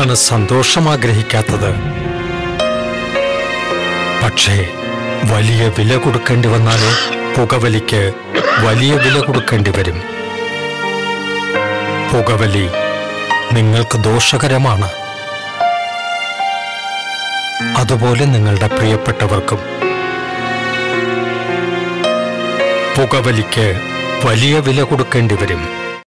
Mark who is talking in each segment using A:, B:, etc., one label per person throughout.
A: എന്തിനാണ് സന്തോഷം ആഗ്രഹിക്കാത്തത് പക്ഷേ വലിയ വില കൊടുക്കേണ്ടി വന്നാലോ പുകവലിക്ക് വലിയ വില കൊടുക്കേണ്ടി വരും പുകവലി നിങ്ങൾക്ക് ദോഷകരമാണ് അതുപോലെ നിങ്ങളുടെ പ്രിയപ്പെട്ടവർക്കും പുകവലിക്ക് വലിയ വില കൊടുക്കേണ്ടി വരും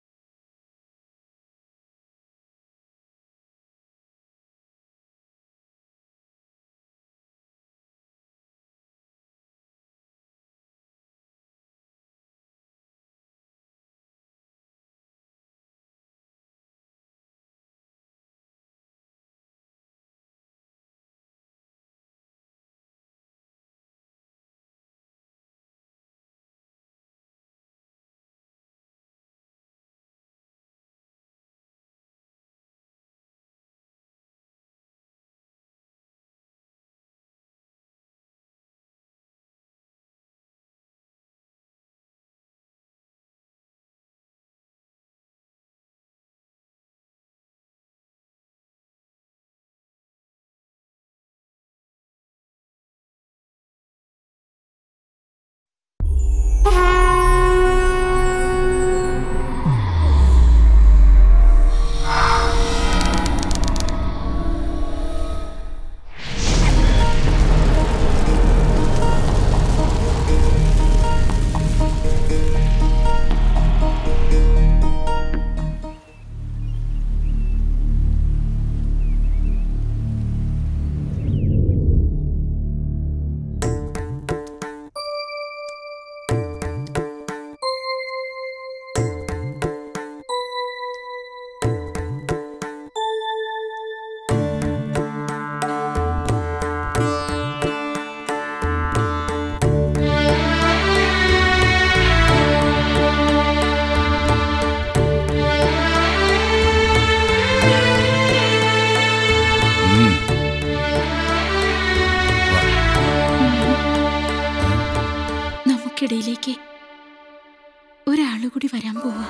B: നമുക്കിടയിലേക്ക് ഒരാള് കൂടി വരാൻ പോവാ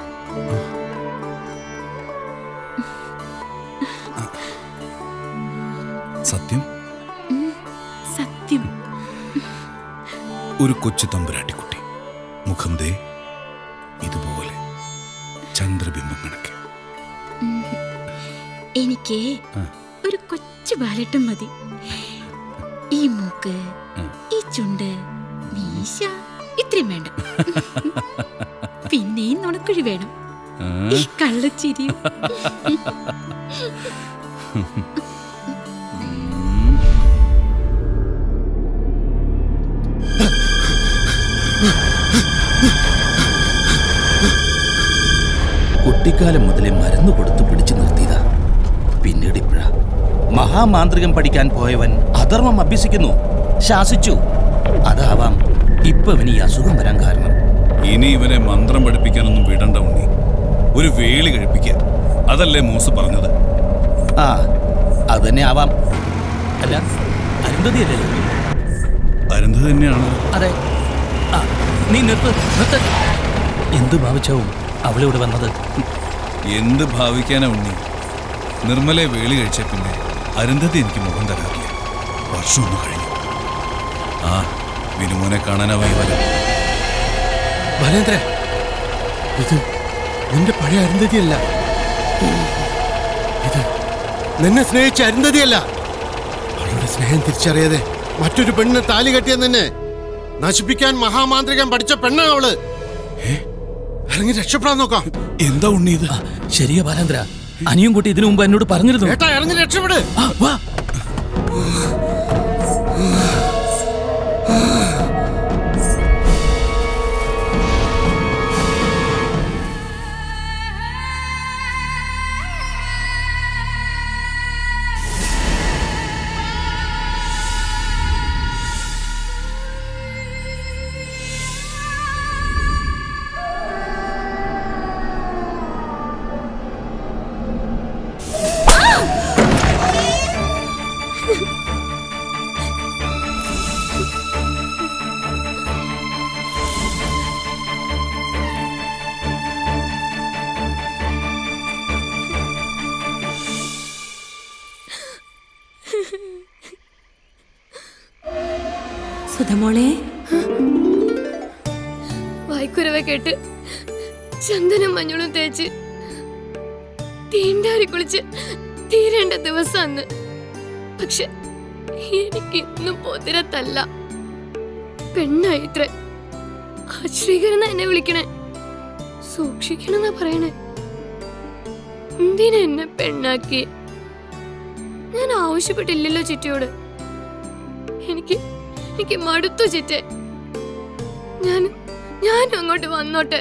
C: സത്യം
B: സത്യം
C: ഒരു കൊച്ചു തമ്പുരാട്ടിക്കുട്ടി മുഖം ദേ ഇതുപോലെ ചന്ദ്രബിംബം കണക്കെ
B: എനിക്ക്
C: ആ.
B: ഒരു കൊച്ചു ബാലട്ടം മതി ഈ മൂക്ക് ഈ ചുണ്ട് മീശ ഇത്രയും വേണ്ട പിന്നെയും നുണക്കുഴി വേണം ഈ കള്ളച്ചിരിയും
D: കുട്ടിക്കാലം മുതലേ മരുന്ന് കൊടുത്ത് പിടിച്ചു നിർത്തിയതാ പിന്നീട് ഇപ്പോഴാ മഹാമാന്ത്രികം പഠിക്കാൻ പോയവൻ അധർമ്മം അഭ്യസിക്കുന്നു ശാസിച്ചു അതാവാം ഇപ്പൊ ഇവന് ഈ അസുഖം വരാൻ കാരണം
C: ഇനി ഇവനെ മന്ത്രം പഠിപ്പിക്കാനൊന്നും വിടണ്ട ഉണ്ണി ഒരു വേളി കഴിപ്പിക്കുക അതല്ലേ മൂസ് പറഞ്ഞത്
D: ആ അത് തന്നെ ആവാം അല്ല അരുന്ധതി അല്ലേ
C: അരുന്ധ തന്നെയാണ്
D: അതെ ആ നീ നിർത്ത് നിർത്ത് എന്ത് ഭാവിച്ചാവും അവളിവിടെ വന്നത്
C: എന്ത് ഭാവിക്കാനാ ഉണ്ണി നിർമ്മലെ വേളി കഴിച്ച പിന്നെ അരുന്ധതി എനിക്ക് മുഖം തരാറില്ല വർഷം ഒന്ന് കഴിഞ്ഞു ആ വിനുമോനെ കാണാനാവായി വരാം
E: ബാലേന്ദ്ര ഇത് നിന്റെ പഴയ അരുന്ധതിയല്ല ഇത് നിന്നെ സ്നേഹിച്ച അരുന്ധതിയല്ല അവളുടെ സ്നേഹം തിരിച്ചറിയാതെ മറ്റൊരു പെണ്ണിനെ താലി കെട്ടിയെന്ന് തന്നെ നശിപ്പിക്കാൻ മഹാമാന്ത്രികൻ പഠിച്ച പെണ്ണാ അവള് ഏ? ഇറങ്ങി രക്ഷപ്പെടാൻ നോക്കാം
C: എന്താ ഉണ്ണി ഇത്
D: ശരിയാ ബാലേന്ദ്ര അനിയും കുട്ടി ഇതിനു മുമ്പ് എന്നോട് പറഞ്ഞിരുന്നു
E: ഏട്ടാ ഇറങ്ങി രക്ഷപ്പെട്
D: ആ, വാ
B: സുധമോളെ
F: വായ്ക്കുരവ കേട്ട് ചന്ദനം മഞ്ഞളും തേച്ച് തീണ്ടാരി കുളിച്ച് തീരേണ്ട ദിവസം അന്ന് പക്ഷെ എനിക്ക് ഇന്നും പൊതിരത്തല്ല പെണ്ണായിത്ര ആ ശ്രീകരന എന്നെ വിളിക്കണേ സൂക്ഷിക്കണെന്നാ പറയണേ എന്തിനാ എന്നെ പെണ്ണാക്കി ഞാൻ ആവശ്യപ്പെട്ടില്ലല്ലോ ചിറ്റയോട് എനിക്ക് എനിക്ക് മടുത്തു ചിറ്റേ ഞാൻ ഞാൻ അങ്ങോട്ട് വന്നോട്ടെ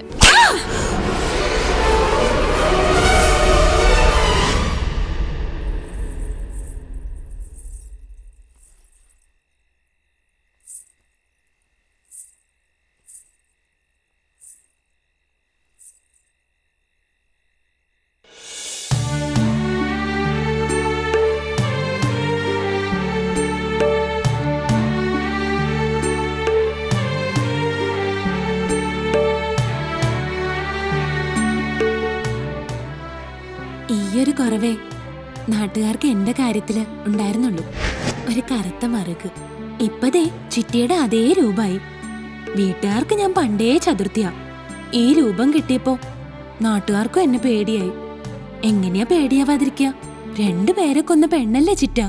B: ഈയൊരു കുറവേ നാട്ടുകാർക്ക് എന്റെ കാര്യത്തില് ഉണ്ടായിരുന്നുള്ളൂ ഒരു കറുത്ത മറുക് ഇപ്പതേ ചിറ്റിയുടെ അതേ രൂപായി വീട്ടുകാർക്ക് ഞാൻ പണ്ടേ ചതുർത്ഥിയാ ഈ രൂപം കിട്ടിയപ്പോ നാട്ടുകാർക്കും എന്നെ പേടിയായി എങ്ങനെയാ പേടിയാവാതിരിക്കുക രണ്ടുപേരെ കൊന്ന പെണ്ണല്ലേ ചിറ്റ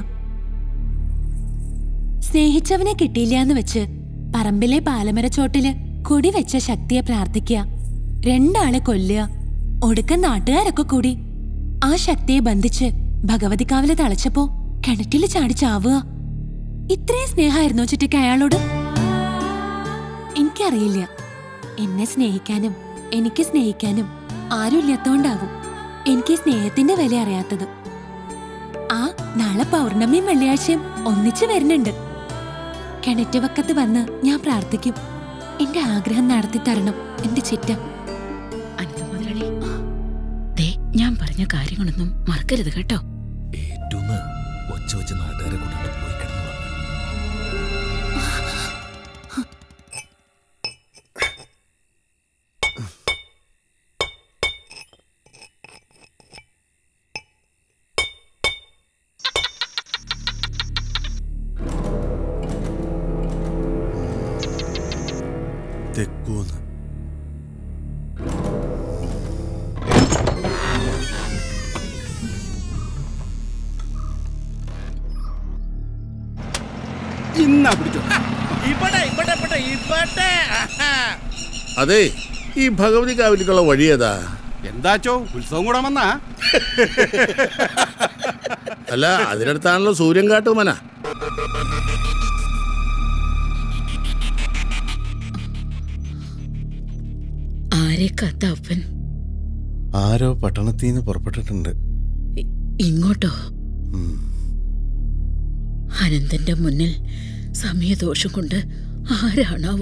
B: സ്നേഹിച്ചവനെ കിട്ടിയില്ലാന്ന് വെച്ച് പറമ്പിലെ പാലമരച്ചോട്ടില് കൊടി വെച്ച ശക്തിയെ പ്രാർത്ഥിക്കുക രണ്ടാളെ കൊല്ലുക ഒടുക്കം നാട്ടുകാരൊക്കെ കൂടി ആ ശക്തിയെ ബന്ധിച്ച് ഭഗവതിക്കാവിലെ തളച്ചപ്പോ കിണറ്റില് ചാടി ചാവുക ഇത്രയും സ്നേഹമായിരുന്നോ ചുറ്റിക്ക് അയാളോട് എനിക്കറിയില്ല എന്നെ സ്നേഹിക്കാനും എനിക്ക് സ്നേഹിക്കാനും ആരുമില്ലാത്തോണ്ടാവും എനിക്ക് ഈ സ്നേഹത്തിന്റെ വില അറിയാത്തത് ആ നാളെ പൗർണമിയും വെള്ളിയാഴ്ചയും ഒന്നിച്ചു വരുന്നുണ്ട് കിണറ്റുവക്കത്ത് വന്ന് ഞാൻ പ്രാർത്ഥിക്കും എന്റെ ആഗ്രഹം നടത്തി തരണം എന്റെ ചിറ്റ
G: അനിത മുതലാളി ദേ ഞാൻ പറഞ്ഞ കാര്യങ്ങളൊന്നും മറക്കരുത് കേട്ടോ
D: ഏറ്റൂന്ന് ഒച്ച വെച്ച് നാട്ടുകാരെ കൂട്ടിട്ട് പോയി കിടന്നു
E: തെക്കൂന്ന്
H: ഇന്നാ പിടിച്ചോ
D: ഇവിടെ ഇവിടെ ഇവിടെ ഇവിടെ
I: അതെ ഈ ഭഗവതി കാവിലേക്കുള്ള വഴി ഏതാ
H: എന്താച്ചോ ഉത്സവം കൂടാൻ വന്നാ
I: അല്ല അതിനടുത്താണല്ലോ സൂര്യൻ കാട്ടുമന
G: ആരെ കത്ത അപ്പൻ
E: ആരോ പട്ടണത്തിൽ നിന്ന് പുറപ്പെട്ടിട്ടുണ്ട്
G: ഇ- ഇങ്ങോട്ടോ
E: ഉം.
G: അനന്തന്റെ മുന്നിൽ സമയദോഷം കൊണ്ട് ആരാണാവോ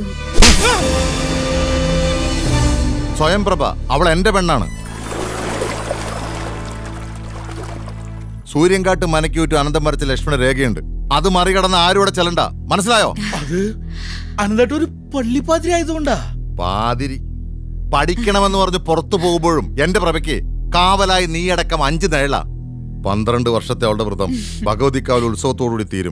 J: സ്വയംപ്രഭ അവൾ എന്റെ പെണ്ണാണ് സൂര്യൻകാട്ട് മനക്കൂറ്റ് അനന്തം വരച്ച ലക്ഷ്മണ രേഖയുണ്ട് അത് മറികടന്ന് ആരും ഇവിടെ ചെല്ലണ്ട മനസ്സിലായോ
D: അത് അനന്തട്ട് ഒരു പള്ളിപ്പാതിരി ആയതുകൊണ്ടാ
J: പാതിരി പഠിക്കണമെന്ന് പറഞ്ഞ് പുറത്തു പോകുമ്പോഴും എന്റെ പ്രഭയ്ക്ക് കാവലായി നീയടക്കം അഞ്ച് നിഴല പന്ത്രണ്ട് വർഷത്തെ അവളുടെ വ്രതം ഭഗവതിക്കാവൽ ഉത്സവത്തോടുകൂടി തീരും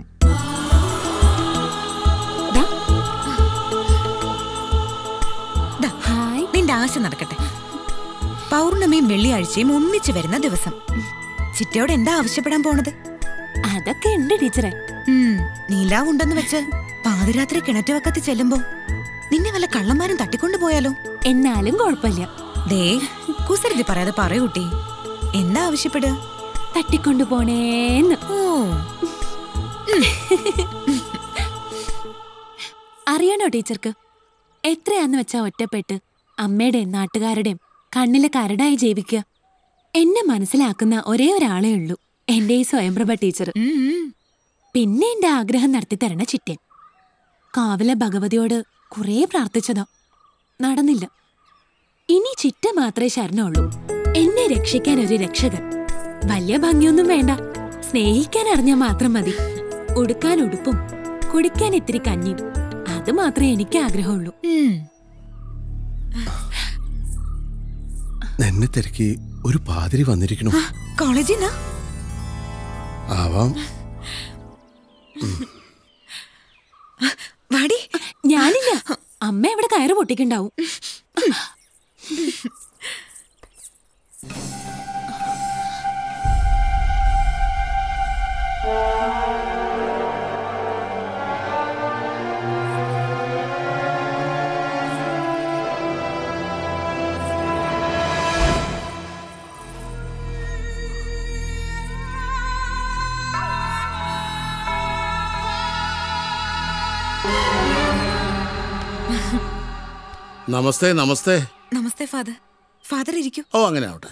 B: ഹായ്
K: നിന്റെ ആശ നടക്കട്ടെ പൗർണമിയും വെള്ളിയാഴ്ചയും ഒന്നിച്ചു വരുന്ന ദിവസം ചിറ്റയോട് എന്താ ആവശ്യപ്പെടാൻ പോണത്
B: അതൊക്കെ ഉണ്ട് ടീച്ചറെ
K: ഉം, നീലാവുണ്ടെന്ന് വെച്ച് പാതിരാത്രി കിണറ്റുവക്കത്ത് ചെല്ലുമ്പോ നിന്നെ വല്ല കള്ളന്മാരും തട്ടിക്കൊണ്ടു പോയാലോ
B: എന്നാലും കുഴപ്പമില്ല
K: ദേ കുസൃതി പറയാതെ പറയൂട്ടി എന്താ ആവശ്യപ്പെടുക
B: തട്ടിക്കൊണ്ടു പോണേന്ന്
K: ഓ
B: അറിയണോ ടീച്ചർക്ക് എത്രയാന്ന് വെച്ചാ ഒറ്റപ്പെട്ട് അമ്മയുടെയും നാട്ടുകാരുടെയും കണ്ണിലെ കരടായി ജീവിക്കുക എന്നെ മനസ്സിലാക്കുന്ന ഒരേ ഒരാളേ ഉള്ളൂ എന്റെ ഈ സ്വയംപ്രഭ ടീച്ചർ
K: ഉം, ഉം.
B: പിന്നെ എന്റെ ആഗ്രഹം നടത്തി തരണ ചിറ്റൻ കാവില ഭഗവതിയോട് കുറേ പ്രാർത്ഥിച്ചതാ നടന്നില്ല ഇനി ചിറ്റ മാത്രമേ ശരണുള്ളൂ എന്നെ രക്ഷിക്കാൻ ഒരു രക്ഷകൻ വലിയ ഭംഗിയൊന്നും വേണ്ട സ്നേഹിക്കാൻ അറിഞ്ഞാൽ മാത്രം മതി ഉടുക്കാൻ ഉടുപ്പും കുടിക്കാൻ ഇത്തിരി കഞ്ഞിയും അത് മാത്രമേ എനിക്ക് ആഗ്രഹമുള്ളൂ
K: ഉം.
E: എന്നെ തിരക്കി ഒരു പാതിരി വന്നിരിക്കണു
K: കോളേജിന്നാ
E: ആവാം
K: വാടി
B: അമ്മ അവിടെ കയറ് പൊട്ടിക്കുണ്ടാവും
I: നമസ്തേ നമസ്തേ
K: നമസ്തേ ഫാദർ ഫാദർ ഇരിക്കൂ
I: ഓ അങ്ങനെ ആവട്ടെ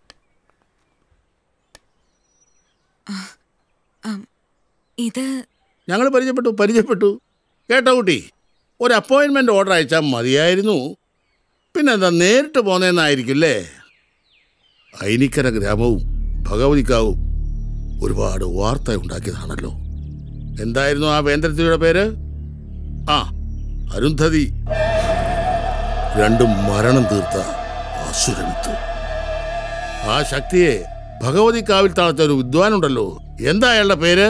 K: ആം, ഇത്
I: ഞങ്ങൾ പരിചയപ്പെട്ടു പരിചയപ്പെട്ടു കേട്ടോ കുട്ടി ഒരു അപ്പോയിൻമെന്റ് ഓർഡർ അയച്ചാൽ മതിയായിരുന്നു പിന്നെന്താ നേരിട്ട് പോന്നേന്നായിരിക്കില്ലേ ഐനിക്കര ഗ്രാമവും ഭഗവതിക്കാവും ഒരുപാട് വാർത്ത ഉണ്ടാക്കിയതാണല്ലോ എന്തായിരുന്നു ആ വേന്ദ്രത്തിയുടെ പേര് ആ അരുന്ധതി രണ്ടും മരണം തീർത്ത അസുരവിത്ത് ആ ശക്തിയെ ഭഗവതിക്കാവിൽ താഴ്ത്ത ഒരു വിദ്വാനുണ്ടല്ലോ എന്താ അയാളുടെ പേര്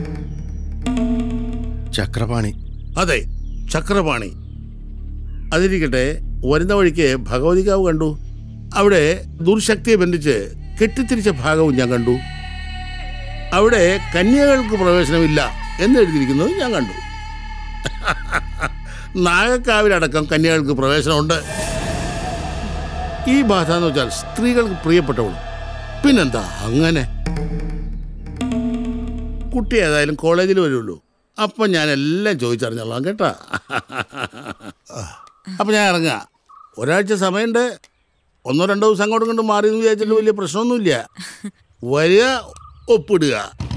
E: ചക്രപാണി
I: അതെ ചക്രപാണി അതിരിക്കട്ടെ വരുന്ന വഴിക്ക് ഭഗവതികാവ് കണ്ടു അവിടെ ദുർശക്തിയെ ബന്ധിച്ച് കെട്ടിത്തിരിച്ച ഭാഗവും ഞാൻ കണ്ടു അവിടെ കന്യകൾക്ക് പ്രവേശനമില്ല എന്ന് എഴുതിയിരിക്കുന്നത് ഞാൻ കണ്ടു നാഗക്കാവിലടക്കം കന്യകൾക്ക് പ്രവേശനമുണ്ട് ഈ ബാധ എന്ന് വെച്ചാൽ സ്ത്രീകൾക്ക് പ്രിയപ്പെട്ടവളും പിന്നെന്താ അങ്ങനെ കുട്ടി ഏതായാലും കോളേജിൽ വരുള്ളൂ അപ്പം ഞാൻ എല്ലാം ചോദിച്ചറിഞ്ഞോളാം കേട്ടാ അപ്പം ഞാൻ ഇറങ്ങാം ഒരാഴ്ച സമയമുണ്ട് ഒന്നോ രണ്ടോ ദിവസം അങ്ങോട്ടും കൊണ്ട് മാറി എന്ന് വിചാരിച്ചിട്ട് വലിയ പ്രശ്നമൊന്നുമില്ല വരിക ഒപ്പിടുക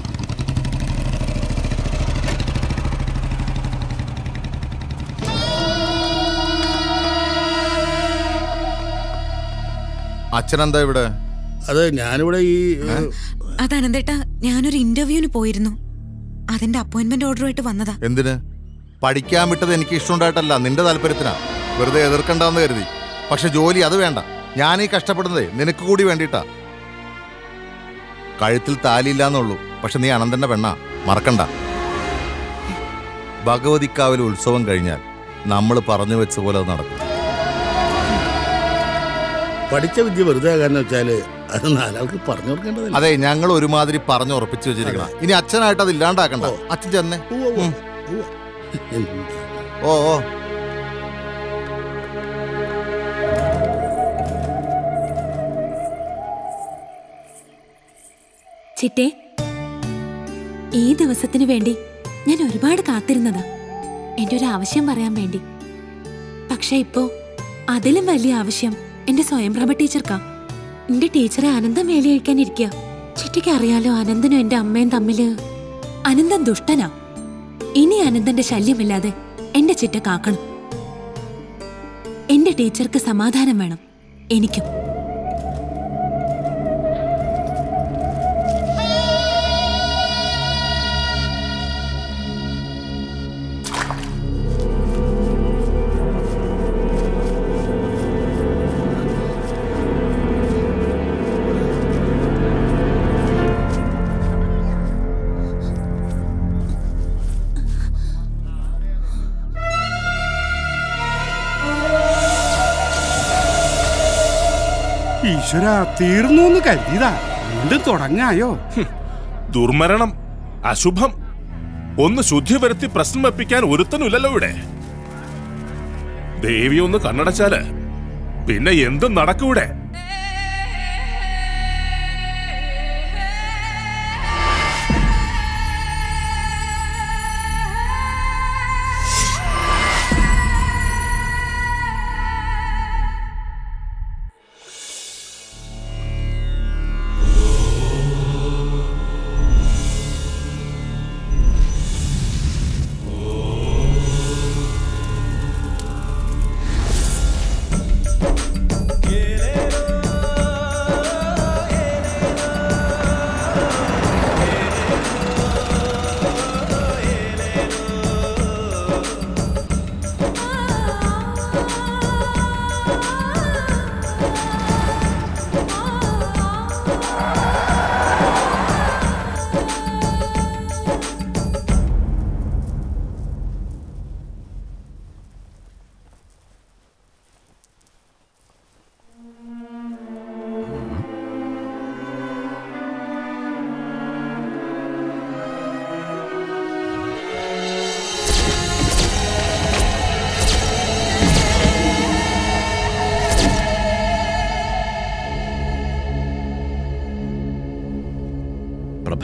J: അച്ഛനെന്താ ഇവിടെ
I: അത് ഞാനിവിടെ ഈ
K: അത് അനന്തേട്ടാ ഞാനൊരു ഇന്റർവ്യൂവിന് പോയിരുന്നു അതിന്റെ അപ്പോയിന്റ്മെന്റ് ഓർഡറുമായിട്ട് വന്നതാ
J: എന്തിന് പഠിക്കാൻ വിട്ടത് എനിക്ക് ഇഷ്ടമുണ്ടായിട്ടല്ല നിന്റെ താല്പര്യത്തിനാ വെറുതെ എതിർക്കണ്ടെന്ന് കരുതി പക്ഷെ ജോലി അത് വേണ്ട ഞാൻ ഈ കഷ്ടപ്പെടുന്നതേ നിനക്ക് കൂടി വേണ്ടിയിട്ടാ കഴുത്തിൽ താലിയില്ലാന്നുള്ളൂ പക്ഷെ നീ അനന്തന്റെ പെണ്ണാ മറക്കണ്ട ഭഗവതിക്കാവിൽ ഉത്സവം കഴിഞ്ഞാൽ നമ്മൾ പറഞ്ഞു വെച്ച പോലെ അത് നടക്കും
I: പഠിച്ച വിദ്യ വെറുതെ ആകാന്ന് വെച്ചാല് അത് നാലാൾക്ക് പറഞ്ഞു കൊടുക്കേണ്ടതല്ല
J: അതെ ഞങ്ങൾ ഒരുമാതിരി പറഞ്ഞു ഉറപ്പിച്ചു വെച്ചിരിക്കണം ഇനി അച്ഛനായിട്ട് അത് ഇല്ലാണ്ടാക്കണ്ട അച്ഛൻ ചെന്നേ ഉം. ഓ ഓ
B: ചിറ്റേ ഈ ദിവസത്തിനു വേണ്ടി ഞാൻ ഒരുപാട് കാത്തിരുന്നതാ എന്റെ ഒരു ആവശ്യം പറയാൻ വേണ്ടി പക്ഷെ ഇപ്പോ അതിലും വലിയ ആവശ്യം എന്റെ സ്വയംപ്രഭ ടീച്ചർക്കാ എന്റെ ടീച്ചറെ അനന്തം വേലി കഴിക്കാൻ ഇരിക്കുക ചിറ്റയ്ക്ക് അറിയാലോ അനന്തനും എന്റെ അമ്മയും തമ്മില് അനന്തൻ ദുഷ്ടനാ ഇനി അനന്തന്റെ ശല്യമില്ലാതെ എന്റെ ചിറ്റ കാക്കണം എന്റെ ടീച്ചർക്ക് സമാധാനം വേണം എനിക്കും
H: ഈശ്വര തീർന്നു എന്ന് കരുതിയതാ വീണ്ടും തുടങ്ങായോ
L: ദുർമരണം അശുഭം ഒന്ന് ശുദ്ധി വരുത്തി പ്രശ്നം വെപ്പിക്കാൻ ഒരുത്തനുമില്ലല്ലോ ഇവിടെ ദേവി ഒന്ന് കണ്ണടച്ചാല് പിന്നെ എന്തും നടക്കൂടെ
M: Get it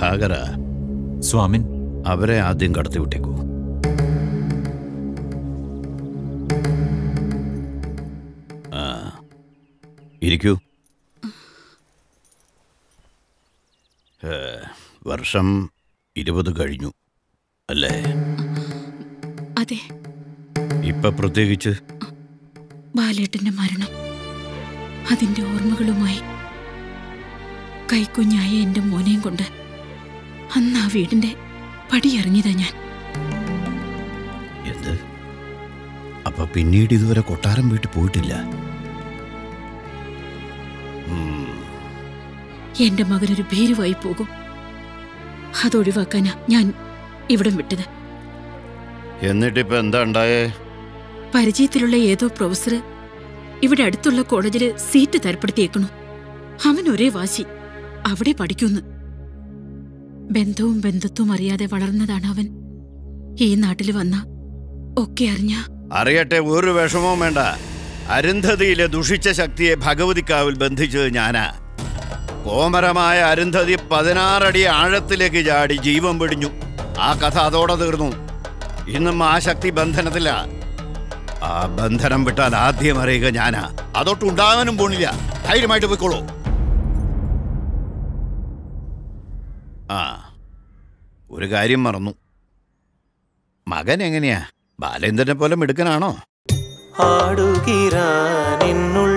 D: സാഗര
M: സ്വാമിൻ
D: അവരെ ആദ്യം കടത്തിവിട്ടേക്കൂ ആ ഇരിക്കൂ ഏ, വർഷം ഇരുപത് കഴിഞ്ഞു അല്ലേ
G: അതെ
D: ഇപ്പൊ പ്രത്യേകിച്ച്
G: ബാലേട്ടന്റെ മരണം അതിന്റെ ഓർമ്മകളുമായി കൈക്കുഞ്ഞായ എന്റെ മോനെയും കൊണ്ട് അന്ന് ആ വീടിന്റെ പടിയിറങ്ങിയതാ ഞാൻ
D: എന്ത് അപ്പൊ പിന്നീട് ഇതുവരെ കൊട്ടാരം വീട്ടിൽ പോയിട്ടില്ല ഉം,
G: എന്റെ മകനൊരു ഭീരുവായി പോകും അതൊഴിവാക്കാനാ ഞാൻ ഇവിടം വിട്ടത്
D: എന്നിട്ടിപ്പോ എന്താ ഉണ്ടായേ
G: പരിചയത്തിലുള്ള ഏതോ പ്രൊഫസർ ഇവിടെ അടുത്തുള്ള കോളേജില് സീറ്റ് തരപ്പെടുത്തിയേക്കണു അവൻ ഒരേ വാശി അവിടെ പഠിക്കുന്നു ബന്ധവും ബന്ധുത്വവും അറിയാതെ വളർന്നതാണ് അവൻ ഈ നാട്ടിൽ വന്ന ഒക്കെ അറിഞ്ഞ
D: അറിയട്ടെ ഒരു വിഷമവും വേണ്ട അരുന്ധതിയിലെ ദുഷിച്ച ശക്തിയെ ഭഗവതിക്കാവിൽ ബന്ധിച്ചത് ഞാനാ കോമരമായ അരുന്ധതി പതിനാറടി ആഴത്തിലേക്ക് ചാടി ജീവൻ പിടിഞ്ഞു ആ കഥ അതോടെ തീർന്നു ഇന്നും ആ ശക്തി ബന്ധനത്തില്ല ആ ബന്ധനം വിട്ടാൽ ആദ്യം അറിയുക ഞാനാ അതൊട്ടുണ്ടാകാനും പോണില്ല ധൈര്യമായിട്ട് പോയിക്കോളൂ ആ ഒരു കാര്യം മറന്നു മകൻ എങ്ങനെയാ ബാലേന്ദ്രനെ പോലെ മിടുക്കനാണോ
N: ஆடுகிறான் என்னுள்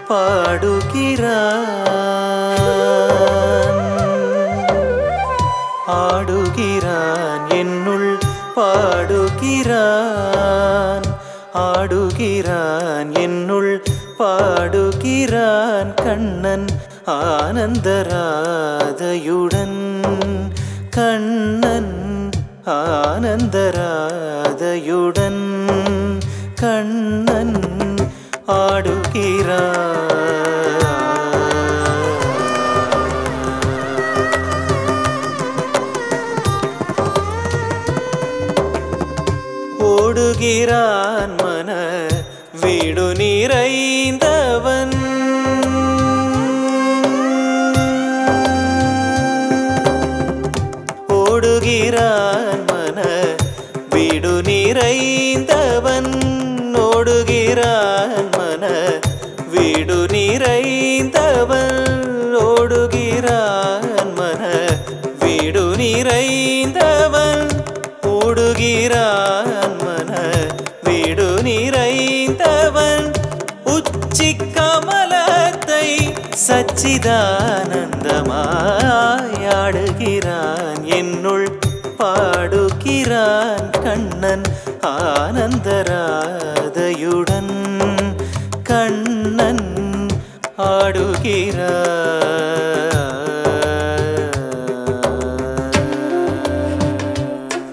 N: பாடுகிறான் ஆடுகிறான் என்னுள் பாடுகிறான் ஆடுகிறான் என்னுள் பாடுகிறான் கண்ணன் ஆனந்தராதையுடன் கண்ணன் ஆனந்தராதையுடன் கண்ணன் ஆடுகிறான் ஓடுகிறான் மன வீடு நிறைந்தவன் ஓடுகிறான் மன வீடு நிறைந்தவன் ஓடுகிறான் மன வீடு நிறைந்தவன் ஓடுகிறான் மன வீடு நிறைந்தவன் ஓடுகிறான் மன வீடு நிறைந்தவன் உச்சி கமலத்தை சச்சிதானந்தமாயாடுகிறான் என்னுள் பாடுகிறான் கண்ணன் ஆனந்தராதையுடன் கண்ணன் ஆடுகிறான்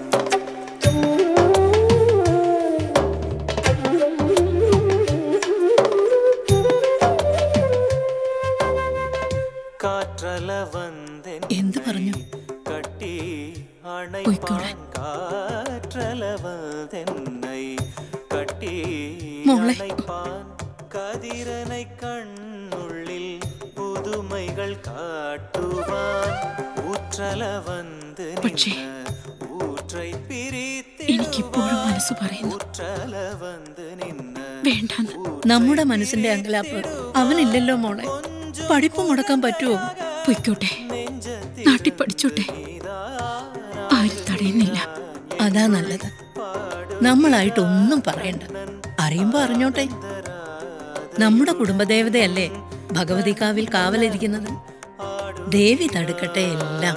N: കാற்றല വന്നെൻ
G: എന്ത് പറഞ്ഞു
N: കട്ടി
G: പൊയ്ക്കോളെ.
N: അണൈപ്പാൻ കാற்றല വന്നെന്നൈ കട്ടി
G: മോളെ.
N: അണൈപ്പാൻ കതിരனை കണ്ണുള്ളിൽ പുതുമൈകൾ കാട്ടുവാൻ ഊற்றല വന്ന്
G: പക്ഷേ
N: ഊற்றை
G: എനിക്കിപ്പോഴും മനസ്സ് പറയുന്നു
N: ഊற்றല വന്ന് നിന്ന്
G: വേണ്ടെന്ന്
O: നമ്മുടെ മനസ്സിന്റെ അങ്കലാപ്പ് അവനില്ലല്ലോ മോളെ പഠിപ്പ് മുടക്കാൻ പറ്റുമോ
G: പൊയ്ക്കോട്ടെ നാട്ടിൽ പഠിച്ചോട്ടെ ആരും തടയുന്നില്ല
O: അതാ നല്ലത് നമ്മളായിട്ട് ഒന്നും പറയണ്ട അറിയുമ്പോ അറിഞ്ഞോട്ടെ നമ്മുടെ കുടുംബദേവതയല്ലേ ഭഗവതിക്കാവിൽ കാവലിരിക്കുന്നത് ദേവി തടുക്കട്ടെ എല്ലാം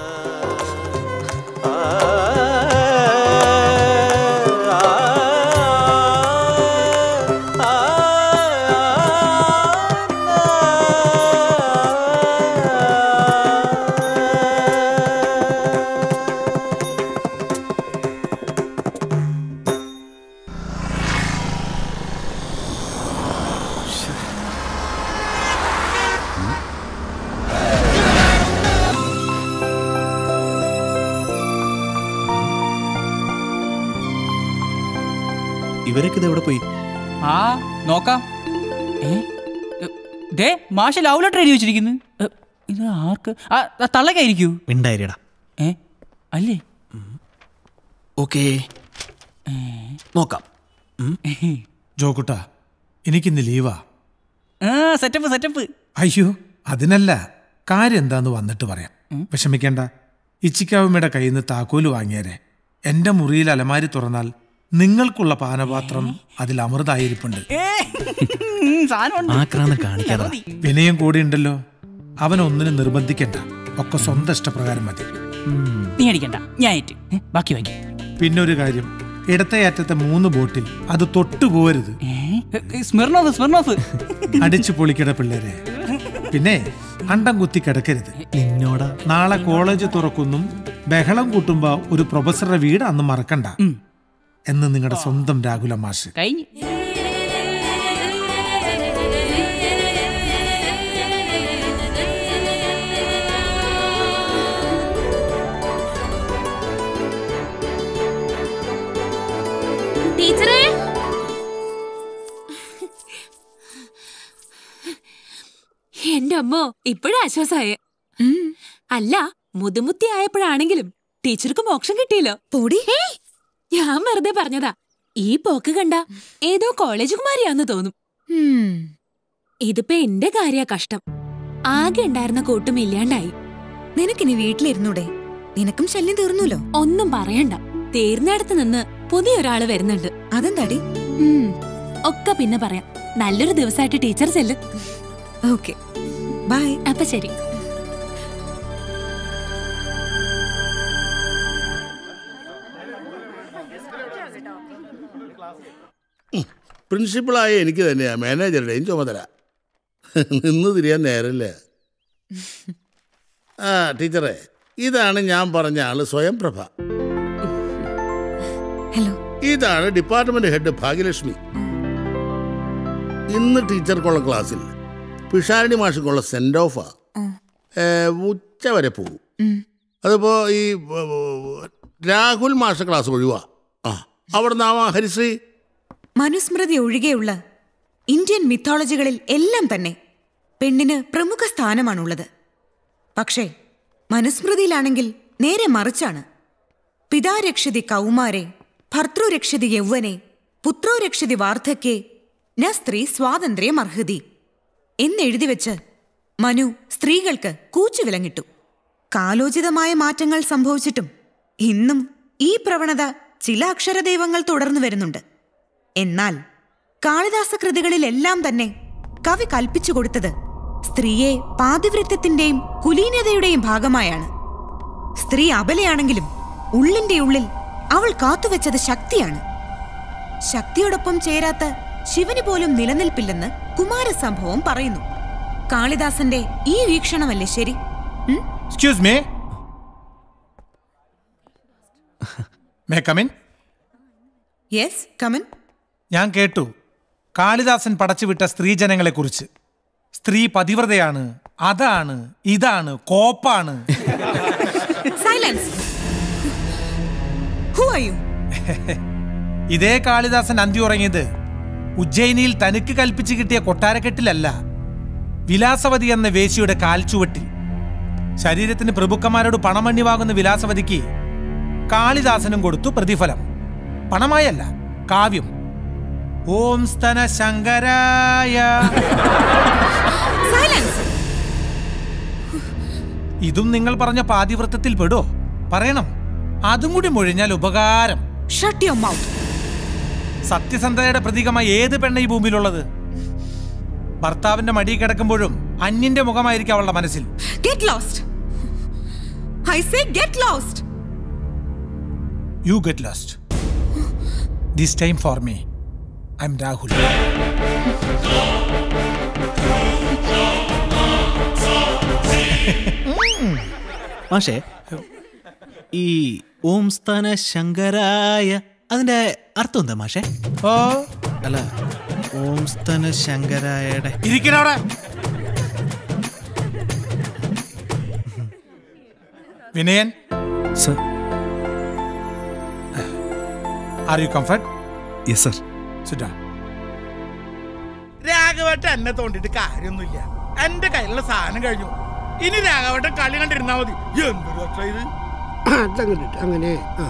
P: ഇവരൊക്കെ ഇത് എവിടെ പോയി
Q: ആ നോക്കാം ഏ എ, ദേ മാഷ ലവ് ലെറ്റർ എഴുതി വെച്ചിരിക്കുന്നു എ, ഇത് ആർക്ക് ആ ആ, തള്ളക്കായിരിക്കൂ
P: ഉണ്ടായിരടാ
Q: അല്ലേ
M: ഓക്കേ നോക്കാം
P: ജോക്കുട്ട എനിക്കിന്ന് ലീവാ
Q: ആ സെറ്റപ്പ് സെറ്റപ്പ്
P: അയ്യോ അതിനല്ല കാര്യം എന്താന്ന് വന്നിട്ട് പറയാം വിഷമിക്കേണ്ട ഇച്ചിക്കാവുമ്മയുടെ കയ്യിൽ നിന്ന് താക്കോല് വാങ്ങിയേരെ എന്റെ മുറിയിൽ അലമാരി തുറന്നാൽ നിങ്ങൾക്കുള്ള പാനപാത്രം അതിൽ അമൃതായിരിപ്പുണ്ട്
M: ആക്രാന്തം കാണിക്കാതെ വാ.
P: വിനയം കൂടി ഉണ്ടല്ലോ അവൻ ഒന്നിനും നിർബന്ധിക്കണ്ട ഒക്കെ സ്വന്തം ഇഷ്ടപ്രകാരം മതി
Q: നീ അടിക്കണ്ട ഞാൻ ഏറ്റ് ഏ, ബാക്കി വാങ്ങി
P: പിന്നെ ഒരു കാര്യം ഇടത്തെ അറ്റത്തെ മൂന്ന് ബോട്ടിൽ അത് തൊട്ടു പോരുത്
Q: സ്മിർണോഫ് സ്മിർണോഫ്
P: അടിച്ചു പൊളിക്കട പിള്ളേരെ പിന്നെ അണ്ടം കുത്തി കിടക്കരുത്
M: നിന്നോടാ
P: നാളെ കോളേജ് തുറക്കുന്നും ബഹളം കൂട്ടുമ്പോ ഒരു പ്രൊഫസറുടെ വീട് അന്ന് മറക്കണ്ട എന്ന് നിങ്ങളുടെ സ്വന്തം രാഹുല മാഷ്
Q: കഴിഞ്ഞ്
B: ടീച്ചറേ എന്റെ അമ്മോ ഇപ്പോഴും ആശ്വാസായ അല്ല മുതുമുത്തി ആയപ്പോഴാണെങ്കിലും ടീച്ചർക്ക് മോക്ഷം കിട്ടിയല്ലോ
K: പൊടി
B: ഞാൻ വെറുതെ പറഞ്ഞതാ ഈ പോക്ക് കണ്ട ഏതോ കോളേജ് കുമാരിയാന്ന് തോന്നും ഇതിപ്പോ എന്റെ കാര്യ കഷ്ടം ആകെ ഉണ്ടായിരുന്ന കൂട്ടും ഇല്ലാണ്ടായി
K: നിനക്കിനി വീട്ടിലിരുന്നൂടെ നിനക്കും ശല്യം തീർന്നല്ലോ
B: ഒന്നും പറയണ്ട തീർന്നിടത്ത് നിന്ന് പുതിയൊരാള് വരുന്നുണ്ട്
K: അതെന്താടി
B: ഉം, ഒക്കെ പിന്നെ പറയാം നല്ലൊരു ദിവസമായിട്ട് ടീച്ചർ ചെല്ല്
K: ഓക്കെ ബൈ
B: അപ്പൊ ശരി
I: പ്രിൻസിപ്പളായ എനിക്ക് തന്നെയാ മാനേജറുടെയും ചുമതല നിന്ന് തിരിയാൻ നേരമില്ല ആ ടീച്ചറെ ഇതാണ് ഞാൻ പറഞ്ഞ ആള് സ്വയംപ്രഭ
K: ഹലോ
I: ഇതാണ് ഡിപ്പാർട്ട്മെന്റ് ഹെഡ് ഭാഗ്യലക്ഷ്മി ഇന്ന് ടീച്ചർക്കുള്ള ക്ലാസ്സിൽ പിഷാരണി മാഷക്കുള്ള സെൻഡ് ഓഫാ ഏ, ഉച്ച വരെ പോകും അതിപ്പോ ഈ ഏ, രാഹുൽ മാഷ ക്ലാസ് ഒഴിവാ ആ അവിടെ നിന്നാവാ ഹരിശ്രീ
K: മനുസ്മൃതി ഒഴികെയുള്ള ഇന്ത്യൻ മിത്തോളജികളിൽ എല്ലാം തന്നെ പെണ്ണിന് പ്രമുഖ സ്ഥാനമാണുള്ളത് പക്ഷേ മനുസ്മൃതിയിലാണെങ്കിൽ നേരെ മറിച്ചാണ് പിതാരക്ഷതി കൗമാരെ ഭർത്തൃരക്ഷതി യൗവനെ പുത്രോരക്ഷതി വാർദ്ധക്യേ ന സ്ത്രീ സ്വാതന്ത്ര്യം അർഹതി എന്നെഴുതി വെച്ച് മനു സ്ത്രീകൾക്ക് കൂച്ചുവിലങ്ങിട്ടു കാലോചിതമായ മാറ്റങ്ങൾ സംഭവിച്ചിട്ടും ഇന്നും ഈ പ്രവണത ചില അക്ഷരദൈവങ്ങൾ തുടർന്നു വരുന്നുണ്ട് എന്നാൽ കാളിദാസ കൃതികളിലെല്ലാം തന്നെ കവി കൽപ്പിച്ചു കൊടുത്തത് സ്ത്രീയെ പാതിവൃത്യത്തിന്റെയും കുലീനതയുടെയും ഭാഗമായാണ് സ്ത്രീ അബലയാണെങ്കിലും ഉള്ളിന്റെ ഉള്ളിൽ അവൾ കാത്തുവെച്ചത് ശക്തിയാണ് ശക്തിയോടൊപ്പം ചേരാത്ത ശിവന് പോലും നിലനിൽപ്പില്ലെന്ന് കുമാരസംഭവം പറയുന്നു കാളിദാസന്റെ ഈ വീക്ഷണമല്ലേ ശരി ഉം?
P: Excuse me me come in
K: yes come in
P: ഞാൻ കേട്ടു കാളിദാസൻ പടച്ചുവിട്ട സ്ത്രീജനങ്ങളെ കുറിച്ച് സ്ത്രീ പതിവ്രതയാണ് അതാണ് ഇതാണ് കോപ്പാണ്
K: സൈലൻസ് ഹു ആർ യു
P: ഇതേ കാളിദാസൻ അന്തി ഉറങ്ങിയത് ഉജ്ജയിനിയിൽ തനിക്ക് കൽപ്പിച്ചു കിട്ടിയ കൊട്ടാരക്കെട്ടിലല്ല വിലാസവതി എന്ന വേശിയുടെ കാൽച്ചുവട്ടിൽ ശരീരത്തിന് പ്രഭുക്കന്മാരോട് പണമണ്ണി വാങ്ങുന്ന വിലാസവതിക്ക് കാളിദാസനും കൊടുത്തു പ്രതിഫലം പണമായല്ല കാവ്യം ഓം സ്തന ശങ്കരായ
K: സൈലൻസ്
P: ഇതും നിങ്ങൾ പറഞ്ഞ പാതിവൃത്തത്തിൽ പെടോ പറയണം അതും കൂടി മൊഴിഞ്ഞാൽ ഉപകാരം
K: ഷട്ട് യുവർ മൗത്ത്
P: സത്യസന്ധതയുടെ പ്രതീകമായി ഏത് പെണ്ണ ഈ ഭൂമിയിലുള്ളത് ഭർത്താവിന്റെ മടി കിടക്കുമ്പോഴും അന്യന്റെ മുഖമായിരിക്കും അവളുടെ മനസ്സിൽ
K: get lost I say get lost
P: you get lost this time for me I'm Rahul
M: മാഷേ ഈ ഓം സ്ഥാന ശങ്കരായ അതിന്റെ അർത്ഥം എന്താ മാഷേ
P: ഓ
M: അല്ല ഓം സ്ഥാന ശങ്കരായയുടെ
P: ഇരിക്കണവിടെ Vinayan
C: sir
P: are you comfort
C: yes sir
P: സുറ്റാ
R: രാഘവട്ടൻ എന്നെ തോണ്ടിട്ട് കാര്യമൊന്നുമില്ല എന്റെ കയ്യിലുള്ള സാധനം കഴിഞ്ഞു ഇനി രാഘവട്ടൻ കളി കണ്ടിരുന്നാ മതി എന്തൊരു കഷ്ടം ഇത് അതങ്ങോട്ട് അങ്ങനെ ആ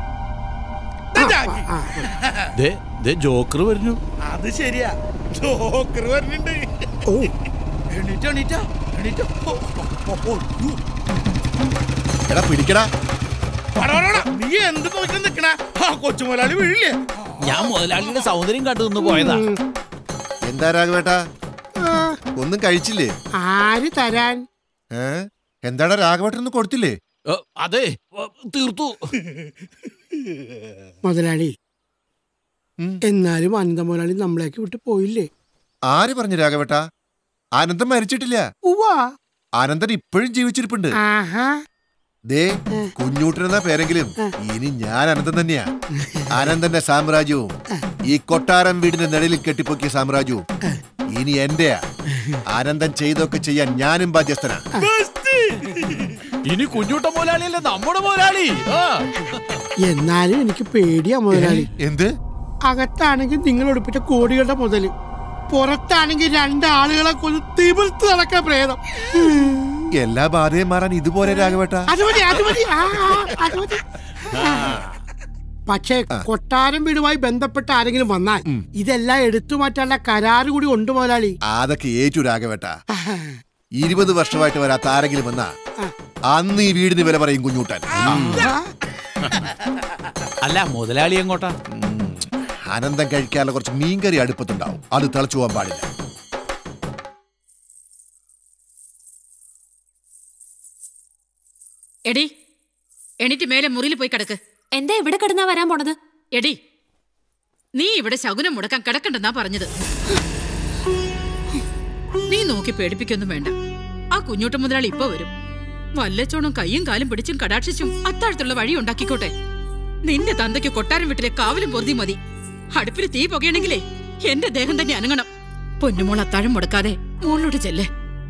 R: ആ, ആ.
D: ജോക്കർ വരുന്നു
R: അത് ശരിയാ ജോക്കർ വരുന്നുണ്ട് ഓ എണീറ്റോ എണീറ്റോ എണീറ്റോ ഓ, ഓ, ഓ, യ്യോ.
J: എടാ പിടിക്കടാ
R: വാടാ, വാടാ, വാടാ. നീ എന്ത് നോക്കി നിക്കണ ആ കൊച്ചുമുതലാളി വീഴില്ലേ
D: ഞാൻ മുതലാളിയുടെ സൗന്ദര്യം കണ്ടു നിന്ന് പോയതാ
J: എന്താ രാഘവേട്ടാ ഒന്നും കഴിച്ചില്ലേ
R: ആര് തരാൻ
J: ഏ എന്താടാ രാഘവേട്ടനൊന്നും കൊടുത്തില്ലേ
D: അതെ തീർത്തു
R: മുതലാളി എന്നാലും അനന്ത മുതലാളി നമ്മളേക്ക് വിട്ട് പോയില്ലേ
J: ആര് പറഞ്ഞു രാഘവേട്ടാ ആനന്ദൻ മരിച്ചിട്ടില്ല
R: ഉവാ
J: ആനന്ദൻ ഇപ്പോഴും ജീവിച്ചിരിപ്പുണ്ട്
R: ആഹാ
J: ദേ കുഞ്ഞൂട്ടൻ എന്ന പേരെങ്കിലും ഇനി ഞാൻ അനന്തൻ തന്നെയാ ആനന്ദന്റെ സാമ്രാജ്യവും ഈ കൊട്ടാരം വീടിന്റെ നിഴലിൽ കെട്ടിപ്പൊക്കിയ സാമ്രാജ്യവും ഇനി എന്റെയാ ആനന്ദൻ ചെയ്തൊക്കെ ചെയ്യാൻ ഞാനും ബാധ്യസ്ഥനാ
D: ഇനി കുഞ്ഞൂട്ട മുതലാളിയല്ലേ നമ്മുടെ മുതലാളി ആ.
R: എന്നാലും എനിക്ക് പേടിയാ മുതലാളി
J: എന്ത്
R: അകത്താണെങ്കിൽ നിങ്ങൾ ഒടുപ്പിച്ച കോടികളുടെ മുതല് പുറത്താണെങ്കിൽ രണ്ടാളുകളെ കൊന്ന് തിമിർത്ത് നടക്കാൻ പ്രേതം
J: എല്ലാ ബാധയും മാറാൻ ഇതുപോലെ രാഘവേട്ട
R: അത് മതി അത് മതി ആ, ആ, അത് മതി പക്ഷേ കൊട്ടാരം വീടുമായി ബന്ധപ്പെട്ട ആരെങ്കിലും വന്നാൽ ഇതെല്ലാം എടുത്തു മാറ്റാനുള്ള കരാറ് കൂടി ഉണ്ട് മുതലാളി
J: അതൊക്കെ ഏറ്റു രാഘവേട്ട ഇരുപത് വർഷമായിട്ട് വരാത്ത ആരെങ്കിലും വന്നാ അന്ന് ഈ വീടിന് വില പറയും കുഞ്ഞൂട്ടൻ
D: അല്ല മുതലാളി എങ്ങോട്ടാ
J: അനന്തം കഴിക്കാനുള്ള കുറച്ച് മീൻകറി അടുപ്പത്തുണ്ടാവും അത് തിളച്ചു പോകാൻ പാടില്ല
G: എടി എണീറ്റ് മേലെ മുറിയിൽ പോയി കിടക്ക്
B: എന്താ ഇവിടെ കിടന്നാ വരാൻ പോണത്
G: എടി നീ ഇവിടെ ശകുനം മുടക്കാൻ കിടക്കണ്ടെന്നാ പറഞ്ഞത് നീ നോക്കി പേടിപ്പിക്കൊന്നും വേണ്ട ആ കുഞ്ഞൂട്ട മുതലാളി ഇപ്പൊ വരും വല്ലച്ചോണം കയ്യും കാലും പിടിച്ചും കടാക്ഷിച്ചും അത്താഴത്തുള്ള വഴി ഉണ്ടാക്കിക്കോട്ടെ നിന്റെ തന്തയ്ക്ക് കൊട്ടാരം വീട്ടിലെ കാവലും പൊറുതി മതി അടുപ്പിൽ തീ പുകയണെങ്കിലേ എന്റെ ദേഹം തന്നെ അനങ്ങണം പൊന്നുമോൾ അത്താഴം മുടക്കാതെ മോളിലോട്ട് ചെല്ലേ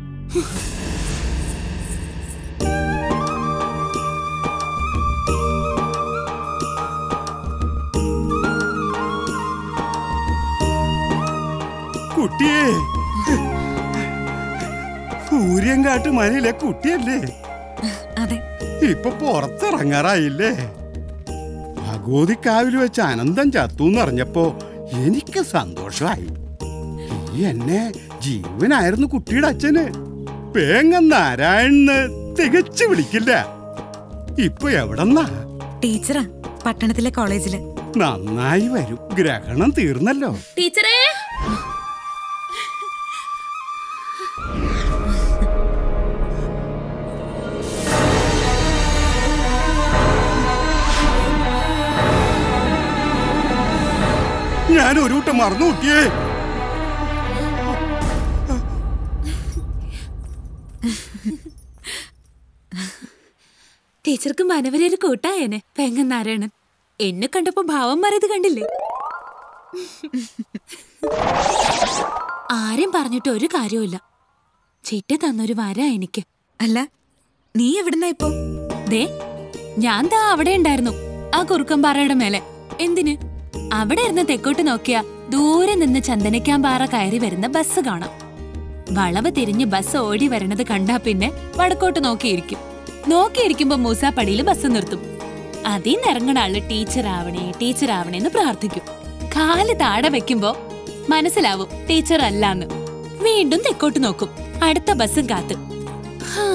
H: കുട്ടിയെ സൂര്യൻകാട്ട് മലയിലെ കുട്ടിയല്ലേ
K: അതെ
H: ഇപ്പൊ പുറത്തിറങ്ങാറായില്ലേ ഭഗവതിക്കാവിൽ വെച്ച് അനന്തം ചത്തൂന്ന് അറിഞ്ഞപ്പോ എനിക്ക് സന്തോഷമായി ഈ എന്നെ ജീവനായിരുന്നു കുട്ടിയുടെ അച്ഛന് പേങ്ങ നാരായണെന്ന് തികച്ചു വിളിക്കില്ല ഇപ്പൊ എവിടെന്നാ
K: ടീച്ചറാ പട്ടണത്തിലെ കോളേജില്
H: നന്നായി വരും ഗ്രഹണം തീർന്നല്ലോ
B: ടീച്ചറേ
H: ഞാൻ ഒരു വട്ടം മറന്നു കുട്ടിയേ
B: ടീച്ചർക്ക് മനവരൊരു കൂട്ടായേനെ പെങ്ങൻ നാരായണൻ എന്നെ കണ്ടപ്പോ ഭാവം മാറിയത് കണ്ടില്ലേ ആരും പറഞ്ഞിട്ട് ഒരു കാര്യവുമില്ല ചിറ്റ തന്നൊരു വര എനിക്ക്
K: അല്ല നീ എവിടുന്നാ ഇപ്പോ
B: ദേ ഞാൻ ദാ അവിടെ ഉണ്ടായിരുന്നു ആ കുറുക്കമ്പാറയുടെ മേലെ എന്തിന് അവിടെ ഇരുന്ന് തെക്കോട്ട് നോക്കിയാ ദൂരെ നിന്ന് ചന്ദനക്കാമ്പാറ കയറി വരുന്ന ബസ് കാണാം വളവ് തിരിഞ്ഞ് ബസ് ഓടി വരണത് കണ്ടാ പിന്നെ വടക്കോട്ട് നോക്കിയിരിക്കും നോക്കിയിരിക്കുമ്പോ മൂസാപ്പടിയിൽ ബസ് നിർത്തും അതിന്ന് ഇറങ്ങണ ആള് ടീച്ചർ ആവണേ ടീച്ചർ ആവണേ എന്ന് പ്രാർത്ഥിക്കും കാല് താഴെ വെക്കുമ്പോ മനസ്സിലാവും ടീച്ചർ അല്ലാന്ന് വീണ്ടും തെക്കോട്ട് നോക്കും അടുത്ത ബസ്സും കാത്ത് ഹാ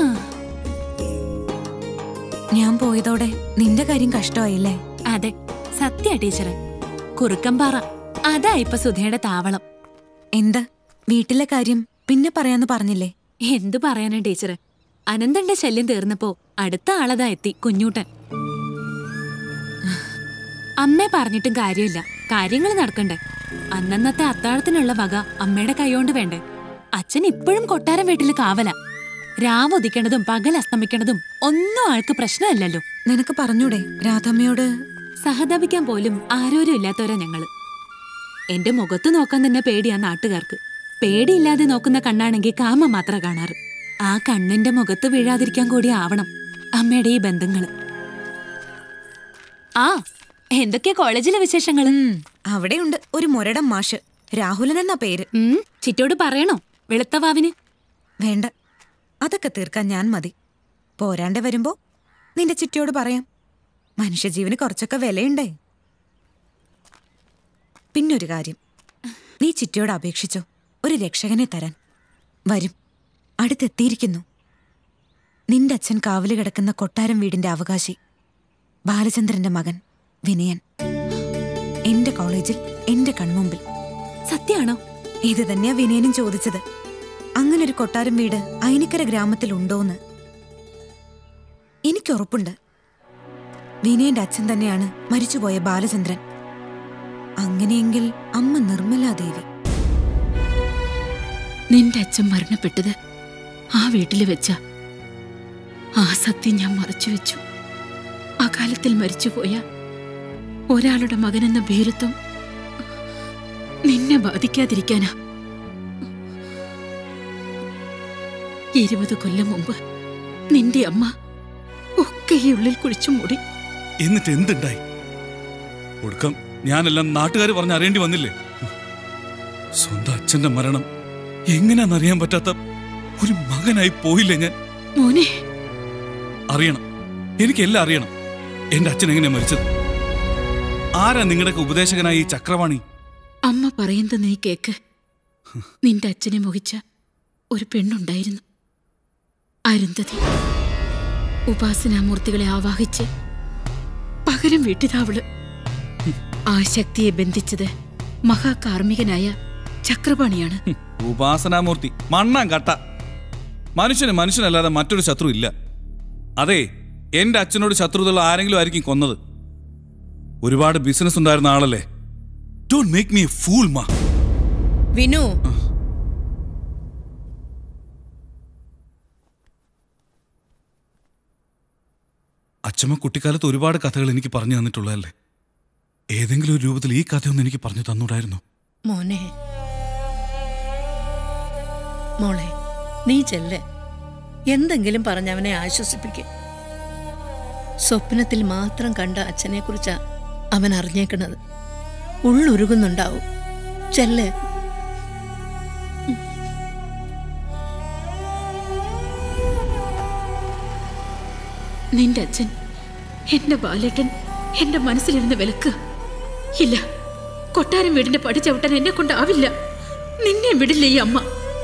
K: ഞാൻ പോയതോടെ നിന്റെ കാര്യം കഷ്ടമായില്ലേ
B: അതെ സത്യ ടീച്ചറെ കുറുക്കമ്പാറ അതാ ഇപ്പൊ സുധയുടെ താവളം
K: എന്താ വീട്ടിലെ കാര്യം പിന്നെ പറയാന്ന് പറഞ്ഞില്ലേ
B: എന്തു പറയാനാ ടീച്ചറെ അനന്തന്റെ ശല്യം തീർന്നപ്പോ അടുത്ത ആളതാ എത്തി കുഞ്ഞൂട്ടൻ അമ്മ പറഞ്ഞിട്ടും കാര്യമില്ല കാര്യങ്ങൾ നടക്കണ്ടേ അന്നന്നത്തെ അത്താഴത്തിനുള്ള വക അമ്മയുടെ കൈകൊണ്ട് വേണ്ടേ അച്ഛൻ ഇപ്പോഴും കൊട്ടാരം വീട്ടിൽ കാവല രാവ് ഉദിക്കണതും പകൽ അസ്തമിക്കണതും ഒന്നും ആൾക്ക് പ്രശ്നമല്ലല്ലോ
K: നിനക്ക് പറഞ്ഞൂടെ രാധമ്മയോട്
B: സഹതപിക്കാൻ പോലും ആരോരും ഇല്ലാത്തവരാ ഞങ്ങള് എന്റെ മുഖത്ത് നോക്കാൻ തന്നെ പേടിയാ നാട്ടുകാർക്ക് പേടിയില്ലാതെ നോക്കുന്ന കണ്ണാണെങ്കിൽ കാമ മാത്രം കാണാറ് ആ കണ്ണിന്റെ മുഖത്ത് വീഴാതിരിക്കാൻ കൂടി ആവണം അമ്മയുടെ ഈ ബന്ധങ്ങള് ആ എന്തൊക്കെയാ കോളേജിലെ വിശേഷങ്ങള്
K: അവിടെയുണ്ട് ഒരു മുരടം മാഷ് രാഹുലൻ എന്നാ പേര്
B: ചിറ്റോട് പറയണോ വെളുത്തവാവിന്
K: വേണ്ട അതൊക്കെ തീർക്കാൻ ഞാൻ മതി പോരാണ്ട് വരുമ്പോ നിന്റെ ചിറ്റയോട് പറയാം മനുഷ്യജീവന് കുറച്ചൊക്കെ വിലയുണ്ടേ പിന്നൊരു കാര്യം നീ ചിറ്റയോട് അപേക്ഷിച്ചോ ഒരു രക്ഷകനെ തരാൻ വരും അടുത്തെത്തിയിരിക്കുന്നു നിന്റെ അച്ഛൻ കാവല് കിടക്കുന്ന കൊട്ടാരം വീടിന്റെ അവകാശി ബാലചന്ദ്രന്റെ മകൻ വിനയൻ എന്റെ കോളേജിൽ എന്റെ കൺമുമ്പിൽ
B: സത്യാണോ
K: ഇത് തന്നെയാ വിനയനും ചോദിച്ചത് അങ്ങനൊരു കൊട്ടാരം വീട് അയനിക്കര ഗ്രാമത്തിൽ ഉണ്ടോന്ന് എനിക്കുറപ്പുണ്ട് വിനയന്റെ അച്ഛൻ തന്നെയാണ് മരിച്ചുപോയ ബാലചന്ദ്രൻ അങ്ങനെയെങ്കിൽ അമ്മ നിർമ്മലാദേവി
G: നിന്റെ അച്ഛൻ മരണപ്പെട്ടത് ആ വീട്ടിൽ വെച്ച ആ സത്യം ഞാൻ മറച്ചു വെച്ചു അകാലത്തിൽ മരിച്ചുപോയ ഒരാളുടെ മകനെന്ന ഭീരുത്വം നിന്നെ ബാധിക്കാതിരിക്കാനാ ഇരുപത് കൊല്ലം മുമ്പ് നിന്റെ അമ്മ ഒക്കെ ഈ ഉള്ളിൽ കുഴിച്ചു മൂടി
C: എന്നിട്ട് എന്തുണ്ടായി ഒടുക്കം ഞാനെല്ലാം നാട്ടുകാർ പറഞ്ഞ് അറിയേണ്ടി വന്നില്ലേ സ്വന്തം അച്ഛന്റെ മരണം എങ്ങനെയാണെന്നറിയാൻ പറ്റാത്ത ഒരു മകനായി പോയില്ലേ ഞാൻ
G: മോനെ
C: അറിയണം എനിക്കെല്ലാം അറിയണം എന്റെ അച്ഛൻ എങ്ങനെയാ മരിച്ചത് ആരാ നിങ്ങളുടെയൊക്കെ ഉപദേശകനായ ഈ ചക്രവാണി
G: അമ്മ പറയുന്നത് നീ കേക്ക് നിന്റെ അച്ഛനെ മോഹിച്ച ഒരു പെണ്ണുണ്ടായിരുന്നു അരുന്ധതി ഉപാസനാമൂർത്തികളെ ആവാഹിച്ച് പകരം വീട്ടിതാവള് ആ ശക്തിയെ ബന്ധിച്ചത് മഹാകാർമ്മികനായ ചക്രപാണിയാണ്
C: ഉപാസനാമൂർത്തി മണ്ണാൻ കട്ട മനുഷ്യന് മനുഷ്യനല്ലാതെ മറ്റൊരു ശത്രു ഇല്ല അതെ എന്റെ അച്ഛനോട് ശത്രുതയുള്ള ആരെങ്കിലും ആയിരിക്കും കൊന്നത് ഒരുപാട് ബിസിനസ് ഉണ്ടായിരുന്ന ആളല്ലേ ഡോണ്ട് മേക്ക് മീ ഫൂൾ മാ
O: വിനു
C: അച്ഛമ്മ കുട്ടിക്കാലത്ത് ഒരുപാട് കഥകൾ എനിക്ക് പറഞ്ഞു തന്നിട്ടുള്ളതല്ലേ ഏതെങ്കിലും ഒരു രൂപത്തിൽ ഈ കഥയൊന്നും എനിക്ക് പറഞ്ഞു തന്നൂടായിരുന്നു
O: മോനെ മോളെ നീ ചെല്ല് എന്തെങ്കിലും പറഞ്ഞവനെ ആശ്വസിപ്പിക്കും സ്വപ്നത്തിൽ മാത്രം കണ്ട അച്ഛനെ കുറിച്ചാ അവൻ അറിഞ്ഞേക്കണത് ഉള്ളുരുകുന്നുണ്ടാവും ചെല്ല്
G: നിന്റെ അച്ഛൻ എന്റെ ബാലേട്ടൻ എന്റെ മനസ്സിലിരുന്ന് വിലക്ക് ഇല്ല കൊട്ടാരം വീടിന്റെ പടി ചവിട്ടാൻ എന്നെ കൊണ്ടാവില്ല നിന്നെ വിടില്ല ഈ അമ്മ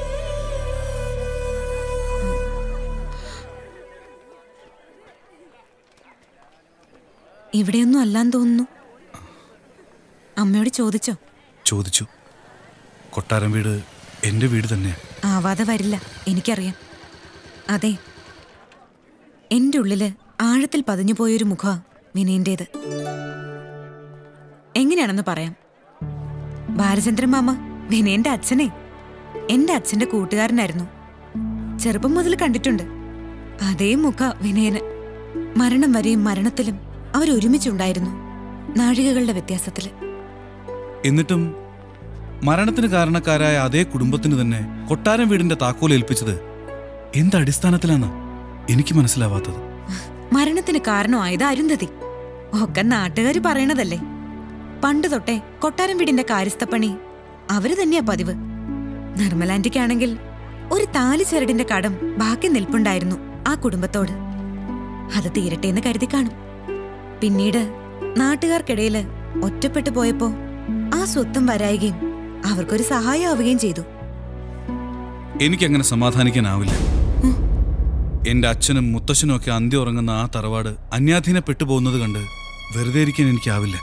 K: ഇവിടെയൊന്നും അല്ലാന്ന് തോന്നുന്നു അമ്മയോട് ചോദിച്ചോ
C: ചോദിച്ചു കൊട്ടാരം വീട് എന്റെ വീട് തന്നെയാ
K: ആവാതെ വരില്ല എനിക്കറിയാം അതെ എന്റെ ഉള്ളില് ആഴത്തിൽ പതിഞ്ഞു പോയൊരു മുഖ വിനയന്റേത് എങ്ങനെയാണെന്ന് പറയാം ബാലചന്ദ്രൻ മാമ വിനയന്റെ അച്ഛനെ എന്റെ അച്ഛന്റെ കൂട്ടുകാരനായിരുന്നു ചെറുപ്പം മുതൽ കണ്ടിട്ടുണ്ട് അതേ മുഖ വിനയന് മരണം വരെയും മരണത്തിലും അവരൊരുമിച്ചുണ്ടായിരുന്നു നാഴികകളുടെ വ്യത്യാസത്തില്
C: എന്നിട്ടും മരണത്തിന് കാരണക്കാരായ അതേ കുടുംബത്തിന് തന്നെ കൊട്ടാരം വീടിന്റെ താക്കോൽ ഏൽപ്പിച്ചത് എന്ത് അടിസ്ഥാനത്തിലാണ് എനിക്ക് മനസ്സിലാവാത്തത്
K: മരണത്തിന് കാരണമായത് അരുന്ധതി ഒക്കെ നാട്ടുകാർ പറയണതല്ലേ പണ്ട് തൊട്ടേ കൊട്ടാരം വീടിന്റെ കാര്യസ്ഥപ്പണി അവര് തന്നെയാ പതിവ് നിർമ്മലാന്റിക്കാണെങ്കിൽ ഒരു താലി ചരടിന്റെ കടം ബാക്കി നിൽപ്പുണ്ടായിരുന്നു ആ കുടുംബത്തോട് അത് തീരട്ടെ എന്ന് കരുതി കാണും പിന്നീട് നാട്ടുകാർക്കിടയില് ഒറ്റപ്പെട്ടു പോയപ്പോ ആ സ്വത്തും വരായികയും അവർക്കൊരു സഹായമാവുകയും ചെയ്തു
C: എനിക്കങ്ങനെ സമാധാനിക്കാനാവില്ല എന്റെ അച്ഛനും മുത്തശ്ശനും ഒക്കെ അന്ത്യം ഉറങ്ങുന്ന ആ തറവാട് അന്യാധീനപ്പെട്ടു പോകുന്നത് കണ്ട് വെറുതെ ഇരിക്കാൻ എനിക്കാവില്ല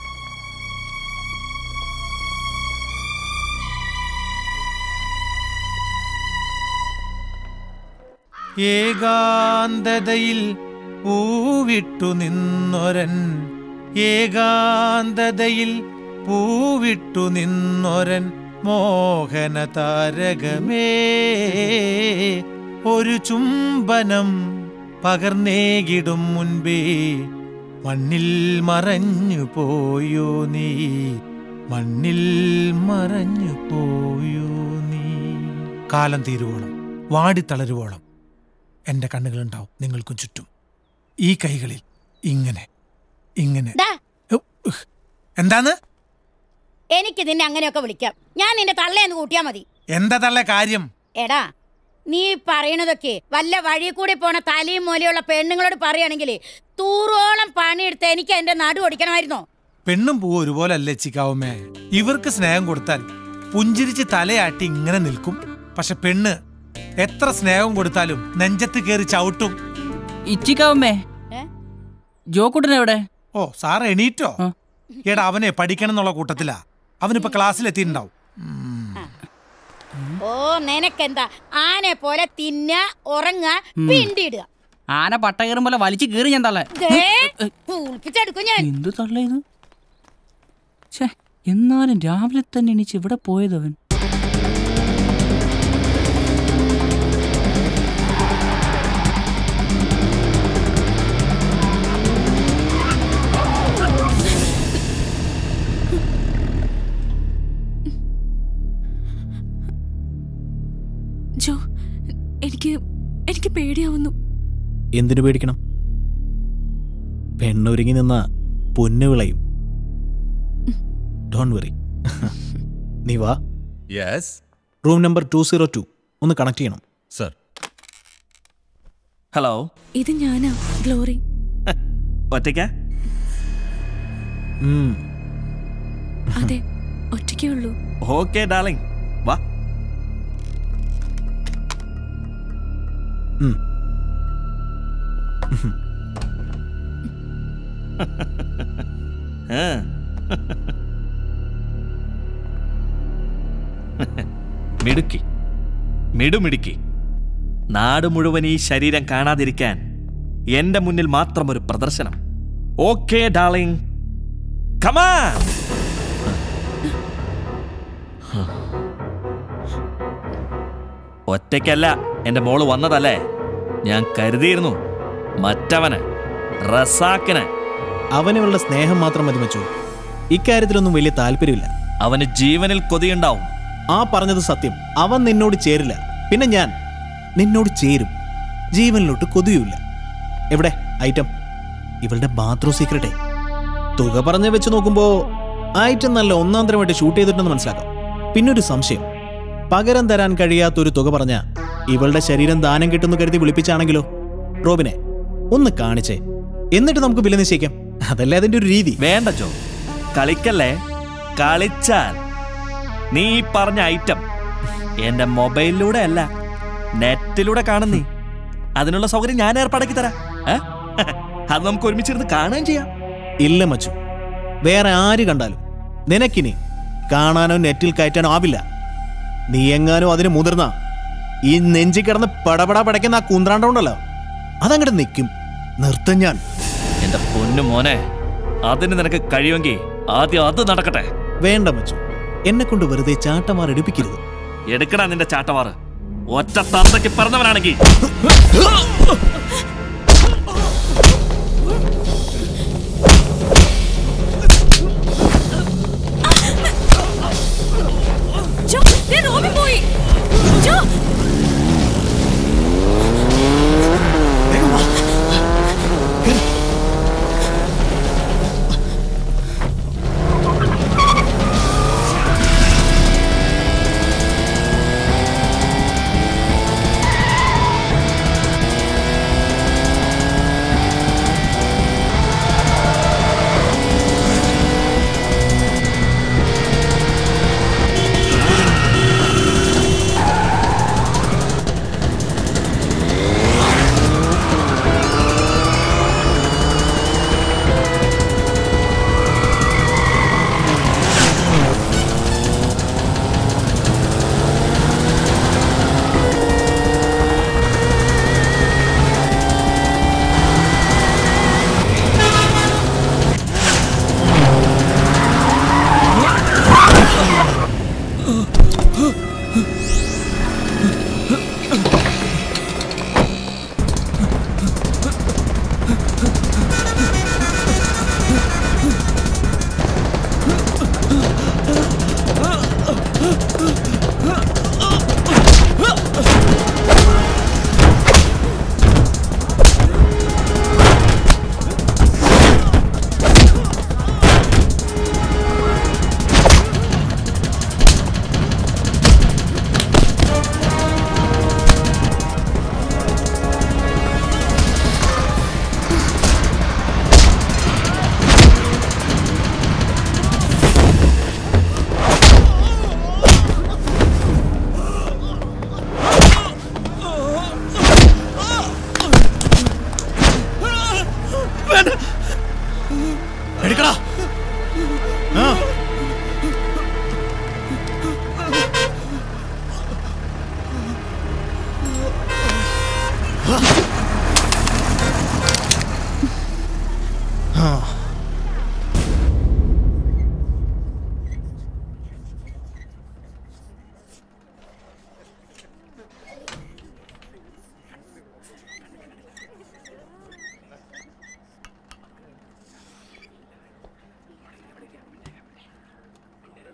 P: ഏകാന്തതയിൽ പൂവിട്ടു നിന്നൊരൻ ഏകാന്തതയിൽ പൂവിട്ടു നിന്നൊരൻ മോഹന താരകമേ ഒരു ചുംബനം പകർന്നേകിടും മുൻപേ മണ്ണിൽ മറഞ്ഞു പോയോ നീ മണ്ണിൽ മറഞ്ഞു പോയോ നീ കാലം തീരുവോളം വാടിത്തളരുവോളം എന്റെ കണ്ണുകളുണ്ടാവും നിങ്ങൾക്കും ചുറ്റും ഈ കൈകളിൽ ഇങ്ങനെ ഇങ്ങനെ
S: ദാ,
P: ഉഹ്. എന്താന്ന്
S: എനിക്ക് നിന്നെ അങ്ങനെയൊക്കെ വിളിക്കാം ഞാൻ നിന്റെ തള്ളയെന്ന് കൂട്ടിയാ മതി
P: എന്താ തള്ള കാര്യം
S: എടാ നീ പറയണതൊക്കെ വല്ല വഴി കൂടി പോണ തലയും മൂലയുള്ള പെണ്ണുങ്ങളോട് പറയുകയാണെങ്കിൽ തൂറോളം പണിയെടുത്ത് എനിക്ക് എന്റെ നടു ഒടിക്കണമായിരുന്നോ
P: പെണ്ണും പൂവും ഒരുപോലെ അല്ലേ ചിക്കാവുമ്മേ ഇവർക്ക് സ്നേഹം കൊടുത്താൽ പുഞ്ചിരിച്ച് തലയാട്ടി ഇങ്ങനെ നിൽക്കും പക്ഷെ പെണ്ണ് എത്ര സ്നേഹം കൊടുത്താലും നെഞ്ചത്ത് കയറി ചവിട്ടും
Q: ഇച്ചിക്കാവുമ്മേ ജോക്കുട്ടൻ എവിടെ
P: ഓ സാർ എണീറ്റോ എടാ അവനെ പഠിക്കണം എന്നുള്ള കൂട്ടത്തിലാ അവനിപ്പോ ക്ലാസ്സിലെത്തിയിട്ടുണ്ടാവും
S: ഓ നിനക്കെന്താ ആനെ പോലെ തിന്ന ഉറങ്ങ പിണ്ടിടുക
Q: ആന പട്ട കയറും പോലെ വലിച്ചു കീറി ഞാൻ തള്ളേ
S: ദേ, കുളിപ്പിച്ചെടുക്കും ഞാൻ
Q: എന്ത് തള്ള ഇത് ഛേ എന്നാലും രാവിലെ തന്നെ എണീച്ച് ഇവിടെ പോയതവൻ
B: ജോ എനിക്ക് എനിക്ക് പേടിയാവുന്നു
M: എന്തിനു പേടിക്കണം പെണ്ണൊരുങ്ങി നിന്ന പൊന്നു വിളയും ഡോൺ വെറി നീ വാ
T: yes
M: room number two zero two ഒന്ന് കണക്ട് ചെയ്യണം
T: സർ
L: ഹലോ
B: ഇത് ഞാനാ ഗ്ലോറി
L: ഒറ്റയ്ക്ക
B: അതെ ഒറ്റയ്ക്കേ ഉള്ളൂ
L: ഓക്കെ ഡാർലിംഗ് വാ ആ. മിടുക്കി മിടുമിടുക്കി നാട് മുഴുവൻ ഈ ശരീരം കാണാതിരിക്കാൻ എന്റെ മുന്നിൽ മാത്രം ഒരു പ്രദർശനം ഓക്കെ ഡാർലിംഗ് കമാ ഒറ്റയ്ക്കല്ല എന്റെ മോള് വന്നതല്ലേ ഞാൻ കരുതിയിരുന്നു മറ്റവന് റസാക്കിന്
M: അവനുള്ള സ്നേഹം മാത്രം മതി മച്ചു ഇക്കാര്യത്തിലൊന്നും വലിയ താല്പര്യമില്ല
L: അവന് ജീവനിൽ കൊതിയുണ്ടാവും
M: ആ പറഞ്ഞത് സത്യം അവൻ നിന്നോട് ചേരില്ല പിന്നെ ഞാൻ നിന്നോട് ചേരും ജീവനിലോട്ട് കൊതിയുമില്ല എവിടെ ഐറ്റം ഇവളുടെ ബാത്റൂം സീക്രട്ടേ തുക പറഞ്ഞ് വെച്ച് നോക്കുമ്പോ ഐറ്റം നല്ല ഒന്നാം തരമായിട്ട് ഷൂട്ട് ചെയ്തിട്ടുണ്ടെന്ന് മനസ്സിലാക്കാം പിന്നൊരു സംശയം പകരം തരാൻ കഴിയാത്തൊരു തുക പറഞ്ഞ ഇവളുടെ ശരീരം ദാനം കിട്ടുന്നു കരുതി വിളിപ്പിച്ചാണെങ്കിലോ റോബിനെ ഒന്ന് കാണിച്ചേ എന്നിട്ട് നമുക്ക് വില നിശ്ചയിക്കാം അതല്ലേ അതിന്റെ ഒരു രീതി
L: വേണ്ട ജോ കളിക്കല്ലേ കളിച്ചാൽ നീ ഈ പറഞ്ഞ ഐറ്റം എന്റെ മൊബൈലിലൂടെ അല്ല നെറ്റിലൂടെ കാണുന്നീ അതിനുള്ള സൗകര്യം ഞാൻ ഏർപ്പാടാക്കി തരാം ഏ? അത് നമുക്ക് ഒരുമിച്ചിരുന്ന് കാണുകയും ചെയ്യാം
M: ഇല്ല മച്ചു വേറെ ആര് കണ്ടാലും നിനക്കിനി കാണാനോ നെറ്റിൽ കയറ്റാനോ ആവില്ല നീ എങ്ങാനോ അതിന് മുതിർന്ന ഈ നെഞ്ചി കിടന്ന് പടപട പടയ്ക്കുന്ന ആ കുന്ത്രാണ്ടമുണ്ടല്ലോ അതങ്ങോട്ട് നിൽക്കും നിർത്തും ഞാൻ
L: എന്റെ പൊന്നു മോനെ അതിന് നിനക്ക് കഴിയുമെങ്കിൽ ആദ്യം അത് നടക്കട്ടെ
M: വേണ്ട മച്ചു എന്നെ കൊണ്ട് വെറുതെ ചാട്ടമാർ എടുപ്പിക്കരുത്
L: എടുക്കടാ നിന്റെ ചാട്ടവാറ് ഒറ്റ തന്തയ്ക്ക് പറഞ്ഞവനാണെങ്കിൽ
B: ജോ ദേ റോബി പോയി Jo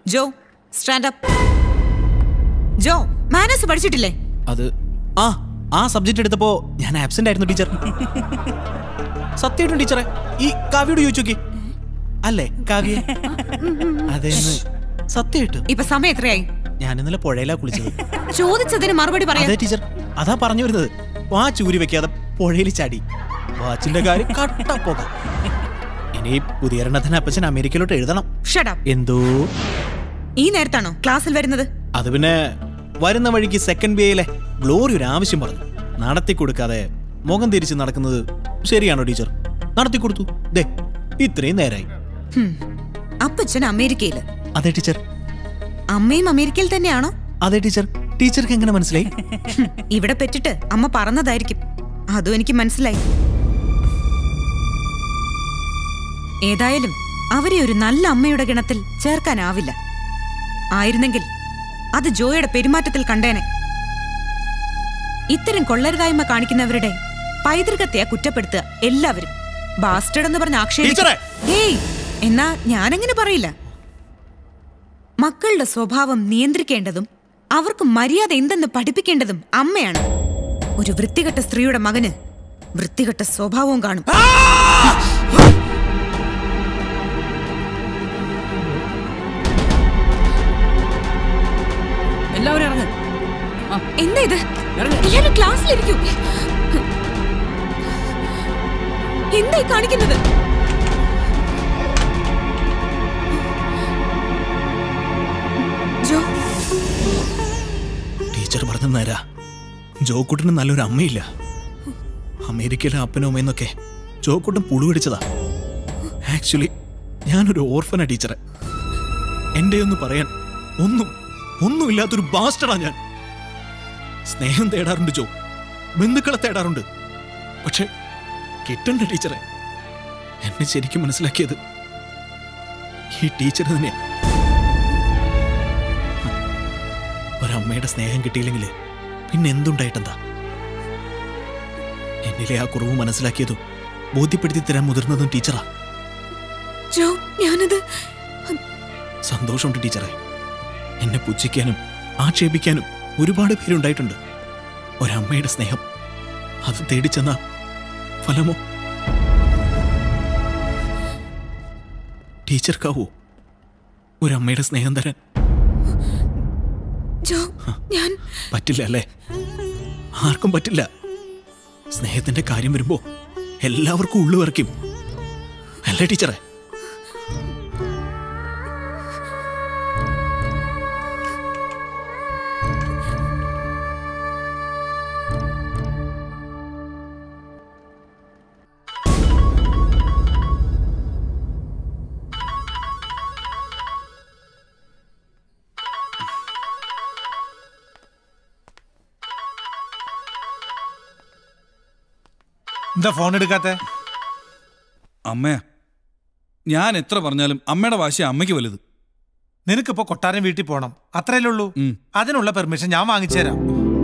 K: Jo stand up Jo മാനസ് പഠിച്ചിട്ടില്ലേ
M: അത് ആ ആ സബ്ജക്റ്റ് എടുത്തപ്പോ ഞാൻ ആബ്സെന്റ് ആയിരുന്നു ടീച്ചർ സത്യമായിട്ടും ടീച്ചറെ ഈ കാവ്യോട് ചോദിച്ചു നോക്കി അല്ലേ കാവ്യ അതേന്ന് സത്യമായിട്ട്
K: ഇപ്പൊ സമയം എത്രയായി
M: ഞാൻ ഇന്നലെ പുഴയിലാ കുളിച്ചത്
K: ചോദിച്ചതിന് മറുപടി പറയാം
M: അതെ ടീച്ചർ അതാ പറഞ്ഞു വരുന്നത് വാച്ച് ഊരി വെക്കാതെ പുഴയിൽ ചാടി വാച്ചിന്റെ കാര്യം കട്ട പോക ഇനി പുതിയ എണ്ണത്തിന് അപ്പച്ചൻ അമേരിക്കയിലോട്ട് എഴുതണം
K: Shut up.
M: എന്തോ
K: ഈ നേരത്താണോ ക്ലാസ്സിൽ വരുന്നത്
M: അത് പിന്നെ വരുന്ന വഴിക്ക് സെക്കൻഡ് ബി ഐയിലെ ഗ്ലോറി ഒരു ആവശ്യം പറഞ്ഞു നടത്തി കൊടുക്കാതെ മുഖം തിരിച്ച് നടക്കുന്നത് ശരിയാണോ ടീച്ചർ നടത്തി കൊടുത്തു ദേ ഇത്രയും നേരായി
K: ഹും. അപ്പച്ചൻ അമേരിക്കയില്
M: അതെ ടീച്ചർ
K: അമ്മയും അമേരിക്കയിൽ തന്നെയാണോ
M: അതെ ടീച്ചർ ടീച്ചർക്ക് എങ്ങനെ മനസ്സിലായി
K: ഹും. ഇവിടെ പെറ്റിട്ട് അമ്മ പറഞ്ഞതായിരിക്കും അതും എനിക്ക് മനസ്സിലായി ഏതായാലും അവരെ ഒരു നല്ല അമ്മയുടെ ഗണത്തിൽ ചേർക്കാനാവില്ല ആയിരുന്നെങ്കിൽ അത് ജോയുടെ പെരുമാറ്റത്തിൽ കണ്ടേനെ ഇത്തരം കൊള്ളരുതായ്മ കാണിക്കുന്നവരുടെ പൈതൃകത്തെയാ കുറ്റപ്പെടുത്തുക എല്ലാവരും ബാസ്റ്റഡ് എന്ന് പറഞ്ഞ
M: ടീച്ചറെ!
K: ആക്ഷേപം ഏയ് എന്നാ ഞാനങ്ങനെ പറയില്ല മക്കളുടെ സ്വഭാവം നിയന്ത്രിക്കേണ്ടതും അവർക്ക് മര്യാദ എന്തെന്ന് പഠിപ്പിക്കേണ്ടതും അമ്മയാണ് ഒരു വൃത്തികെട്ട സ്ത്രീയുടെ മകന് വൃത്തികെട്ട സ്വഭാവവും കാണും
Q: എല്ലാവരും ഇറങ്ങ്
K: എന്താ ഇത് എല്ലാവരും ക്ലാസ്സിലിരിക്കൂ എന്തായി കാണിക്കുന്നത് ജോ
M: ടീച്ചർ പറഞ്ഞ നേരാ ജോക്കുട്ടിന് നല്ലൊരു അമ്മയില്ല അമേരിക്കയിലെ അപ്പനും അമ്മയെന്നൊക്കെ ജോക്കുട്ടൻ പുളുപിടിച്ചതാ ആക്ച്വലി ഞാനൊരു ഓർഫനാ ടീച്ചറെ എൻ്റെ ഒന്ന് പറയാൻ ഒന്നും ഒന്നുമില്ലാത്തൊരു ബാസ്റ്റഡാ ഞാൻ സ്നേഹം തേടാറുണ്ട് ജോ ബന്ധുക്കളെ തേടാറുണ്ട് പക്ഷെ കിട്ടണ്ട ടീച്ചറെ എന്നെ ശരിക്കും മനസ്സിലാക്കിയത് ഈ ടീച്ചർ തന്നെയാ ഒരമ്മയുടെ സ്നേഹം കിട്ടിയില്ലെങ്കിൽ പിന്നെ എന്തുണ്ടായിട്ടെന്താ എന്നിലെ ആ കുറവ് മനസ്സിലാക്കിയതും ബോധ്യപ്പെടുത്തി തരാൻ മുതിർന്നതും ടീച്ചറാ
K: ജോ ഞാനത്
M: സന്തോഷമുണ്ട് ടീച്ചറെ എന്നെ പുച്ഛിക്കാനും ആക്ഷേപിക്കാനും ഒരുപാട് പേരുണ്ടായിട്ടുണ്ട് ഒരമ്മയുടെ സ്നേഹം അത് തേടിച്ചെന്ന ഫലമോ ടീച്ചർക്കാവോ ഒരമ്മയുടെ സ്നേഹം തരാൻ
K: ജോ ഞാൻ
M: പറ്റില്ല അല്ലേ ആർക്കും പറ്റില്ല സ്നേഹത്തിന്റെ കാര്യം വരുമ്പോ എല്ലാവർക്കും ഉള്ളു വരയ്ക്കും അല്ലേ ടീച്ചറെ
P: എന്താ ഫോൺ എടുക്കാത്തെ
C: അമ്മയാ ഞാൻ എത്ര പറഞ്ഞാലും അമ്മയുടെ വാശി അമ്മയ്ക്ക് വലുത്
P: നിനക്കിപ്പോ കൊട്ടാരം വീട്ടിൽ പോണം അത്രയല്ലേ ഉള്ളൂ അതിനുള്ള പെർമിഷൻ ഞാൻ വാങ്ങിച്ചു തരാം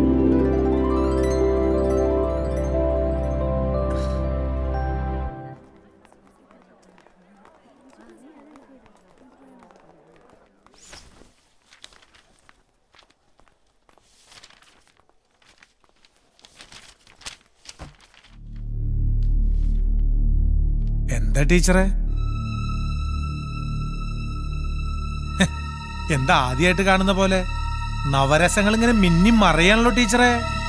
P: എന്താ ടീച്ചറെ ഹെ, എന്താ ആദ്യമായിട്ട് കാണുന്ന പോലെ നവരസങ്ങൾ ഇങ്ങനെ മിന്നി മറയാണല്ലോ ടീച്ചറെ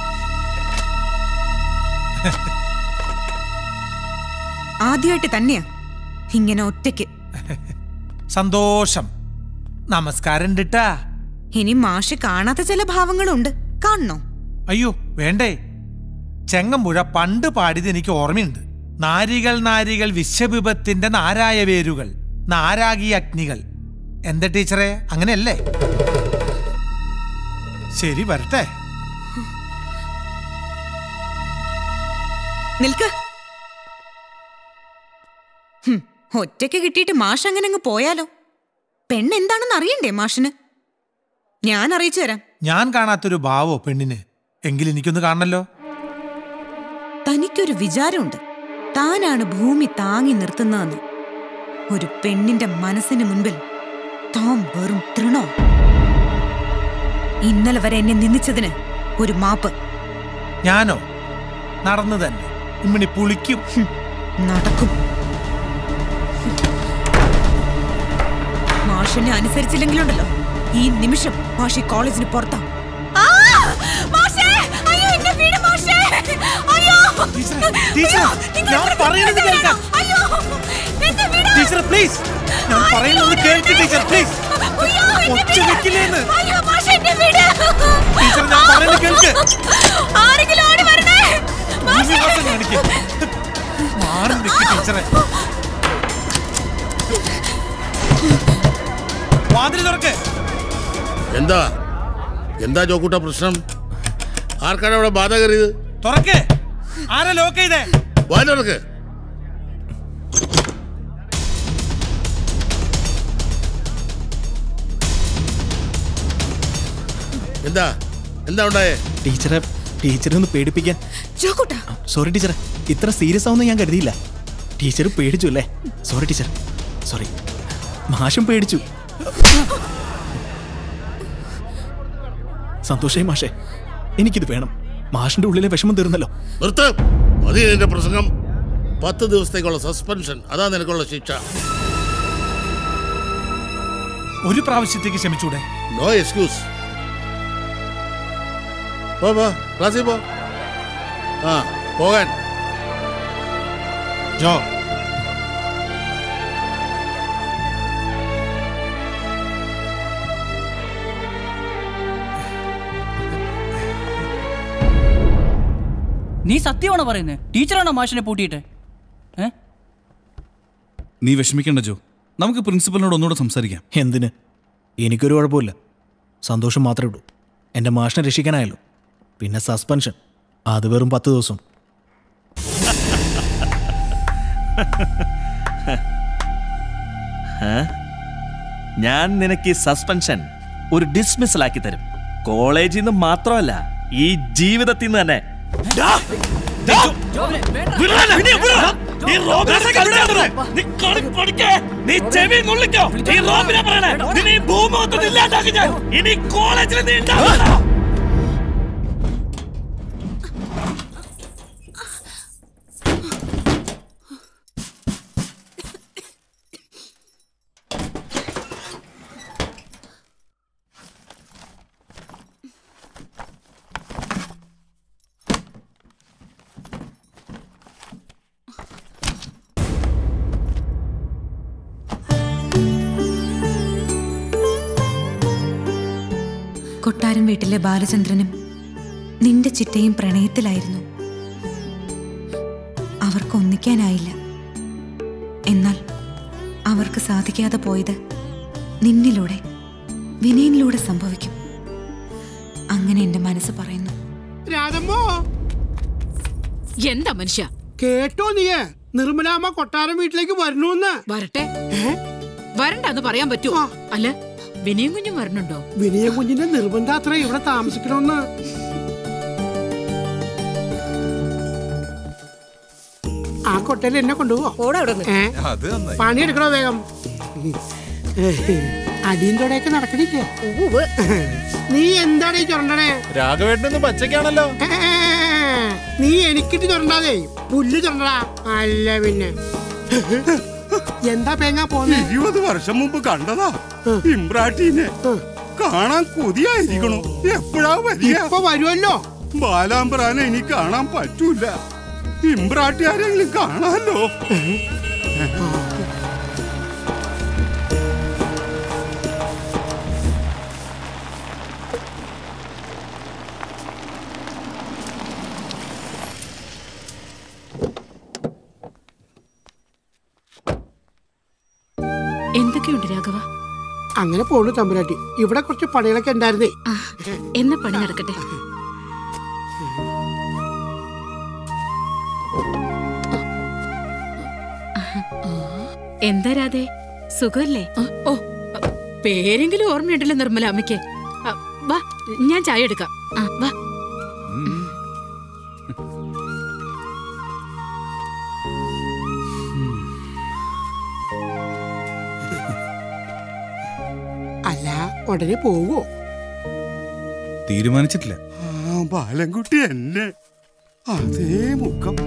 K: ആദ്യമായിട്ട് തന്നെയാ ഇങ്ങനെ ഒറ്റയ്ക്ക്
P: സന്തോഷം നമസ്കാരം ട്ടാ
K: ഇനി മാഷ് കാണാത്ത ചില ഭാവങ്ങളുണ്ട് കാണണോ
P: അയ്യോ വേണ്ടേ ചെങ്ങമ്പുഴ പണ്ട് പാടിയത് എനിക്ക് ഓർമ്മയുണ്ട് നാരികൾ നാരികൾ വിശ്വവിപത്തിന്റെ നാരായ വേരുകൾ നാരാഗി അഗ്നികൾ എന്താ ടീച്ചറെ അങ്ങനെയല്ലേ ശരി വരട്ടെ
K: നിൽക്ക് ഹും, ഒറ്റയ്ക്ക് കിട്ടിയിട്ട് മാഷ് അങ്ങനെ അങ്ങ് പോയാലോ പെണ്ണെന്താണെന്ന് അറിയണ്ടേ മാഷിന് ഞാൻ അറിയിച്ചു തരാം
P: ഞാൻ കാണാത്തൊരു ഭാവോ പെണ്ണിന് എങ്കിൽ എനിക്കൊന്ന് കാണണല്ലോ
K: തനിക്കൊരു വിചാരമുണ്ട് താനാണ് ഭൂമി താങ്ങി നിർത്തുന്നതെന്ന് ഒരു പെണ്ണിന്റെ മനസ്സിന് മുൻപിൽ താൻ വെറും തൃണോ ഇന്നലെ വരെ എന്നെ നിന്ദിച്ചതിന് ഒരു മാപ്പ്
P: ഞാനോ നടന്നു തന്നെ ഇമ്മിണി പുളിക്കും
K: നടക്കും മാഷിനെ അനുസരിച്ചില്ലെങ്കിലുണ്ടല്ലോ ഈ നിമിഷം മാഷി കോളേജിന് പുറത്താ
P: ഞാൻ പറയുന്നത് കേൾക്കാം ടീച്ചർ പ്ലീസ് ഞാൻ പറയുന്നത് കേൾക്ക് ടീച്ചർ പ്ലീസ് ഒച്ച വെക്കില്ലേന്ന് ടീച്ചർ ഞാൻ പറയുന്നത് കേൾക്ക് വിശ്വാസം കാണിക്ക്. മാറി നിൽക്ക് ടീച്ചറെ വാതിൽ തുറക്ക്
I: എന്താ എന്താ ജോക്കൂട്ട പ്രശ്നം ആർക്കാണ് അവിടെ ബാധ കയറിയത്
P: തുറക്ക് ആരാ ലോക്ക് ചെയ്തേ
I: വാതിൽ തുറക്ക് എന്താ എന്താ ഉണ്ടായേ
M: ടീച്ചറെ ടീച്ചറെ ഒന്ന് പേടിപ്പിക്കാൻ സോറി ടീച്ചറെ ഇത്ര സീരിയസ് ആവുന്ന ഞാൻ കരുതിയില്ല ടീച്ചർ പേടിച്ചു അല്ലേ സോറി ടീച്ചർ സോറി മാഷും പേടിച്ചു സന്തോഷായി മാഷേ എനിക്കിത് വേണം മാഷിന്റെ ഉള്ളിലെ വിഷമം തീർന്നല്ലോ
I: നിർത്ത് മതി നിന്റെ പ്രസംഗം പത്ത് ദിവസത്തേക്കുള്ള സസ്പെൻഷൻ അതാ നിനക്കുള്ള ശിക്ഷ
P: ഒരു പ്രാവശ്യത്തേക്ക് ക്ഷമിച്ചൂടെ
I: നോ എക്സ്ക്യൂസ് പോ പോ ക്ലാസ്സിൽ പോ ആ പോകാൻ
P: ജോ
Q: നീ സത്യമാണോ പറയുന്നത് ടീച്ചറാണോ മാഷിനെ പൂട്ടിയിട്ട് ഏ
C: നീ വിഷമിക്കണ്ട ജോ നമുക്ക് പ്രിൻസിപ്പലിനോട് ഒന്നുകൂടെ സംസാരിക്കാം
M: എന്തിന് എനിക്കൊരു കുഴപ്പമില്ല സന്തോഷം മാത്രമേ ഉള്ളൂ എൻ്റെ മാഷിനെ രക്ഷിക്കാനായല്ലോ പിന്നെ സസ്പെൻഷൻ അത് വെറും പത്ത് ദിവസം
L: ഏ? ഞാൻ നിനക്ക് ഈ സസ്പെൻഷൻ ഒരു ഡിസ്മിസൽ ആക്കി തരും കോളേജിൽ നിന്ന് മാത്രമല്ല ഈ ജീവിതത്തിൽ നിന്ന് തന്നെ നീ ചെവി നുള്ളിക്കോ ഈ റോബിനെ പറയണേ നിന്നെ ഈ ഭൂമി മൊത്തത്തിൽ ഇല്ലാണ്ടാക്കി ഞാൻ ഇനി കോളേജിൽ നീ ഉണ്ടാവില്ല
K: കൊട്ടാരം വീട്ടിലെ ബാലചന്ദ്രനും നിന്റെ ചിറ്റയും പ്രണയത്തിലായിരുന്നു അവർക്ക് ഒന്നിക്കാനായില്ല എന്നാൽ അവർക്ക് സാധിക്കാതെ പോയത് നിന്നിലൂടെ വിനയനിലൂടെ സംഭവിക്കും അങ്ങനെ എന്റെ മനസ്സ് പറയുന്നു
T: രാധമ്മോ
G: എന്താ മനുഷ്യ
T: കേട്ടോ നീയേ നിർമ്മലാമ്മ കൊട്ടാരം വീട്ടിലേക്ക് വരണോന്ന്
G: വരട്ടെ വരണ്ടെന്ന് പറയാൻ പറ്റുമോ അല്ല വിനയം കുഞ്ഞും വരണുണ്ടോ
T: വിനയ കുഞ്ഞിന്റെ നിർബന്ധം അത്ര ഇവിടെ താമസിക്കണമെന്ന് ആ കൊട്ടയിൽ എന്നെ കൊണ്ടുപോവോ ഏ?
H: അത് നന്നായി.
T: പണിയെടുക്കണോ വേഗം അടിയും തൊടയൊക്കെ നടക്കണില്ലേ നീ എന്താണ് ഈ ചുരണ്ടണേ
H: രാഘവേട്ടനൊന്ന് പച്ചക്കാണല്ലോ
T: നീ എനിക്കിട്ട് ചുരണ്ടാതെ പുല്ല് ചുരണ്ടടാ അല്ല പിന്നെ എന്താ പേങ്ങാ പോന്നെ
H: ഇരുപത് വർഷം മുമ്പ് കണ്ടതാ ഇമ്രാട്ടീനെ കാണാൻ കൊതിയായിരിക്കണു എപ്പോഴാ വരിക
T: ഇപ്പൊ വരുമല്ലോ
H: ബാലാമ്പ്രാനെ ഇനി കാണാൻ പറ്റൂല ഇമ്രാട്ടി ആരെങ്കിലും കാണാലോ
G: എന്തൊക്കെയുണ്ട് രാഘവ
T: അങ്ങനെ പോണു തമ്പുരാട്ടി ഇവിടെ കുറച്ച് പണികളൊക്കെ ഉണ്ടായിരുന്നേ
G: എന്ന പണി നടക്കട്ടെ എന്താ രാധേ സുഖല്ലേ ഓ പേരെങ്കിലും ഓർമ്മയുണ്ടല്ലോ നിർമ്മല അമ്മയ്ക്ക് ആ, വാ ഞാൻ ചായ എടുക്കാം ആ, വാ
T: ഉടനെ പോവോ
C: തീരുമാനിച്ചിട്ടില്ല
H: ആ ബാലൻകുട്ടി എന്നെ അതേ മുഖം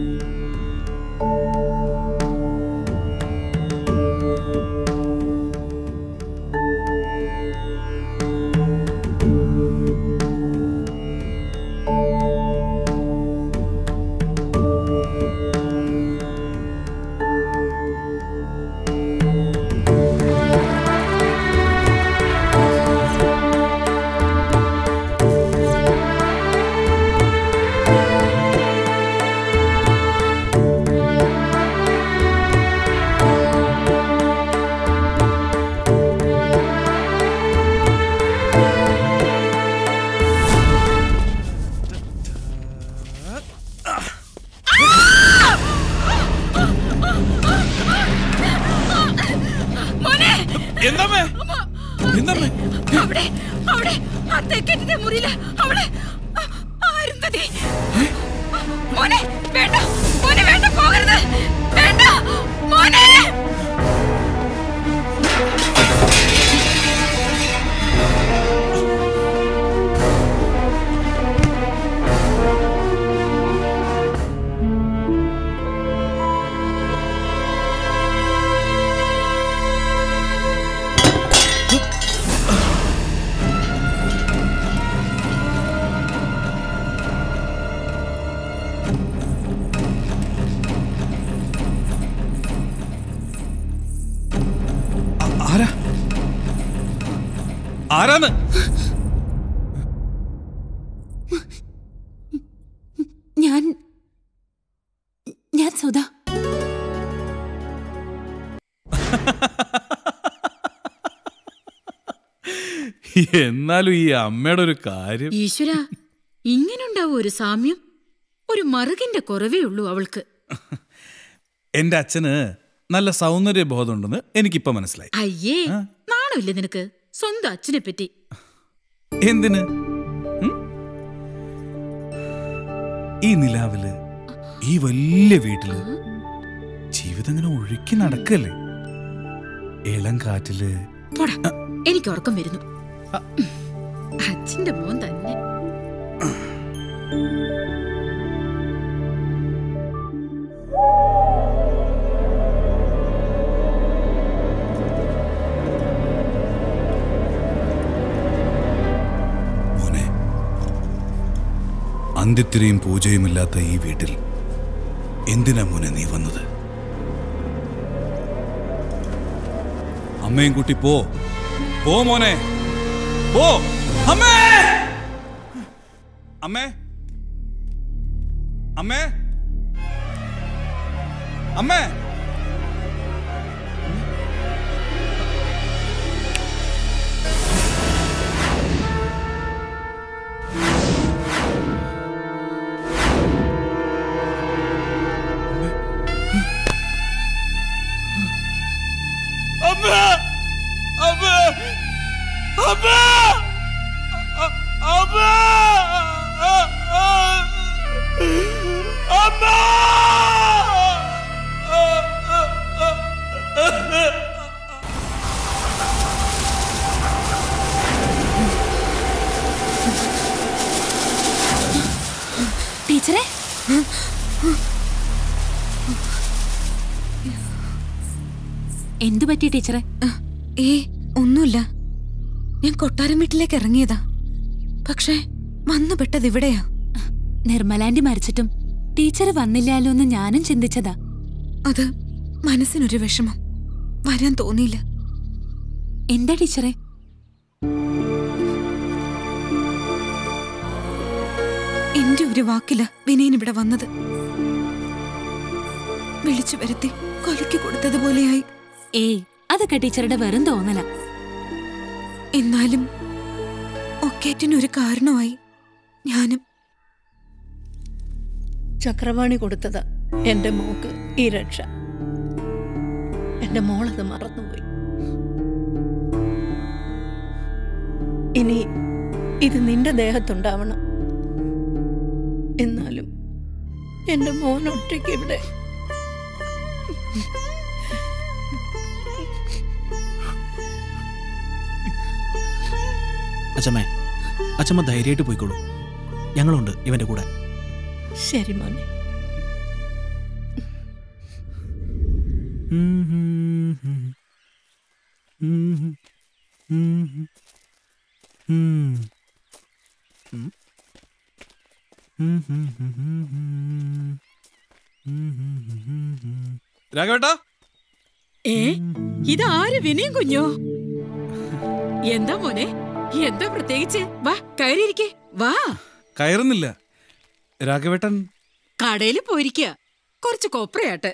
K: മോനെ
C: എന്താമേ എന്താമേ
K: അവിടെ അവിടെ ആ തെക്കറ്റിന്റെ മുറിയില് അവിടെ ആ, അരുന്ധതി മോനെ വേണ്ട മോനെ വേണ്ട പോകരുത് വേണ്ട മോനെ
C: ആരാ ആരാന്ന്
B: ഞാൻ ഞാൻ സുധ
C: എന്നാലും ഈ അമ്മയുടെ ഒരു കാര്യം
G: ഈശ്വര ഇങ്ങനുണ്ടാവും ഒരു സാമ്യം ഒരു മറുകിന്റെ കുറവേ ഉള്ളൂ അവൾക്ക്
C: എന്റെ അച്ഛന് നല്ല സൗന്ദര്യ ബോധമുണ്ടെന്ന് എനിക്കിപ്പോ മനസ്സിലായി
G: അയ്യേ നാണമില്ലേ നിനക്ക് സ്വന്തം അച്ഛനെ പറ്റി
C: എന്തിന് ഉം? ഈ നിലാവില് ഈ വലിയ വീട്ടില് ജീവിതം ഇങ്ങനെ ഒഴുക്കി നടക്കല്ലേ ഇളം കാറ്റില്
G: പോടാ എനിക്ക് ഉറക്കം വരുന്നു അച്ഛന്റെ മോൻ തന്നെ
C: മോനെ അന്ത്യത്തിരിയും പൂജയുമില്ലാത്ത ഈ വീട്ടിൽ എന്തിനാ മോനെ നീ വന്നത് അമ്മയും കുട്ടി പോ പോ മോനെ പോ അമ്മേ അമ്മേ അമ്മേ അമ്മേ അമ്മ അമ്മ അമ്മ അമ്മ അമ്മ
B: ടീച്ചറെ എന്തു പറ്റി ടീച്ചറെ
K: ഏ ഒന്നുമില്ല ഞാൻ കൊട്ടാരം വീട്ടിലേക്ക് ഇറങ്ങിയതാ പക്ഷേ വന്നു പെട്ടത് ഇവിടെയാ
B: നിർമ്മലാന്റി മരിച്ചിട്ടും ടീച്ചർ വന്നില്ലാലോ എന്ന് ഞാനും ചിന്തിച്ചതാ
K: അത് മനസ്സിനൊരു വിഷമം വരാൻ തോന്നിയില്ല
B: എന്താ ടീച്ചറെ
K: എന്റെ ഒരു വാക്കില വിനയൻ ഇവിടെ വന്നത് വിളിച്ചു വരുത്തി കൊലയ്ക്ക് കൊടുത്തതുപോലെയായി
B: ഏയ് അതൊക്കെ ടീച്ചറുടെ വെറും തോന്നല
K: എന്നാലും ഒക്കേറ്റിനൊരു കാരണമായി ഞാനും
O: ചക്രവാണി കൊടുത്തതാ എന്റെ മോക്ക് ഈ രക്ഷ എന്റെ മോളത് മറന്നുപോയി ഇനി ഇത് നിന്റെ ദേഹത്തുണ്ടാവണം എന്നാലും എന്റെ മോൻ ഒറ്റയ്ക്ക് ഇവിടെ
M: അച്ഛമ്മേ അച്ഛമ്മ ധൈര്യമായിട്ട് പോയിക്കോളൂ ഞങ്ങളുണ്ട് ഇവന്റെ കൂടെ
O: ശരി മോനെ
C: രാഘവേട്ടാ
G: ഏ ഇതാര് വിനയും കുഞ്ഞോ എന്താ മോനെ എന്താ പ്രത്യേകിച്ച് വാ കയറിയിരിക്കെ വാ
C: കയറുന്നില്ല രാഘവേട്ടൻ
G: കടയിൽ പോയിരിക്ക കുറച്ച് കൊപ്രയാട്ട്